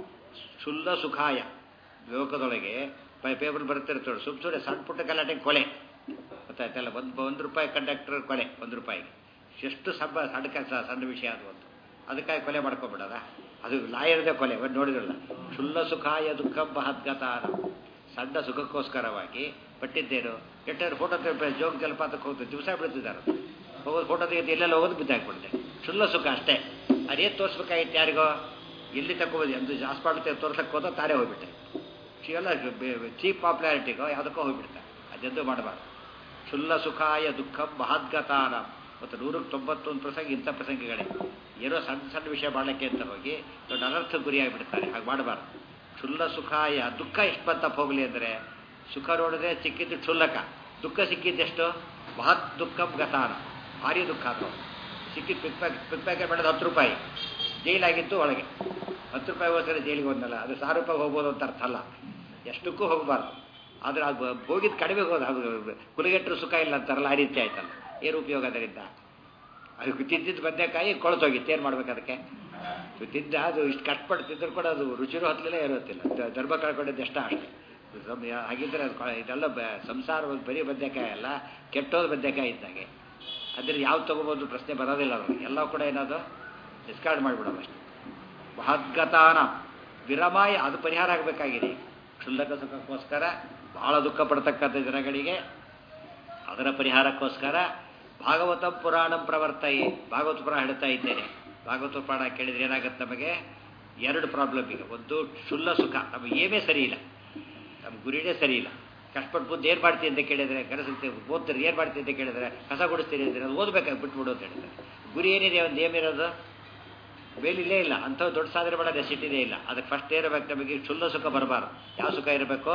ಶುಲ್ಲ ಸುಖಾಯ ಲೋಕದೊಳಗೆ ಪೇಪರ್ ಬರ್ತಿರ್ತಾಳೆ ಸುಮ್ ಸುಮ್ಮನೆ ಸಣ್ಣ ಪುಟ್ಟ ಗಲಾಟೆ ಕೊಲೆ ಗೊತ್ತಾಯ್ತಲ್ಲ ಒಂದು ಒಂದು ರೂಪಾಯಿ ಕಂಡಕ್ಟರ್ ಕೊಲೆ ಒಂದು ರೂಪಾಯಿಗೆ ಎಷ್ಟು ಸಬ್ಬ ಸಣ್ಣ ಕೆಲಸ ಸಣ್ಣ ವಿಷಯ ಅದು ಒಂದು ಅದಕ್ಕಾಗಿ ಕೊಲೆ ಮಾಡ್ಕೊಬಿಡೋದ ಅದು ಲಾಯರ್ದೇ ಕೊಲೆ ಒಂದು ನೋಡಿದ್ರಲ್ಲ ಶುಲ್ಲ ಸುಖಾಯ ದುಃಖ ಮಹದ್ಗತಾರ ಸಣ್ಣ ಸುಖಕ್ಕೋಸ್ಕರವಾಗಿ ಪಟ್ಟಿದ್ದೇನು ಕೆಟ್ಟವ್ರು ಫೋಟೋ ಜೋಗ ಜಲಪಾತಕ್ಕೆ ಹೋಗ್ತಾರೆ ದಿವಸ ಬಿಡ್ತಿದ್ದಾರೆ ಹೋಗೋದು ಫೋಟೋ ತೆಗೆದು ಎಲ್ಲೆಲ್ಲ ಹೋಗೋದು ಬಿದ್ದಾಕ್ಬಿಡ್ತೆ ಶುಲ್ಲ ಸುಖ ಅಷ್ಟೇ ಅದೇನು ತೋರಿಸ್ಬೇಕಾಗಿತ್ತು ಯಾರಿಗೋ ಎಲ್ಲಿ ತಗೋಬೋದು ಎಂದು ಹಾಸ್ಪಿಟ್ಲ್ ತೋರ್ಸಕ್ಕೆ ಹೋದ ತಾನೇ ಹೋಗ್ಬಿಟ್ಟೆ ಎಲ್ಲ ಚೀಪ್ ಪಾಪ್ಯುಲಾರಿಟಿಗೋ ಯಾವುದಕ್ಕೋ ಹೋಗ್ಬಿಡ್ತಾರೆ ಅದೆಂದು ಮಾಡಬಾರ್ದು ಶುಲ್ಲ ಸುಖಾಯ ದುಃಖ ಮಹದ್ಗತಾನ ಮತ್ತು ನೂರಕ್ಕೆ ತೊಂಬತ್ತೊಂದು ಪ್ರಸಂಗ ಇಂಥ ಪ್ರಸಂಗಗಳೇ ಏನೋ ಸಣ್ಣ ಸಣ್ಣ ವಿಷಯ ಮಾಡಲಿಕ್ಕೆ ಅಂತ ಹೋಗಿ ದೊಡ್ಡ ಅನರ್ಥ ಗುರಿಯಾಗಿಬಿಡ್ತಾರೆ ಹಾಗೆ ಮಾಡಬಾರ್ದು ಶುಲ್ಲ ಸುಖಾಯ ದುಃಖ ಎಷ್ಟು ಬಂತಪ್ಪ ಹೋಗಲಿ ಅಂದರೆ ಸುಖ ನೋಡಿದ್ರೆ ಸಿಕ್ಕಿದ್ದು ಕ್ಷುಲ್ಲಕ ದುಃಖ ಸಿಕ್ಕಿದ್ದೆಷ್ಟು ಮಹತ್ ದುಃಖ ಗತಾನ ಭಾರಿ ದುಃಖ ಅದು ಸಿಕ್ಕಿದ್ದು ಪಿಕ್ ಪ್ಯಾಕ್ ಪಿಕ್ ಪ್ಯಾಕೆಟ್ ಮಾಡೋದು ಹತ್ತು ರೂಪಾಯಿ ಜೈಲಾಗಿತ್ತು ಒಳಗೆ ಹತ್ತು ರೂಪಾಯಿ ಹೋದ್ರೆ ಜೈಲಿಗೆ ಹೋದ್ನಲ್ಲ ಅದು ಸಾವಿರ ರೂಪಾಯಿ ಹೋಗ್ಬೋದು ಅಂತ ಅರ್ಥ ಅಲ್ಲ ಎಷ್ಟಕ್ಕೂ ಹೋಗಬಾರ್ದು ಆದರೆ ಅದು ಹೋಗಿದ್ದು ಕಡಿಮೆ ಹೋದ ಅದು ಕುಲಗೆಟ್ಟರು ಸುಖ ಇಲ್ಲ ಅಂತಾರಲ್ಲ ಆ ರೀತಿ ಆಯ್ತಲ್ಲ ಏನು ಉಪಯೋಗ ಅದರಿಂದ ಅದು ತಿದ್ದಿದ್ದು ಬದನೆಕಾಯಿ ಕೊಳತೋಗಿತ್ತು ಏನು ಮಾಡ್ಬೇಕು ಅದಕ್ಕೆ ತಿದ್ದ ಅದು ಇಷ್ಟು ಕಷ್ಟಪಟ್ಟು ತಿಂದ್ರು ಕೂಡ ಅದು ರುಚಿನೂ ಹತ್ತಲಿಲ್ಲ ಏನೂ ಹೊತ್ತಿಲ್ಲ ದರ್ಭ ಕಳ್ಕೊಂಡಿದ್ದು ಎಷ್ಟ ಅಷ್ಟೇ ಹಾಗಿದ್ರೆ ಅದು ಇದೆಲ್ಲ ಸಂಸಾರ ಒಂದು ಬರೀ ಬದನೆಕಾಯಿ ಅಲ್ಲ ಕೆಟ್ಟೋದು ಬದನೆಕಾಯಿ ಇದ್ದಾಗೆ ಅದ್ರ ಯಾವ ತೊಗೋಬೋದು ಪ್ರಶ್ನೆ ಬರೋದಿಲ್ಲ ಅವರು ಎಲ್ಲ ಕೂಡ ಏನದು ಡಿಸ್ಕಾರ್ಡ್ ಮಾಡಿಬಿಡೋದು ಅಷ್ಟೇ ಮಹದ್ಗತಾನ ವಿರಮಾಯ ಅದು ಪರಿಹಾರ ಆಗಬೇಕಾಗಿದೆ ಕ್ಷುಲ್ಲಕ ಸುಖಕ್ಕೋಸ್ಕರ ಬಹಳ ದುಃಖ ಪಡ್ತಕ್ಕಂಥ ಜನಗಳಿಗೆ ಅದರ ಪರಿಹಾರಕ್ಕೋಸ್ಕರ ಭಾಗವತ ಪುರಾಣಂ ಪ್ರವರ್ತಯಿ ಭಾಗವತ ಪುರಾಣ ಹೇಳ್ತಾ ಇದ್ದೇನೆ ಭಾಗವತ ಪುರಾಣ ಕೇಳಿದ್ರೆ ಏನಾಗುತ್ತೆ ನಮಗೆ ಎರಡು ಪ್ರಾಬ್ಲಮ್ ಈಗ ಒಂದು ಶುಲ್ಲ ಸುಖ ನಮಗೆ ಏನೇ ಸರಿ ಇಲ್ಲ ನಮ್ಮ ಗುರಿನೇ ಸರಿ ಇಲ್ಲ ಕಷ್ಟಪಟ್ಟು ಬುದ್ಧಿ ಏನು ಮಾಡ್ತೀನಿ ಅಂತ ಕೇಳಿದರೆ ಕನಸುತ್ತೆ ಓದ್ತಾರೆ ಏನು ಮಾಡ್ತೀನಿ ಅಂತ ಕೇಳಿದರೆ ಕಸ ಕೊಡಿಸ್ತೀನಿ ಅಂತಾರೆ ಅದು ಓದಬೇಕಾಗಿ ಬಿಟ್ಬಿಡು ಅಂತ ಹೇಳ್ತಾರೆ ಗುರಿ ಏನಿದೆ ಒಂದು ಏನಿರೋದು ಬೇಲಿಲ್ಲೇ ಇಲ್ಲ ಅಂಥವು ದೊಡ್ಡ ಸಾಧನೆ ಮಾಡೋ ನೆಸಿಟಿನೇ ಇಲ್ಲ ಅದಕ್ಕೆ ಫಸ್ಟ್ ಇರಬೇಕು ನಮಗೆ ಶುಲ್ಲ ಸುಖ ಬರಬಾರ್ದು ಯಾವ ಸುಖ ಇರಬೇಕು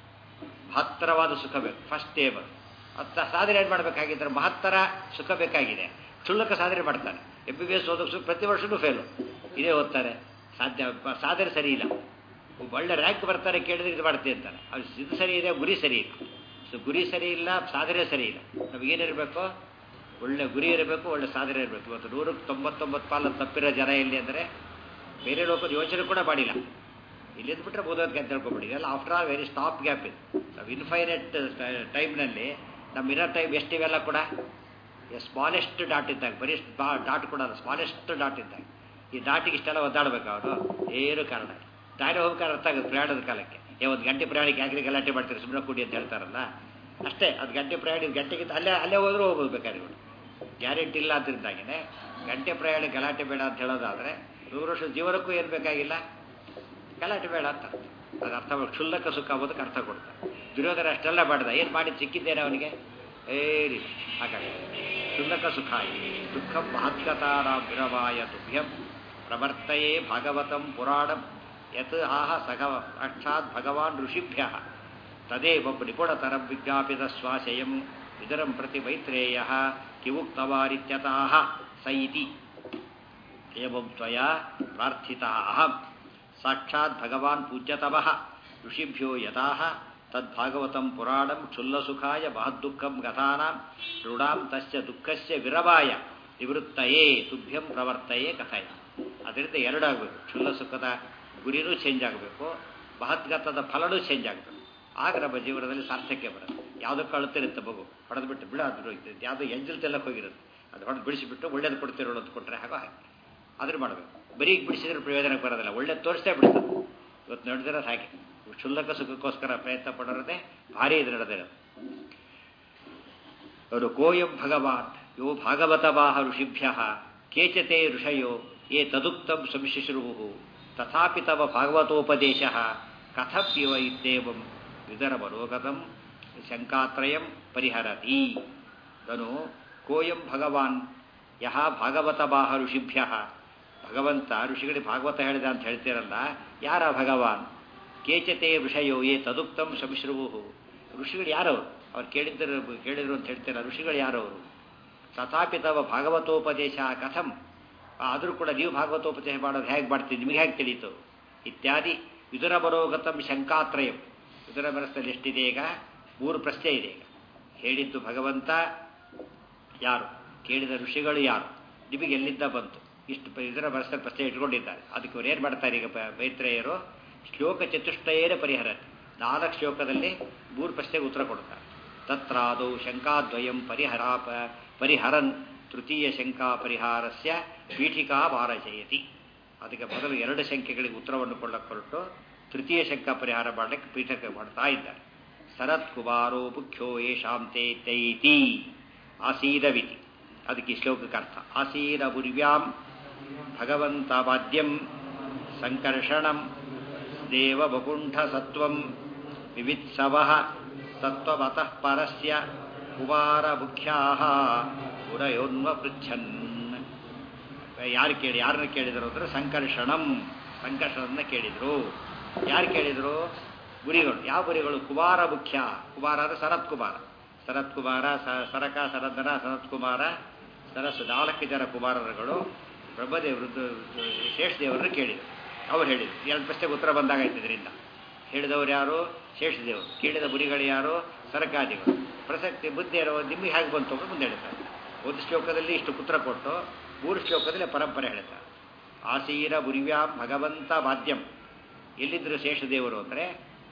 ಮಹತ್ತರವಾದ ಸುಖ ಬೇಕು ಫಸ್ಟ್ ಏಮ್ ಅತ್ತ ಸಾಧನೆ ಏನು ಮಾಡಬೇಕಾಗಿದ್ದರೆ ಮಹತ್ತರ ಸುಖ ಬೇಕಾಗಿದೆ ಕ್ಷುಲ್ಲಕ ಸಾಧನೆ ಮಾಡ್ತಾನೆ ಎಂ ಬಿ ಬಿ ಎಸ್ ಓದೋಕೆ ಪ್ರತಿ ವರ್ಷವೂ ಫೇಲು ಇದೇ ಓದ್ತಾರೆ ಸಾಧ್ಯ ಸಾಧನೆ ಸರಿ ಇಲ್ಲ ಒಳ್ಳೆ ರ್ಯಾಂಕ್ ಬರ್ತಾರೆ ಕೇಳಿದ್ರೆ ಇದು ಮಾಡ್ತೀನಿ ಅಂತಾನೆ ಅದು ಇದು ಸರಿ ಇದೆ ಗುರಿ ಸರಿ ಇಲ್ಲ ಸೊ ಗುರಿ ಸರಿ ಇಲ್ಲ ಸಾಧನೆ ಸರಿ ಇಲ್ಲ ನಮಗೇನಿರಬೇಕು ಒಳ್ಳೆ ಗುರಿ ಇರಬೇಕು ಒಳ್ಳೆ ಸಾಧನೆ ಇರಬೇಕು ಇವತ್ತು ನೂರಕ್ಕೆ ತೊಂಬತ್ತೊಂಬತ್ತು ಪಾಲು ತಪ್ಪಿರೋ ಜನ ಎಲ್ಲಿ ಅಂದರೆ ಬೇರೆ ಲೋಕದ ಯೋಚನೆ ಕೂಡ ಮಾಡಿಲ್ಲ ಇಲ್ಲಿಂದ ಬಿಟ್ಟರೆ ಓದೋದಕ್ಕೆ ಅಂತ ಹೇಳ್ಕೊಬಿಡಿ ಇದೆಲ್ಲ after all very stop gap ಇದು ನಾವು ಇನ್ಫೈನೈಟ್ ಟೈಮ್ನಲ್ಲಿ ನಮ್ಮ ಇರೋ ಟೈಮ್ ಎಷ್ಟಿವೆಲ್ಲ ಕೂಡ ಸ್ಮಾಲೆಸ್ಟ್ ಡಾಟ್ ಇದ್ದಾಗ ಬರೀ ಡಾಟ್ ಕೂಡ ಅಲ್ಲ ಸ್ಮಾಲೆಸ್ಟ್ ಡಾಟ್ ಇದ್ದಾಗ ಈ ಡಾಟಿಗೆ ಇಷ್ಟೆಲ್ಲ ಒದ್ದಾಡಬೇಕು ಅವರು ಏನು ಕಾರಣ ದಾರಿ ಹೋಗ್ಬೇಕಾದ್ರೆ ಅರ್ಥ ಆಗುತ್ತೆ ಪ್ರಯಾಣದ ಕಾಲಕ್ಕೆ ಏ ಒಂದು ಗಂಟೆ ಪ್ರಯಾಣಕ್ಕೆ ಯಾಕೆ ಗಲಾಟೆ ಮಾಡ್ತಾರೆ ಸುಮ್ಮನೆ ಕೂಡಿ ಅಂತ ಹೇಳ್ತಾರಲ್ಲ ಅಷ್ಟೇ ಅದು ಗಂಟೆ ಪ್ರಯಾಣ ಗಂಟೆಗಿಂತ ಅಲ್ಲೇ ಅಲ್ಲೇ ಹೋದ್ರೂ ಹೋಗ್ಬೋದು ಬೇಕಾದ್ರೆ ಇವರು ಗ್ಯಾರಂಟಿ ಇಲ್ಲ ಅಂತಿದ್ದಾಗೇ ಗಂಟೆ ಪ್ರಯಾಣ ಗಲಾಟೆ ಬೇಡ ಅಂತ ಹೇಳೋದಾದರೆ ನೂರು ವರ್ಷ ಜೀವನಕ್ಕೂ ಏನು ಬೇಕಾಗಿಲ್ಲ ಗಲಾಟೆ ಬೇಡ ಅಂತ ಅದು ಅರ್ಥ ಕ್ಷುಲ್ಲಕ ಸುಖ ಆಗೋದಕ್ಕೆ ಅರ್ಥ ಕೊಡ್ತಾರೆ ದುರ್ಯೋಧನ ಅಷ್ಟೆಲ್ಲ ಮಾಡ್ದ ಏನು ಮಾಡಿ ಸಿಕ್ಕಿದ್ದೇನೆ ಅವನಿಗೆ ಏನಿಲ್ಲ ಹಾಗಾಗಿ ಕ್ಷುಲ್ಲಕ ಸುಖ ದುಃಖ ಮಹತ್ಕತಾರ ವಿರವಾಯ ತುಭ್ಯಂ ಪ್ರವರ್ತಯೇ ಭಾಗವತಂ ಪುರಾಣಂ ಯತ್ ಆಹ ಸಗ ಸಾಕ್ಷಾತ್ ಭಗವಾನ್ ಋಷಿಭ್ಯ ತದೇವ ನಿಪುಣತರಂ ವಿಜ್ಞಾಪಿತ ಸ್ವಾಶಯಂ ಇದರಂ ಪ್ರತಿ ಮೈತ್ರೇಯ ಕಿವುಕ್ತವಾರಿತ್ಯತಃ ಸ ಇತಿ ಏವಂ ತ್ವಯಾ ಪ್ರಾರ್ಥಿತಃ ಅಹಂ ಸಾಕ್ಷಾತ್ ಭಗವಾನ್ ಪೂಜ್ಯತಮಃ ಋಷಿಭ್ಯೋ ಯಥಾಹ ತದ್ಭಾಗವತಂ ಪುರಾಣಂ ಕ್ಷುಲ್ಲಸುಖಾಯ ಮಹದ್ದುಃಖಂ ಗತಾನಾಂ ಋಣಾಂ ತಸ್ಯ ದುಃಖಸ್ಯ ವಿರವಾಯ ನಿವೃತ್ತಯೇ ತುಭ್ಯಂ ಪ್ರವರ್ತಯೇ ಕಥಾಯ ಅದರಿಂದ ಎರಡಾಗಬೇಕು ಕ್ಷುಲ್ಲಸುಖದ ಗುರಿನೂ ಚೇಂಜ್ ಆಗಬೇಕು ಮಹದ್ಗತದ ಫಲನೂ ಚೇಂಜ್ ಆಗಬೇಕು ಆಗ ನಮ್ಮ ಜೀವನದಲ್ಲಿ ಸಾರ್ಥಕ್ಯ ಬರುತ್ತೆ ಯಾವುದಕ್ಕೆ ಅಳುತ್ತಿರುತ್ತೆ ಮಗು ಹೊಡೆದು ಬಿಟ್ಟು ಬಿಡ ಅದು ಯಾವುದೋ ಎಂಜಲ್ ತೆಲ್ಲಕ್ಕೆ ಹೋಗಿರುತ್ತೆ ಅದು ಹೊಡೆದು ಬಿಡಿಸಿಬಿಟ್ಟು ಒಳ್ಳೇದು ಕೊಡ್ತಿರೋದು ಅಂತ ಕೊಟ್ಟರೆ ಹಾಗೋ ಹಾಗೆ ಅದ್ರ ಮಾಡಬೇಕು ಬರೀ ಬಿಡಿಸಿದ್ರೆ ಪ್ರಯೋಜನಕ್ಕೆ ಬರೋದಿಲ್ಲ ಒಳ್ಳೇದು ತೋರಿಸ್ತೇ ಬಿಡ್ತದೆ ಇವತ್ತು ನಡೆದಿರೋದು ಹಾಗೆ ಕ್ಷುಲ್ಲಕ ಸುಖಕ್ಕೋಸ್ಕರ ಪ್ರಯತ್ನ ಪಡೋರದೇ ಭಾರಿ ಇದು ನಡೆದಿರೋದು ಅವರು ಕೋಯಂ ಭಗವಾನ್ ಯೋ ಭಾಗವತವಾಹ ಋಷಿಭ್ಯ ಕೇಚತೆ ಋಷಯೋ ಯೇ ತದುಕ್ತಂ ಸಂಶಿಶ್ರುವು ತಥಾಪಿ ತವ ಭಾಗವತೋಪದೇಶ ಕಥಪ್ಯವ ಇತ್ಯೇವಂ ವಿದರ ಮನೋಗತಂ ಶಂಕಾತ್ರಯಂ ಪರಿಹರತಿ ತನು ಕೋಯಂ ಭಗವಾನ್ ಯಹ ಭಾಗವತವಾಹ ಋಷಿಭ್ಯ ಭಗವಂತ ಋಷಿಗಳಿಗೆ ಭಾಗವತ ಹೇಳಿದ ಅಂತ ಹೇಳ್ತೀರಲ್ಲ ಯಾರ ಭಗವಾನ್ ಕೇಚತೆ ವಿಷಯೋ ಯೇ ತದುಕ್ತಂ ಶಮಿಶ್ರುವು ಋಷಿಗಳು ಯಾರವರು ಅವ್ರು ಕೇಳಿದ್ದರು ಕೇಳಿದ್ರು ಅಂತ ಹೇಳ್ತೀರ ಋಷಿಗಳು ಯಾರವರು ತಥಾಪಿ ತವ ಭಾಗವತೋಪದೇಶ ಕಥಂ ಆದರೂ ಕೂಡ ನೀವು ಭಾಗವತೋಪದೇಶ ಮಾಡೋದು ಹೇಗೆ ಮಾಡ್ತೀವಿ ನಿಮಗೆ ಹೇಗೆ ತಿಳಿಯಿತು ಇತ್ಯಾದಿ ವಿದುರ ಬರೋಗತಂ ಶಂಕಾತ್ರಯಂ ವಿದುರ ಮನಸ್ಸಲ್ಲಿ ಎಷ್ಟಿದೆ ಈಗ ಮೂರು ಪ್ರಶ್ನೆ ಇದೆ ಈಗ ಹೇಳಿದ್ದು ಭಗವಂತ ಯಾರು ಕೇಳಿದ ಋಷಿಗಳು ಯಾರು ನಿಮಗೆ ಎಲ್ಲಿಂದ ಬಂತು ಇಷ್ಟು ಇದರ ಮನಸ್ಸಲ್ಲಿ ಪ್ರಶ್ನೆ ಇಟ್ಕೊಂಡಿದ್ದಾರೆ ಅದಕ್ಕೆ ಅವ್ರು ಏನು ಮಾಡ್ತಾರೆ ಈಗ ಮೈತ್ರೇಯರು ಶ್ಲೋಕ ಚತುಷ್ಟಯೇನ ಪರಿಹರತಿ ನಾಲ್ಕು ಶ್ಲೋಕದಲ್ಲಿ ಮೂರು ಪ್ರಶ್ನೆಗೆ ಉತ್ತರ ಕೊಡ್ತಾರೆ ತತ್ರಾದೌ ಶಂಕಾದ್ವಯಂ ಪರಿಹರಾಪ ಪರಿಹರನ್ ತೃತೀಯ ಶಂಕಾ ಪರಿಹಾರಸ್ಯ ಪೀಠಿಕಾ ಭಾರಚಯತಿ ಅದಕ್ಕೆ ಮೊದಲು ಎರಡು ಶಂಕೆಗಳಿಗೆ ಉತ್ತರವನ್ನು ಕೊಳ್ಳಕ್ಕೆ ಹೊರಟು ತೃತೀಯ ಶಂಕಾ ಪರಿಹಾರ ಮಾಡಲಿಕ್ಕೆ ಪೀಠಕ್ಕೆ ಮಾಡ್ತಾ ಇದ್ದಾರೆ ಸರತ್ ಕುಮಾರೋ ಮುಖ್ಯೋ ಯೇಷಾಂ ತೇ ತೈತಿ ಆಸೀದವಿತಿ ಅದಕ್ಕೆ ಶ್ಲೋಕಕ್ಕೆ ಅರ್ಥ ಆಸೀನ ಪುರ್ವ್ಯಾಂ ಭಗವಂತ ವಾದ್ಯಂ ಸಂಕರ್ಷಣಂ ದೇವಬಕುಂಠ ಸತ್ವಂ ವಿವಿತ್ಸವ ತತ್ವಮತಃ ಪರಸ್ಯ ಕುಮಾರ ಮುಖ್ಯಾ ಪುರಯೋನ್ವ ಪೃಚ್ಛನ್ ಯಾರು ಕೇಳಿ ಯಾರನ್ನ ಕೇಳಿದರು ಅಂದ್ರೆ ಸಂಕರ್ಷಣಂ ಸಂಕರ್ಷಣನ್ನ ಕೇಳಿದ್ರು ಯಾರು ಕೇಳಿದ್ರು ಗುರಿಗಳು ಯಾವ ಗುರಿಗಳು ಕುಮಾರ ಮುಖ್ಯ ಕುಮಾರ ಅಂದ್ರೆ ಸರತ್ ಕುಮಾರ ಸರತ್ ಕುಮಾರ ಸರಕ ಸರದನ ಸನತ್ ಕುಮಾರ ಸರಸ್ ನಾಲ್ಕು ಜನ ಕುಮಾರರುಗಳು ಬ್ರಹ್ಮದೇವರು ಶೇಷದೇವರನ್ನು ಕೇಳಿದರು ಅವ್ರು ಹೇಳಿದರು ಎರಡು ಪ್ರಶ್ನೆಗೆ ಉತ್ತರ ಬಂದಾಗಾಯ್ತು ಇದರಿಂದ ಹೇಳಿದವರು ಯಾರು ಶೇಷದೇವರು ಕೇಳಿದ ಗುರಿಗಳು ಯಾರು ಸರಕಾದಿಗಳು ಪ್ರಸಕ್ತಿ ಬುದ್ಧಿ ಇರೋ ನಿಮಗೆ ಹೇಗೆ ಬಂತು ಅಂತ ಮುಂದೆ ಹೇಳ್ತಾರೆ ಒಂದು ಶ್ಲೋಕದಲ್ಲಿ ಇಷ್ಟು ಉತ್ತರ ಕೊಟ್ಟು ಮೂರು ಶ್ಲೋಕದಲ್ಲಿ ಪರಂಪರೆ ಹೇಳ್ತಾರೆ ಆಸೀರ ಬುರಿವ್ಯಾಂ ಭಗವಂತ ವಾದ್ಯಂ ಎಲ್ಲಿದ್ರು ಶೇಷದೇವರು ಅಂದರೆ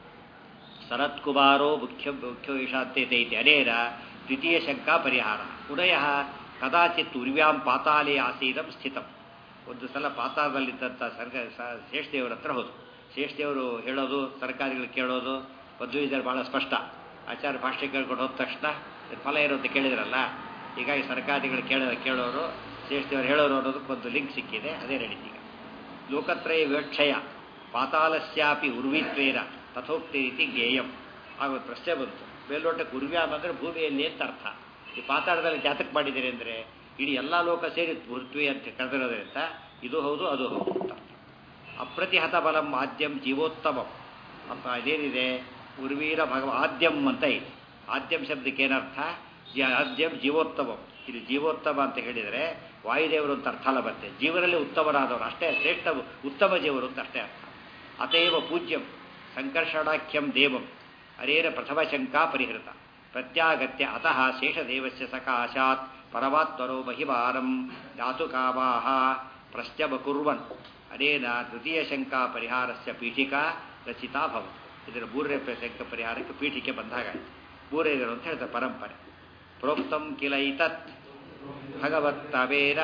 ಸರತ್ಕುಮಾರೋ ಮುಖ್ಯ ಮುಖ್ಯ ವಿಷಾಂತೆ ಐತಿ ಅನೇನ ದ್ವಿತೀಯ ಶಂಕಾ ಪರಿಹಾರ ಉದಯ ಕದಾಚಿತ್ ಉರ್ವ್ಯಾಂ ಪಾತಾಲೇ ಆಸೀನಂ ಸ್ಥಿತಂ ಒಂದು ಸಲ ಪಾತಾಳದಲ್ಲಿದ್ದಂಥ ಸರ್ಗ ಶೇಷದೇವರ ಹತ್ರ ಹೋದು ಶೇಷದೇವರು ಹೇಳೋದು ಸರ್ಕಾರಿಗಳು ಕೇಳೋದು ಪದವೀಧರು ಭಾಳ ಸ್ಪಷ್ಟ ಆಚಾರ್ಯ ಭಾಷೆ ಕೇಳ್ಕೊಂಡು ಹೋದ ತಕ್ಷಣ ಫಲ ಇರೋ ಅಂತ ಕೇಳಿದ್ರಲ್ಲ ಹೀಗಾಗಿ ಸರ್ಕಾರಿಗಳು ಕೇಳ ಕೇಳೋರು ಶೇಷದೇವರು ಹೇಳೋರು ಅನ್ನೋದಕ್ಕೆ ಒಂದು ಲಿಂಕ್ ಸಿಕ್ಕಿದೆ ಅದೇ ನಡೀತೀಗ ಲೋಕತ್ರಯ ವಿವಕ್ಷಯ ಪಾತಾಳಸ್ಯಾಪಿ ಉರ್ವಿತ್ವೇನ ತಥೋಕ್ತಿ ರೀತಿ ಜ್ಞೇಯಂ ಆಗ ಪ್ರಶ್ನೆ ಬಂತು ಮೇಲ್ನೋಟಕ್ಕೆ ಉರ್ವ್ಯಾಮ್ ಅಂದರೆ ಭೂಮಿಯಲ್ಲಿ ಅಂತ ಅರ್ಥ ಈ ಪಾತಾಳದಲ್ಲಿ ಜಾತಕ ಮಾಡಿದ್ದೀರಿ ಅಂದರೆ ಇಡೀ ಎಲ್ಲ ಲೋಕ ಸೇರಿ ಪೃಥ್ವಿ ಅಂತ ಕರೆದಿರೋದ್ರಿಂದ ಇದು ಹೌದು ಅದು ಹೌದು ಅಂತ ಅಪ್ರತಿಹತ ಬಲಂ ಆದ್ಯಂ ಜೀವೋತ್ತಮಂ ಅಂತ ಅದೇನಿದೆ ಉರ್ವೀರ ಭಗವ ಆದ್ಯಂ ಅಂತ ಇದೆ ಆದ್ಯಂ ಶಬ್ದಕ್ಕೆ ಏನರ್ಥ ಆದ್ಯಂ ಜೀವೋತ್ತಮಂ ಇದು ಜೀವೋತ್ತಮ ಅಂತ ಹೇಳಿದರೆ ವಾಯುದೇವರು ಅಂತ ಅರ್ಥ ಅಲ್ಲ ಬರುತ್ತೆ ಜೀವನದಲ್ಲಿ ಉತ್ತಮರಾದವರು ಅಷ್ಟೇ ಶ್ರೇಷ್ಠ ಉತ್ತಮ ಜೀವರು ಅಂತ ಅಷ್ಟೇ ಅರ್ಥ ಅತೇವ ಪೂಜ್ಯಂ ಸಂಕರ್ಷಣಾಖ್ಯಂ ದೇವಂ ಅರೇನ ಪ್ರಥಮ ಶಂಕಾ ಪರಿಹೃತ ಪ್ರತ್ಯಾಗತ್ಯ ಅತಃ ಶೇಷದೇವಸ್ಯ ಸಕಾಶಾತ್ ಪರಮಾತ್ಮರೋ ಮಹಿಮಾನಂ ದಾತು ಕಾಮಾಹ ಪ್ರಶ್ನಬಕುರ್ವನ್ ಅನೇನ ತೃತೀಯ ಶಂಕಾ ಪರಿಹಾರಸ್ಯ ಪೀಠಿಕಾ ರಚಿತಾ ಭವತು ಇದರ ಮೂರನೇ ಶಂಕ ಪರಿಹಾರಕ್ಕೆ ಪೀಠಿಕೆ ಬಂದಾಗಾಯಿತು ಮೂರೇ ಇದರು ಅಂತ ಹೇಳ್ತಾರೆ ಪರಂಪರೆ ಪ್ರೋಕ್ತಂ ಕಿಲ ಇತತ್ ಭಗವತ್ತವೇನ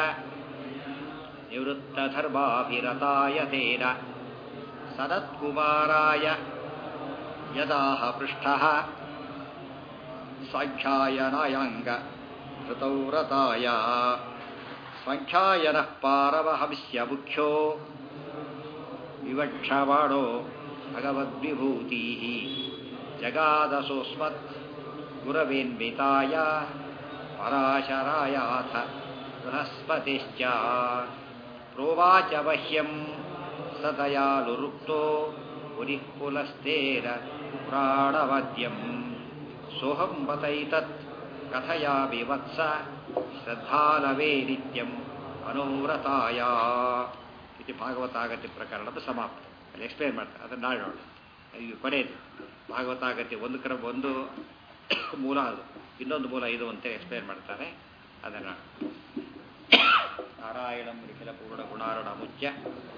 ನಿವೃತ್ತಧರ್ಮಾಭಿರತಾಯ ತೇನ ಸನತ್ಕುಮಾರಾಯ ಯದಾಹ ಪೃಷ್ಠಃ ಸಾಂಖ್ಯಾಯನಾಯಾಂಗ ಋತೌರತಾಯ ಸಾಂಖ್ಯಾಯನಃ ಪಾರಮಹಂಸ್ಯ ಮುಖ್ಯೋ ವಿವಕ್ಷಮಾಣೋ ಭಗವದ್ವಿಭೂತಿ ಜಗಾದಸೋಸ್ಮತ್ ಗುರವೇನ್ವಿತಾಯ ಪರಾಶರಾಯಾಥ ಬೃಹಸ್ಪತಿಶ್ಚ ಪ್ರೋವಾಚ ಮಹ್ಯಂ ಸ ದಯಾಲುರುಕ್ತೋ ಪುರಿ ಪುಲಸ್ತೇರ ಪ್ರಾಣವಾದ್ಯಂ ಸೋಹಂ ಬತೈತತ್ ಕಥಯಾಮಿ ವತ್ಸ ಶ್ರದ್ಧಾಲವೇ ನಿತ್ಯಂ ಅನುವ್ರತಾಯ ಇದು ಭಾಗವತಾಗತಿ ಪ್ರಕರಣದ ಸಮಾಪ್ತಿ ಅಲ್ಲಿ ಎಕ್ಸ್ಪ್ಲೇನ್ ಮಾಡ್ತಾರೆ ಅದನ್ನು ನಾಳೆ ನೋಡೋಣ ಇದು ಕೊನೆಯದು ಭಾಗವತಾಗತಿ ಒಂದು ಕ್ರಮ ಒಂದು ಮೂಲ ಅದು ಇನ್ನೊಂದು ಮೂಲ ಇದು ಅಂತ ಎಕ್ಸ್ಪ್ಲೇನ್ ಮಾಡ್ತಾರೆ ಅದನ್ನು ನಾರಾಯಣಂ ನಿಖಿಲ ಪೂರ್ಣ ಗುಣಾರಣ ಮುಚ್ಯ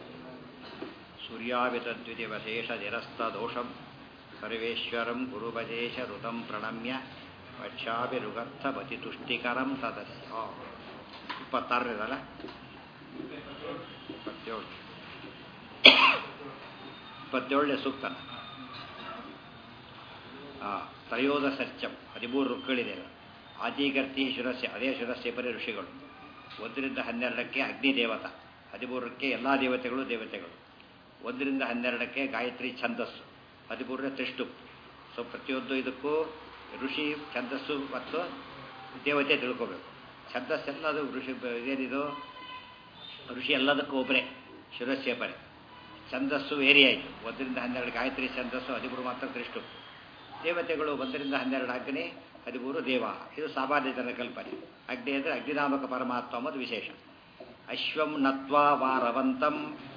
ಸೂರ್ಯಾವಿತದ್ವಿತಿವಶೇಷ ನಿರಸ್ತದೋಷಂ ಸರ್ವೇಶ್ವರಂ ಗುರುಭಜೇಶ ಋತಂ ಪ್ರಣಮ್ಯ ವಕ್ಷಾಭಿರುಗರ್ಥಪತಿ ತುಷ್ಟಿಕರಂ ತದಸ್ಯ ಇಪ್ಪತ್ತಾರನೇದಲ್ಲ ಇಪ್ಪತ್ತೇಳು ಇಪ್ಪತ್ತೇಳನೇ ಸೂಕ್ತ ತ್ರಯೋದಶರ್ಚಂ ಹದಿಮೂರು ರುಕ್ಕಳಿದೆ ಆದಿಗರ್ತಿ ಶಿರಸ್ಯ ಅದೇ ಶಿರಸ್ಯ ಪರಿ ಋಷಿಗಳು ಒಂದರಿಂದ ಹನ್ನೆರಡಕ್ಕೆ ಅಗ್ನಿ ದೇವತ ಹದಿಮೂರಕ್ಕೆ ಎಲ್ಲ ದೇವತೆಗಳು ದೇವತೆಗಳು ಒಂದರಿಂದ ಹನ್ನೆರಡಕ್ಕೆ ಗಾಯತ್ರಿ ಛಂದಸ್ಸು ಹದಿಮೂರನೇ ತ್ರಿಷ್ಟು ಸೊ ಪ್ರತಿಯೊಂದು ಇದಕ್ಕೂ ಋಷಿ ಛಂದಸ್ಸು ಮತ್ತು ದೇವತೆ ತಿಳ್ಕೋಬೇಕು ಛಂದಸ್ಸೆಲ್ಲ ಅದು ಋಷಿ ಏನಿದು ಋಷಿ ಎಲ್ಲದಕ್ಕೂ ಒಬ್ಬರೇ ಶಿರಸ್ಯ ಪರೆ ಛಂದಸ್ಸು ವೇರಿ ಆಯಿತು ಒಂದರಿಂದ ಹನ್ನೆರಡು ಗಾಯತ್ರಿ ಛಂದಸ್ಸು ಹದಿಮೂರು ಮಾತ್ರ ತ್ರಿಷ್ಟು ದೇವತೆಗಳು ಒಂದರಿಂದ ಹನ್ನೆರಡು ಅಗ್ನಿ ಹದಿಮೂರು ದೇವ ಇದು ಸಾಮಾನ್ಯ ಜನ ಕಲ್ಪನೆ ಅಗ್ನಿ ಅಂದರೆ ಅಗ್ನಿನಾಮಕ ಪರಮಾತ್ಮ ಅನ್ನೋದು ವಿಶೇಷ ಅಶ್ವಂ ನತ್ವಾ ವಾರವಂತಂ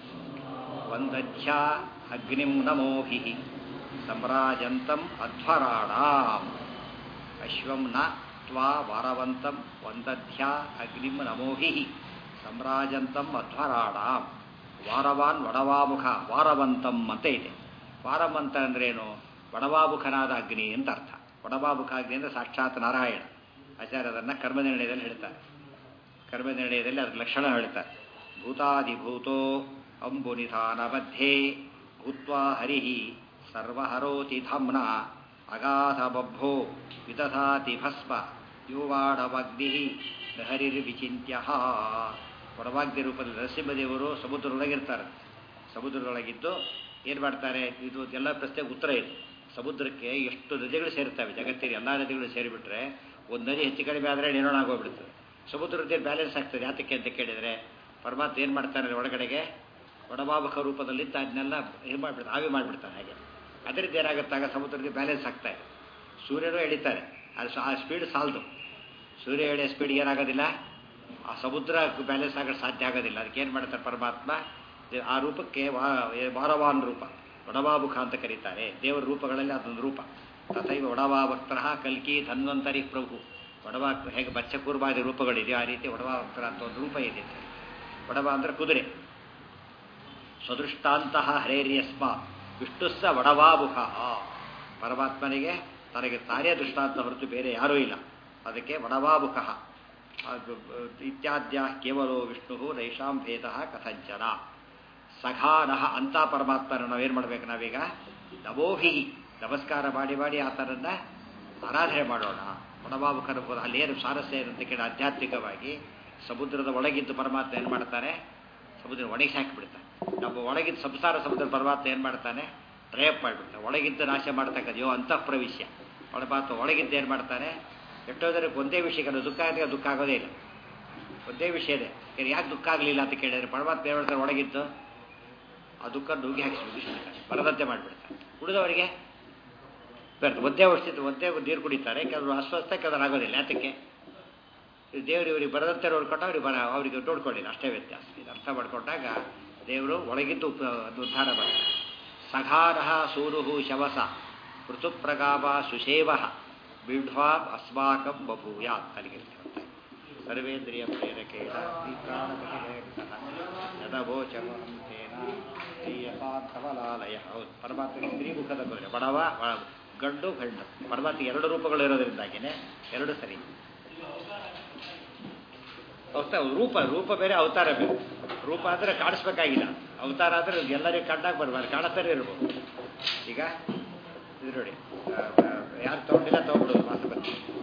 ವಂದಧ್ಯ ಅಗ್ನಿಂ ನಮೋಭಿ ಸಮ್ರಾಜಂತಂ ಅಧ್ವರಾಣಾಂ ಅಶ್ವಂ ನ ತ್ವಾ ವಾರವಂತಂ ವಂದಧ್ಯ ಅಗ್ನಿಂ ನಮೋಭಿ ಸಮ್ರಾಜಂತಂ ಅಧ್ವರಾಣಾಂ ವಾರವಾನ್ ವಡವಾಮುಖ ವಾರವಂತಂ ಅಂತ ಇದೆ ವಾರವಂತ ಅಂದ್ರೇನು ವಡವಾಮುಖನಾದ ಅಗ್ನಿ ಅಂತ ಅರ್ಥ ವಡವಾಮುಖ ಅಗ್ನಿ ಅಂದರೆ ಸಾಕ್ಷಾತ್ ನಾರಾಯಣ ಆಚಾರ್ಯ ಅದನ್ನು ಕರ್ಮನಿರ್ಣಯದಲ್ಲಿ ಹೇಳ್ತಾರೆ ಕರ್ಮನಿರ್ಣಯದಲ್ಲಿ ಅದರ ಲಕ್ಷಣ ಹೇಳ್ತಾರೆ ಭೂತಾದಿಭೂತೋ ಅಂಬುನಿಧಾನ ಮಧ್ಯೆ ಭೂತ್ವಾ ಹರಿ ಸರ್ವಹರೋತಿ ಧಾಮ್ನ ಅಗಾಧ ಬಭ್ಭೋ ವಿದಧಾತಿ ಭಸ್ಮ ಯುವಾಡವಗ್ನಿ ಹರಿರ್ವಿಚಿತ್ಯ ವಡವಾಗ್ನಿ ರೂಪದಲ್ಲಿ ನರಸಿಂಹದೇವರು ಸಮುದ್ರದೊಳಗಿರ್ತಾರೆ ಸಮುದ್ರದೊಳಗಿದ್ದು ಏನು ಮಾಡ್ತಾರೆ ಇದು ಎಲ್ಲ ಪ್ರಶ್ನೆಗೆ ಉತ್ತರ ಇದೆ ಸಮುದ್ರಕ್ಕೆ ಎಷ್ಟು ನದಿಗಳು ಸೇರ್ತವೆ ಜಗತ್ತಿನ ಎಲ್ಲ ನದಿಗಳು ಸೇರಿಬಿಟ್ರೆ ಒಂದು ನದಿ ಹೆಚ್ಚು ಕಡಿಮೆ ಆದರೆ ನಿರ್ಮಾಣ ಆಗೋಗ್ಬಿಡ್ತದೆ ಸಮುದ್ರದ ಬ್ಯಾಲೆನ್ಸ್ ಆಗ್ತದೆ ಯಾತಕ್ಕೆ ಅಂತ ಕೇಳಿದರೆ ಪರಮಾತ್ಮ ಏನು ಮಾಡ್ತಾನೆ ಒಳಗಡೆಗೆ ಒಡಬಾಬಕ ರೂಪದಲ್ಲಿದ್ದ ಅದನ್ನೆಲ್ಲ ಏನು ಮಾಡಿಬಿಡ್ತಾನೆ ಆವಿ ಮಾಡಿಬಿಡ್ತಾನೆ ಹಾಗೆ ಅದರಿಂದ ಏನಾಗುತ್ತಾಗ ಸಮುದ್ರಕ್ಕೆ ಬ್ಯಾಲೆನ್ಸ್ ಆಗ್ತಾ ಇದೆ ಸೂರ್ಯನೂ ಎಳಿತಾರೆ ಅದು ಆ ಸ್ಪೀಡ್ ಸಾಲದು ಸೂರ್ಯ ಎಳೆಯ ಸ್ಪೀಡ್ ಏನಾಗೋದಿಲ್ಲ ಆ ಸಮುದ್ರ ಬ್ಯಾಲೆನ್ಸ್ ಆಗೋದು ಸಾಧ್ಯ ಆಗೋದಿಲ್ಲ ಅದಕ್ಕೆ ಏನು ಮಾಡ್ತಾರೆ ಪರಮಾತ್ಮ ಆ ರೂಪಕ್ಕೆ ವಾರವಾನ್ ರೂಪ ಒಡವಾಬುಖ ಅಂತ ಕರೀತಾರೆ ದೇವರ ರೂಪಗಳಲ್ಲಿ ಅದೊಂದು ರೂಪ ತಥೈವ ಒಡವಾಭಕ್ತರ ಕಲ್ಕಿ ಧನ್ವಂತರಿ ಪ್ರಭು ಒಡವಾ ಹೇಗೆ ಬಚ್ಚಕೂರ್ಬಾದಿ ರೂಪಗಳಿದೆ ಆ ರೀತಿ ಒಡವಾಭಕ್ತರ ಅಂತ ಒಂದು ರೂಪ ಇದೆ ಒಡವ ಅಂದರೆ ಕುದುರೆ ಸ್ವದೃಷ್ಟಾಂತಹ ಹರೇರ್ಯಸ್ಮ ವಿಷ್ಣುಸ್ಸ ಒಡವಾಬುಖ ಪರಮಾತ್ಮನಿಗೆ ತನಗೆ ತಾನೇ ದೃಷ್ಟಾಂತ ಹೊರತು ಬೇರೆ ಯಾರೂ ಇಲ್ಲ ಅದಕ್ಕೆ ವಡವಾಬುಖ ಇತ್ಯಾದ್ಯ ಕೇವಲೋ ವಿಷ್ಣು ನೈಷಾಂ ಭೇದ ಕಥಂಚನ ಸಖಾನಃ ಅಂತ ಪರಮಾತ್ಮನ ನಾವೇನು ಮಾಡ್ಬೇಕು ನಾವೀಗ ನಮೋಭಿ ನಮಸ್ಕಾರ ಮಾಡಿ ಮಾಡಿ ಆತನನ್ನ ಆರಾಧನೆ ಮಾಡೋಣ ವಡಬಾಬುಕರ ಅಲ್ಲಿ ಏನು ಸಾರಸ್ಯ ಏನಂತ ಕೇಳಿ ಆಧ್ಯಾತ್ಮಿಕವಾಗಿ ಸಮುದ್ರದ ಒಳಗಿದ್ದು ಪರಮಾತ್ಮ ಏನು ಮಾಡ್ತಾನೆ ಸಮುದ್ರ ಒಣಗಿಸಿ ಹಾಕಿಬಿಡ್ತಾನೆ ನಮ್ಮ ಒಳಗಿದ್ದು ಸಂಸಾರ ಸಮುದ್ರ ಪರಮಾತ್ಮ ಏನು ಮಾಡ್ತಾನೆ ಡ್ರೈಪ್ ಮಾಡಿಬಿಡ್ತಾನೆ ಒಳಗಿದ್ದು ನಾಶ ಮಾಡ್ತಕ್ಕಂಥ ಯೋ ಅಂತಃ ಪ್ರವಿಶ್ಯ ಪರಮಾತ್ಮ ಒಳಗಿದ್ದು ಏನು ಮಾಡ್ತಾನೆ ಎಷ್ಟೋ ಜನಕ್ಕೆ ಒಂದೇ ವಿಷಯಕ್ಕೆ ದುಃಖ ಆಗಿದೆ ದುಃಖ ಆಗೋದೇ ಇಲ್ಲ ಒಂದೇ ವಿಷಯದೇ ಯಾಕೆ ದುಃಖ ಆಗಲಿಲ್ಲ ಅಂತ ಕೇಳಿದ್ರೆ ಪರಮಾತ್ಮ ಏನು ಮಾಡ್ತಾರೆ ಒಳಗಿದ್ದು ಆ ದುಃಖ ನುಗ್ಗಿ ಹಾಕಿ ಮುಗಿಸ್ಬಿಡ್ತಾರೆ ಬರದಂತೆ ಮಾಡಿಬಿಡ್ತಾರೆ ಉಳಿದವರಿಗೆ ಬೇರೆ ಒಂದೇ ಔಷಧಿ ಒಂದೇ ನೀರು ಕುಡಿತಾರೆ ಕೆಲವರು ಅಸ್ವಸ್ಥ ಕೆಲವರು ಆಗೋದಿಲ್ಲ ಯಾತಕ್ಕೆ ದೇವರು ಇವರಿಗೆ ಬರದಂತೆ ನೋಡ್ಕೊಂಡು ಅವ್ರಿಗೆ ಬರ ಅವರಿಗೆ ನೋಡ್ಕೊಂಡಿಲ್ಲ ಅಷ್ಟೇ ವ್ಯತ್ಯಾಸ ಇದು ಅರ್ಥ ಮಾಡ್ಕೊಂಡಾಗ ದೇವರು ಒಳಗಿದ್ದು ಅದು ಉದ್ಧಾರ ಮಾಡ್ತಾರೆ ಸಘಾರಹ ಸೂರು ಶವಸ ಋತುಪ್ರಗಾಮ ಸುಶೇವ ಬಿಢ್ವಾ ಅಸ್ಮಾಕಂ ಬಭೂಯಾತ್ ಅಲ್ಲಿಗೆ ಸರ್ವೇಂದ್ರಿಯ ಪ್ರೇರಕೇಣ ಯದವೋಚಮಂತೇನ ಶ್ರೀಯಪಾರ್ಥವಲಾಲಯ ಹೌದು ಪರಮಾತ್ಮ ಸ್ತ್ರೀಮುಖದ ಕುದುರೆ ಬಡವ ಗಂಡು ಗಂಡು ಪರಮಾತ್ಮ ಎರಡು ರೂಪಗಳು ಇರೋದ್ರಿಂದಾಗಿನೇ ಎರಡು ಸರಿ ರೂಪ ರೂಪ ಬೇರೆ ಅವತಾರ ಬೇರೆ ರೂಪ ಅಂದರೆ ಕಾಣಿಸ್ಬೇಕಾಗಿಲ್ಲ ಅವತಾರ ಅಂದರೆ ಎಲ್ಲರಿಗೂ ಕಂಡಾಗ ಬರ್ಬಾರ್ದು ಕಾಣತ್ತಾನೆ ಇರ್ಬೋದು ಈಗ ಇದು ನೋಡಿ ಯಾರು ತೊಗೊಂಡಿಲ್ಲ ತೊಗೊಂಡ್ಬಿಡೋದು ಮಾತು ಬರ್ತೀವಿ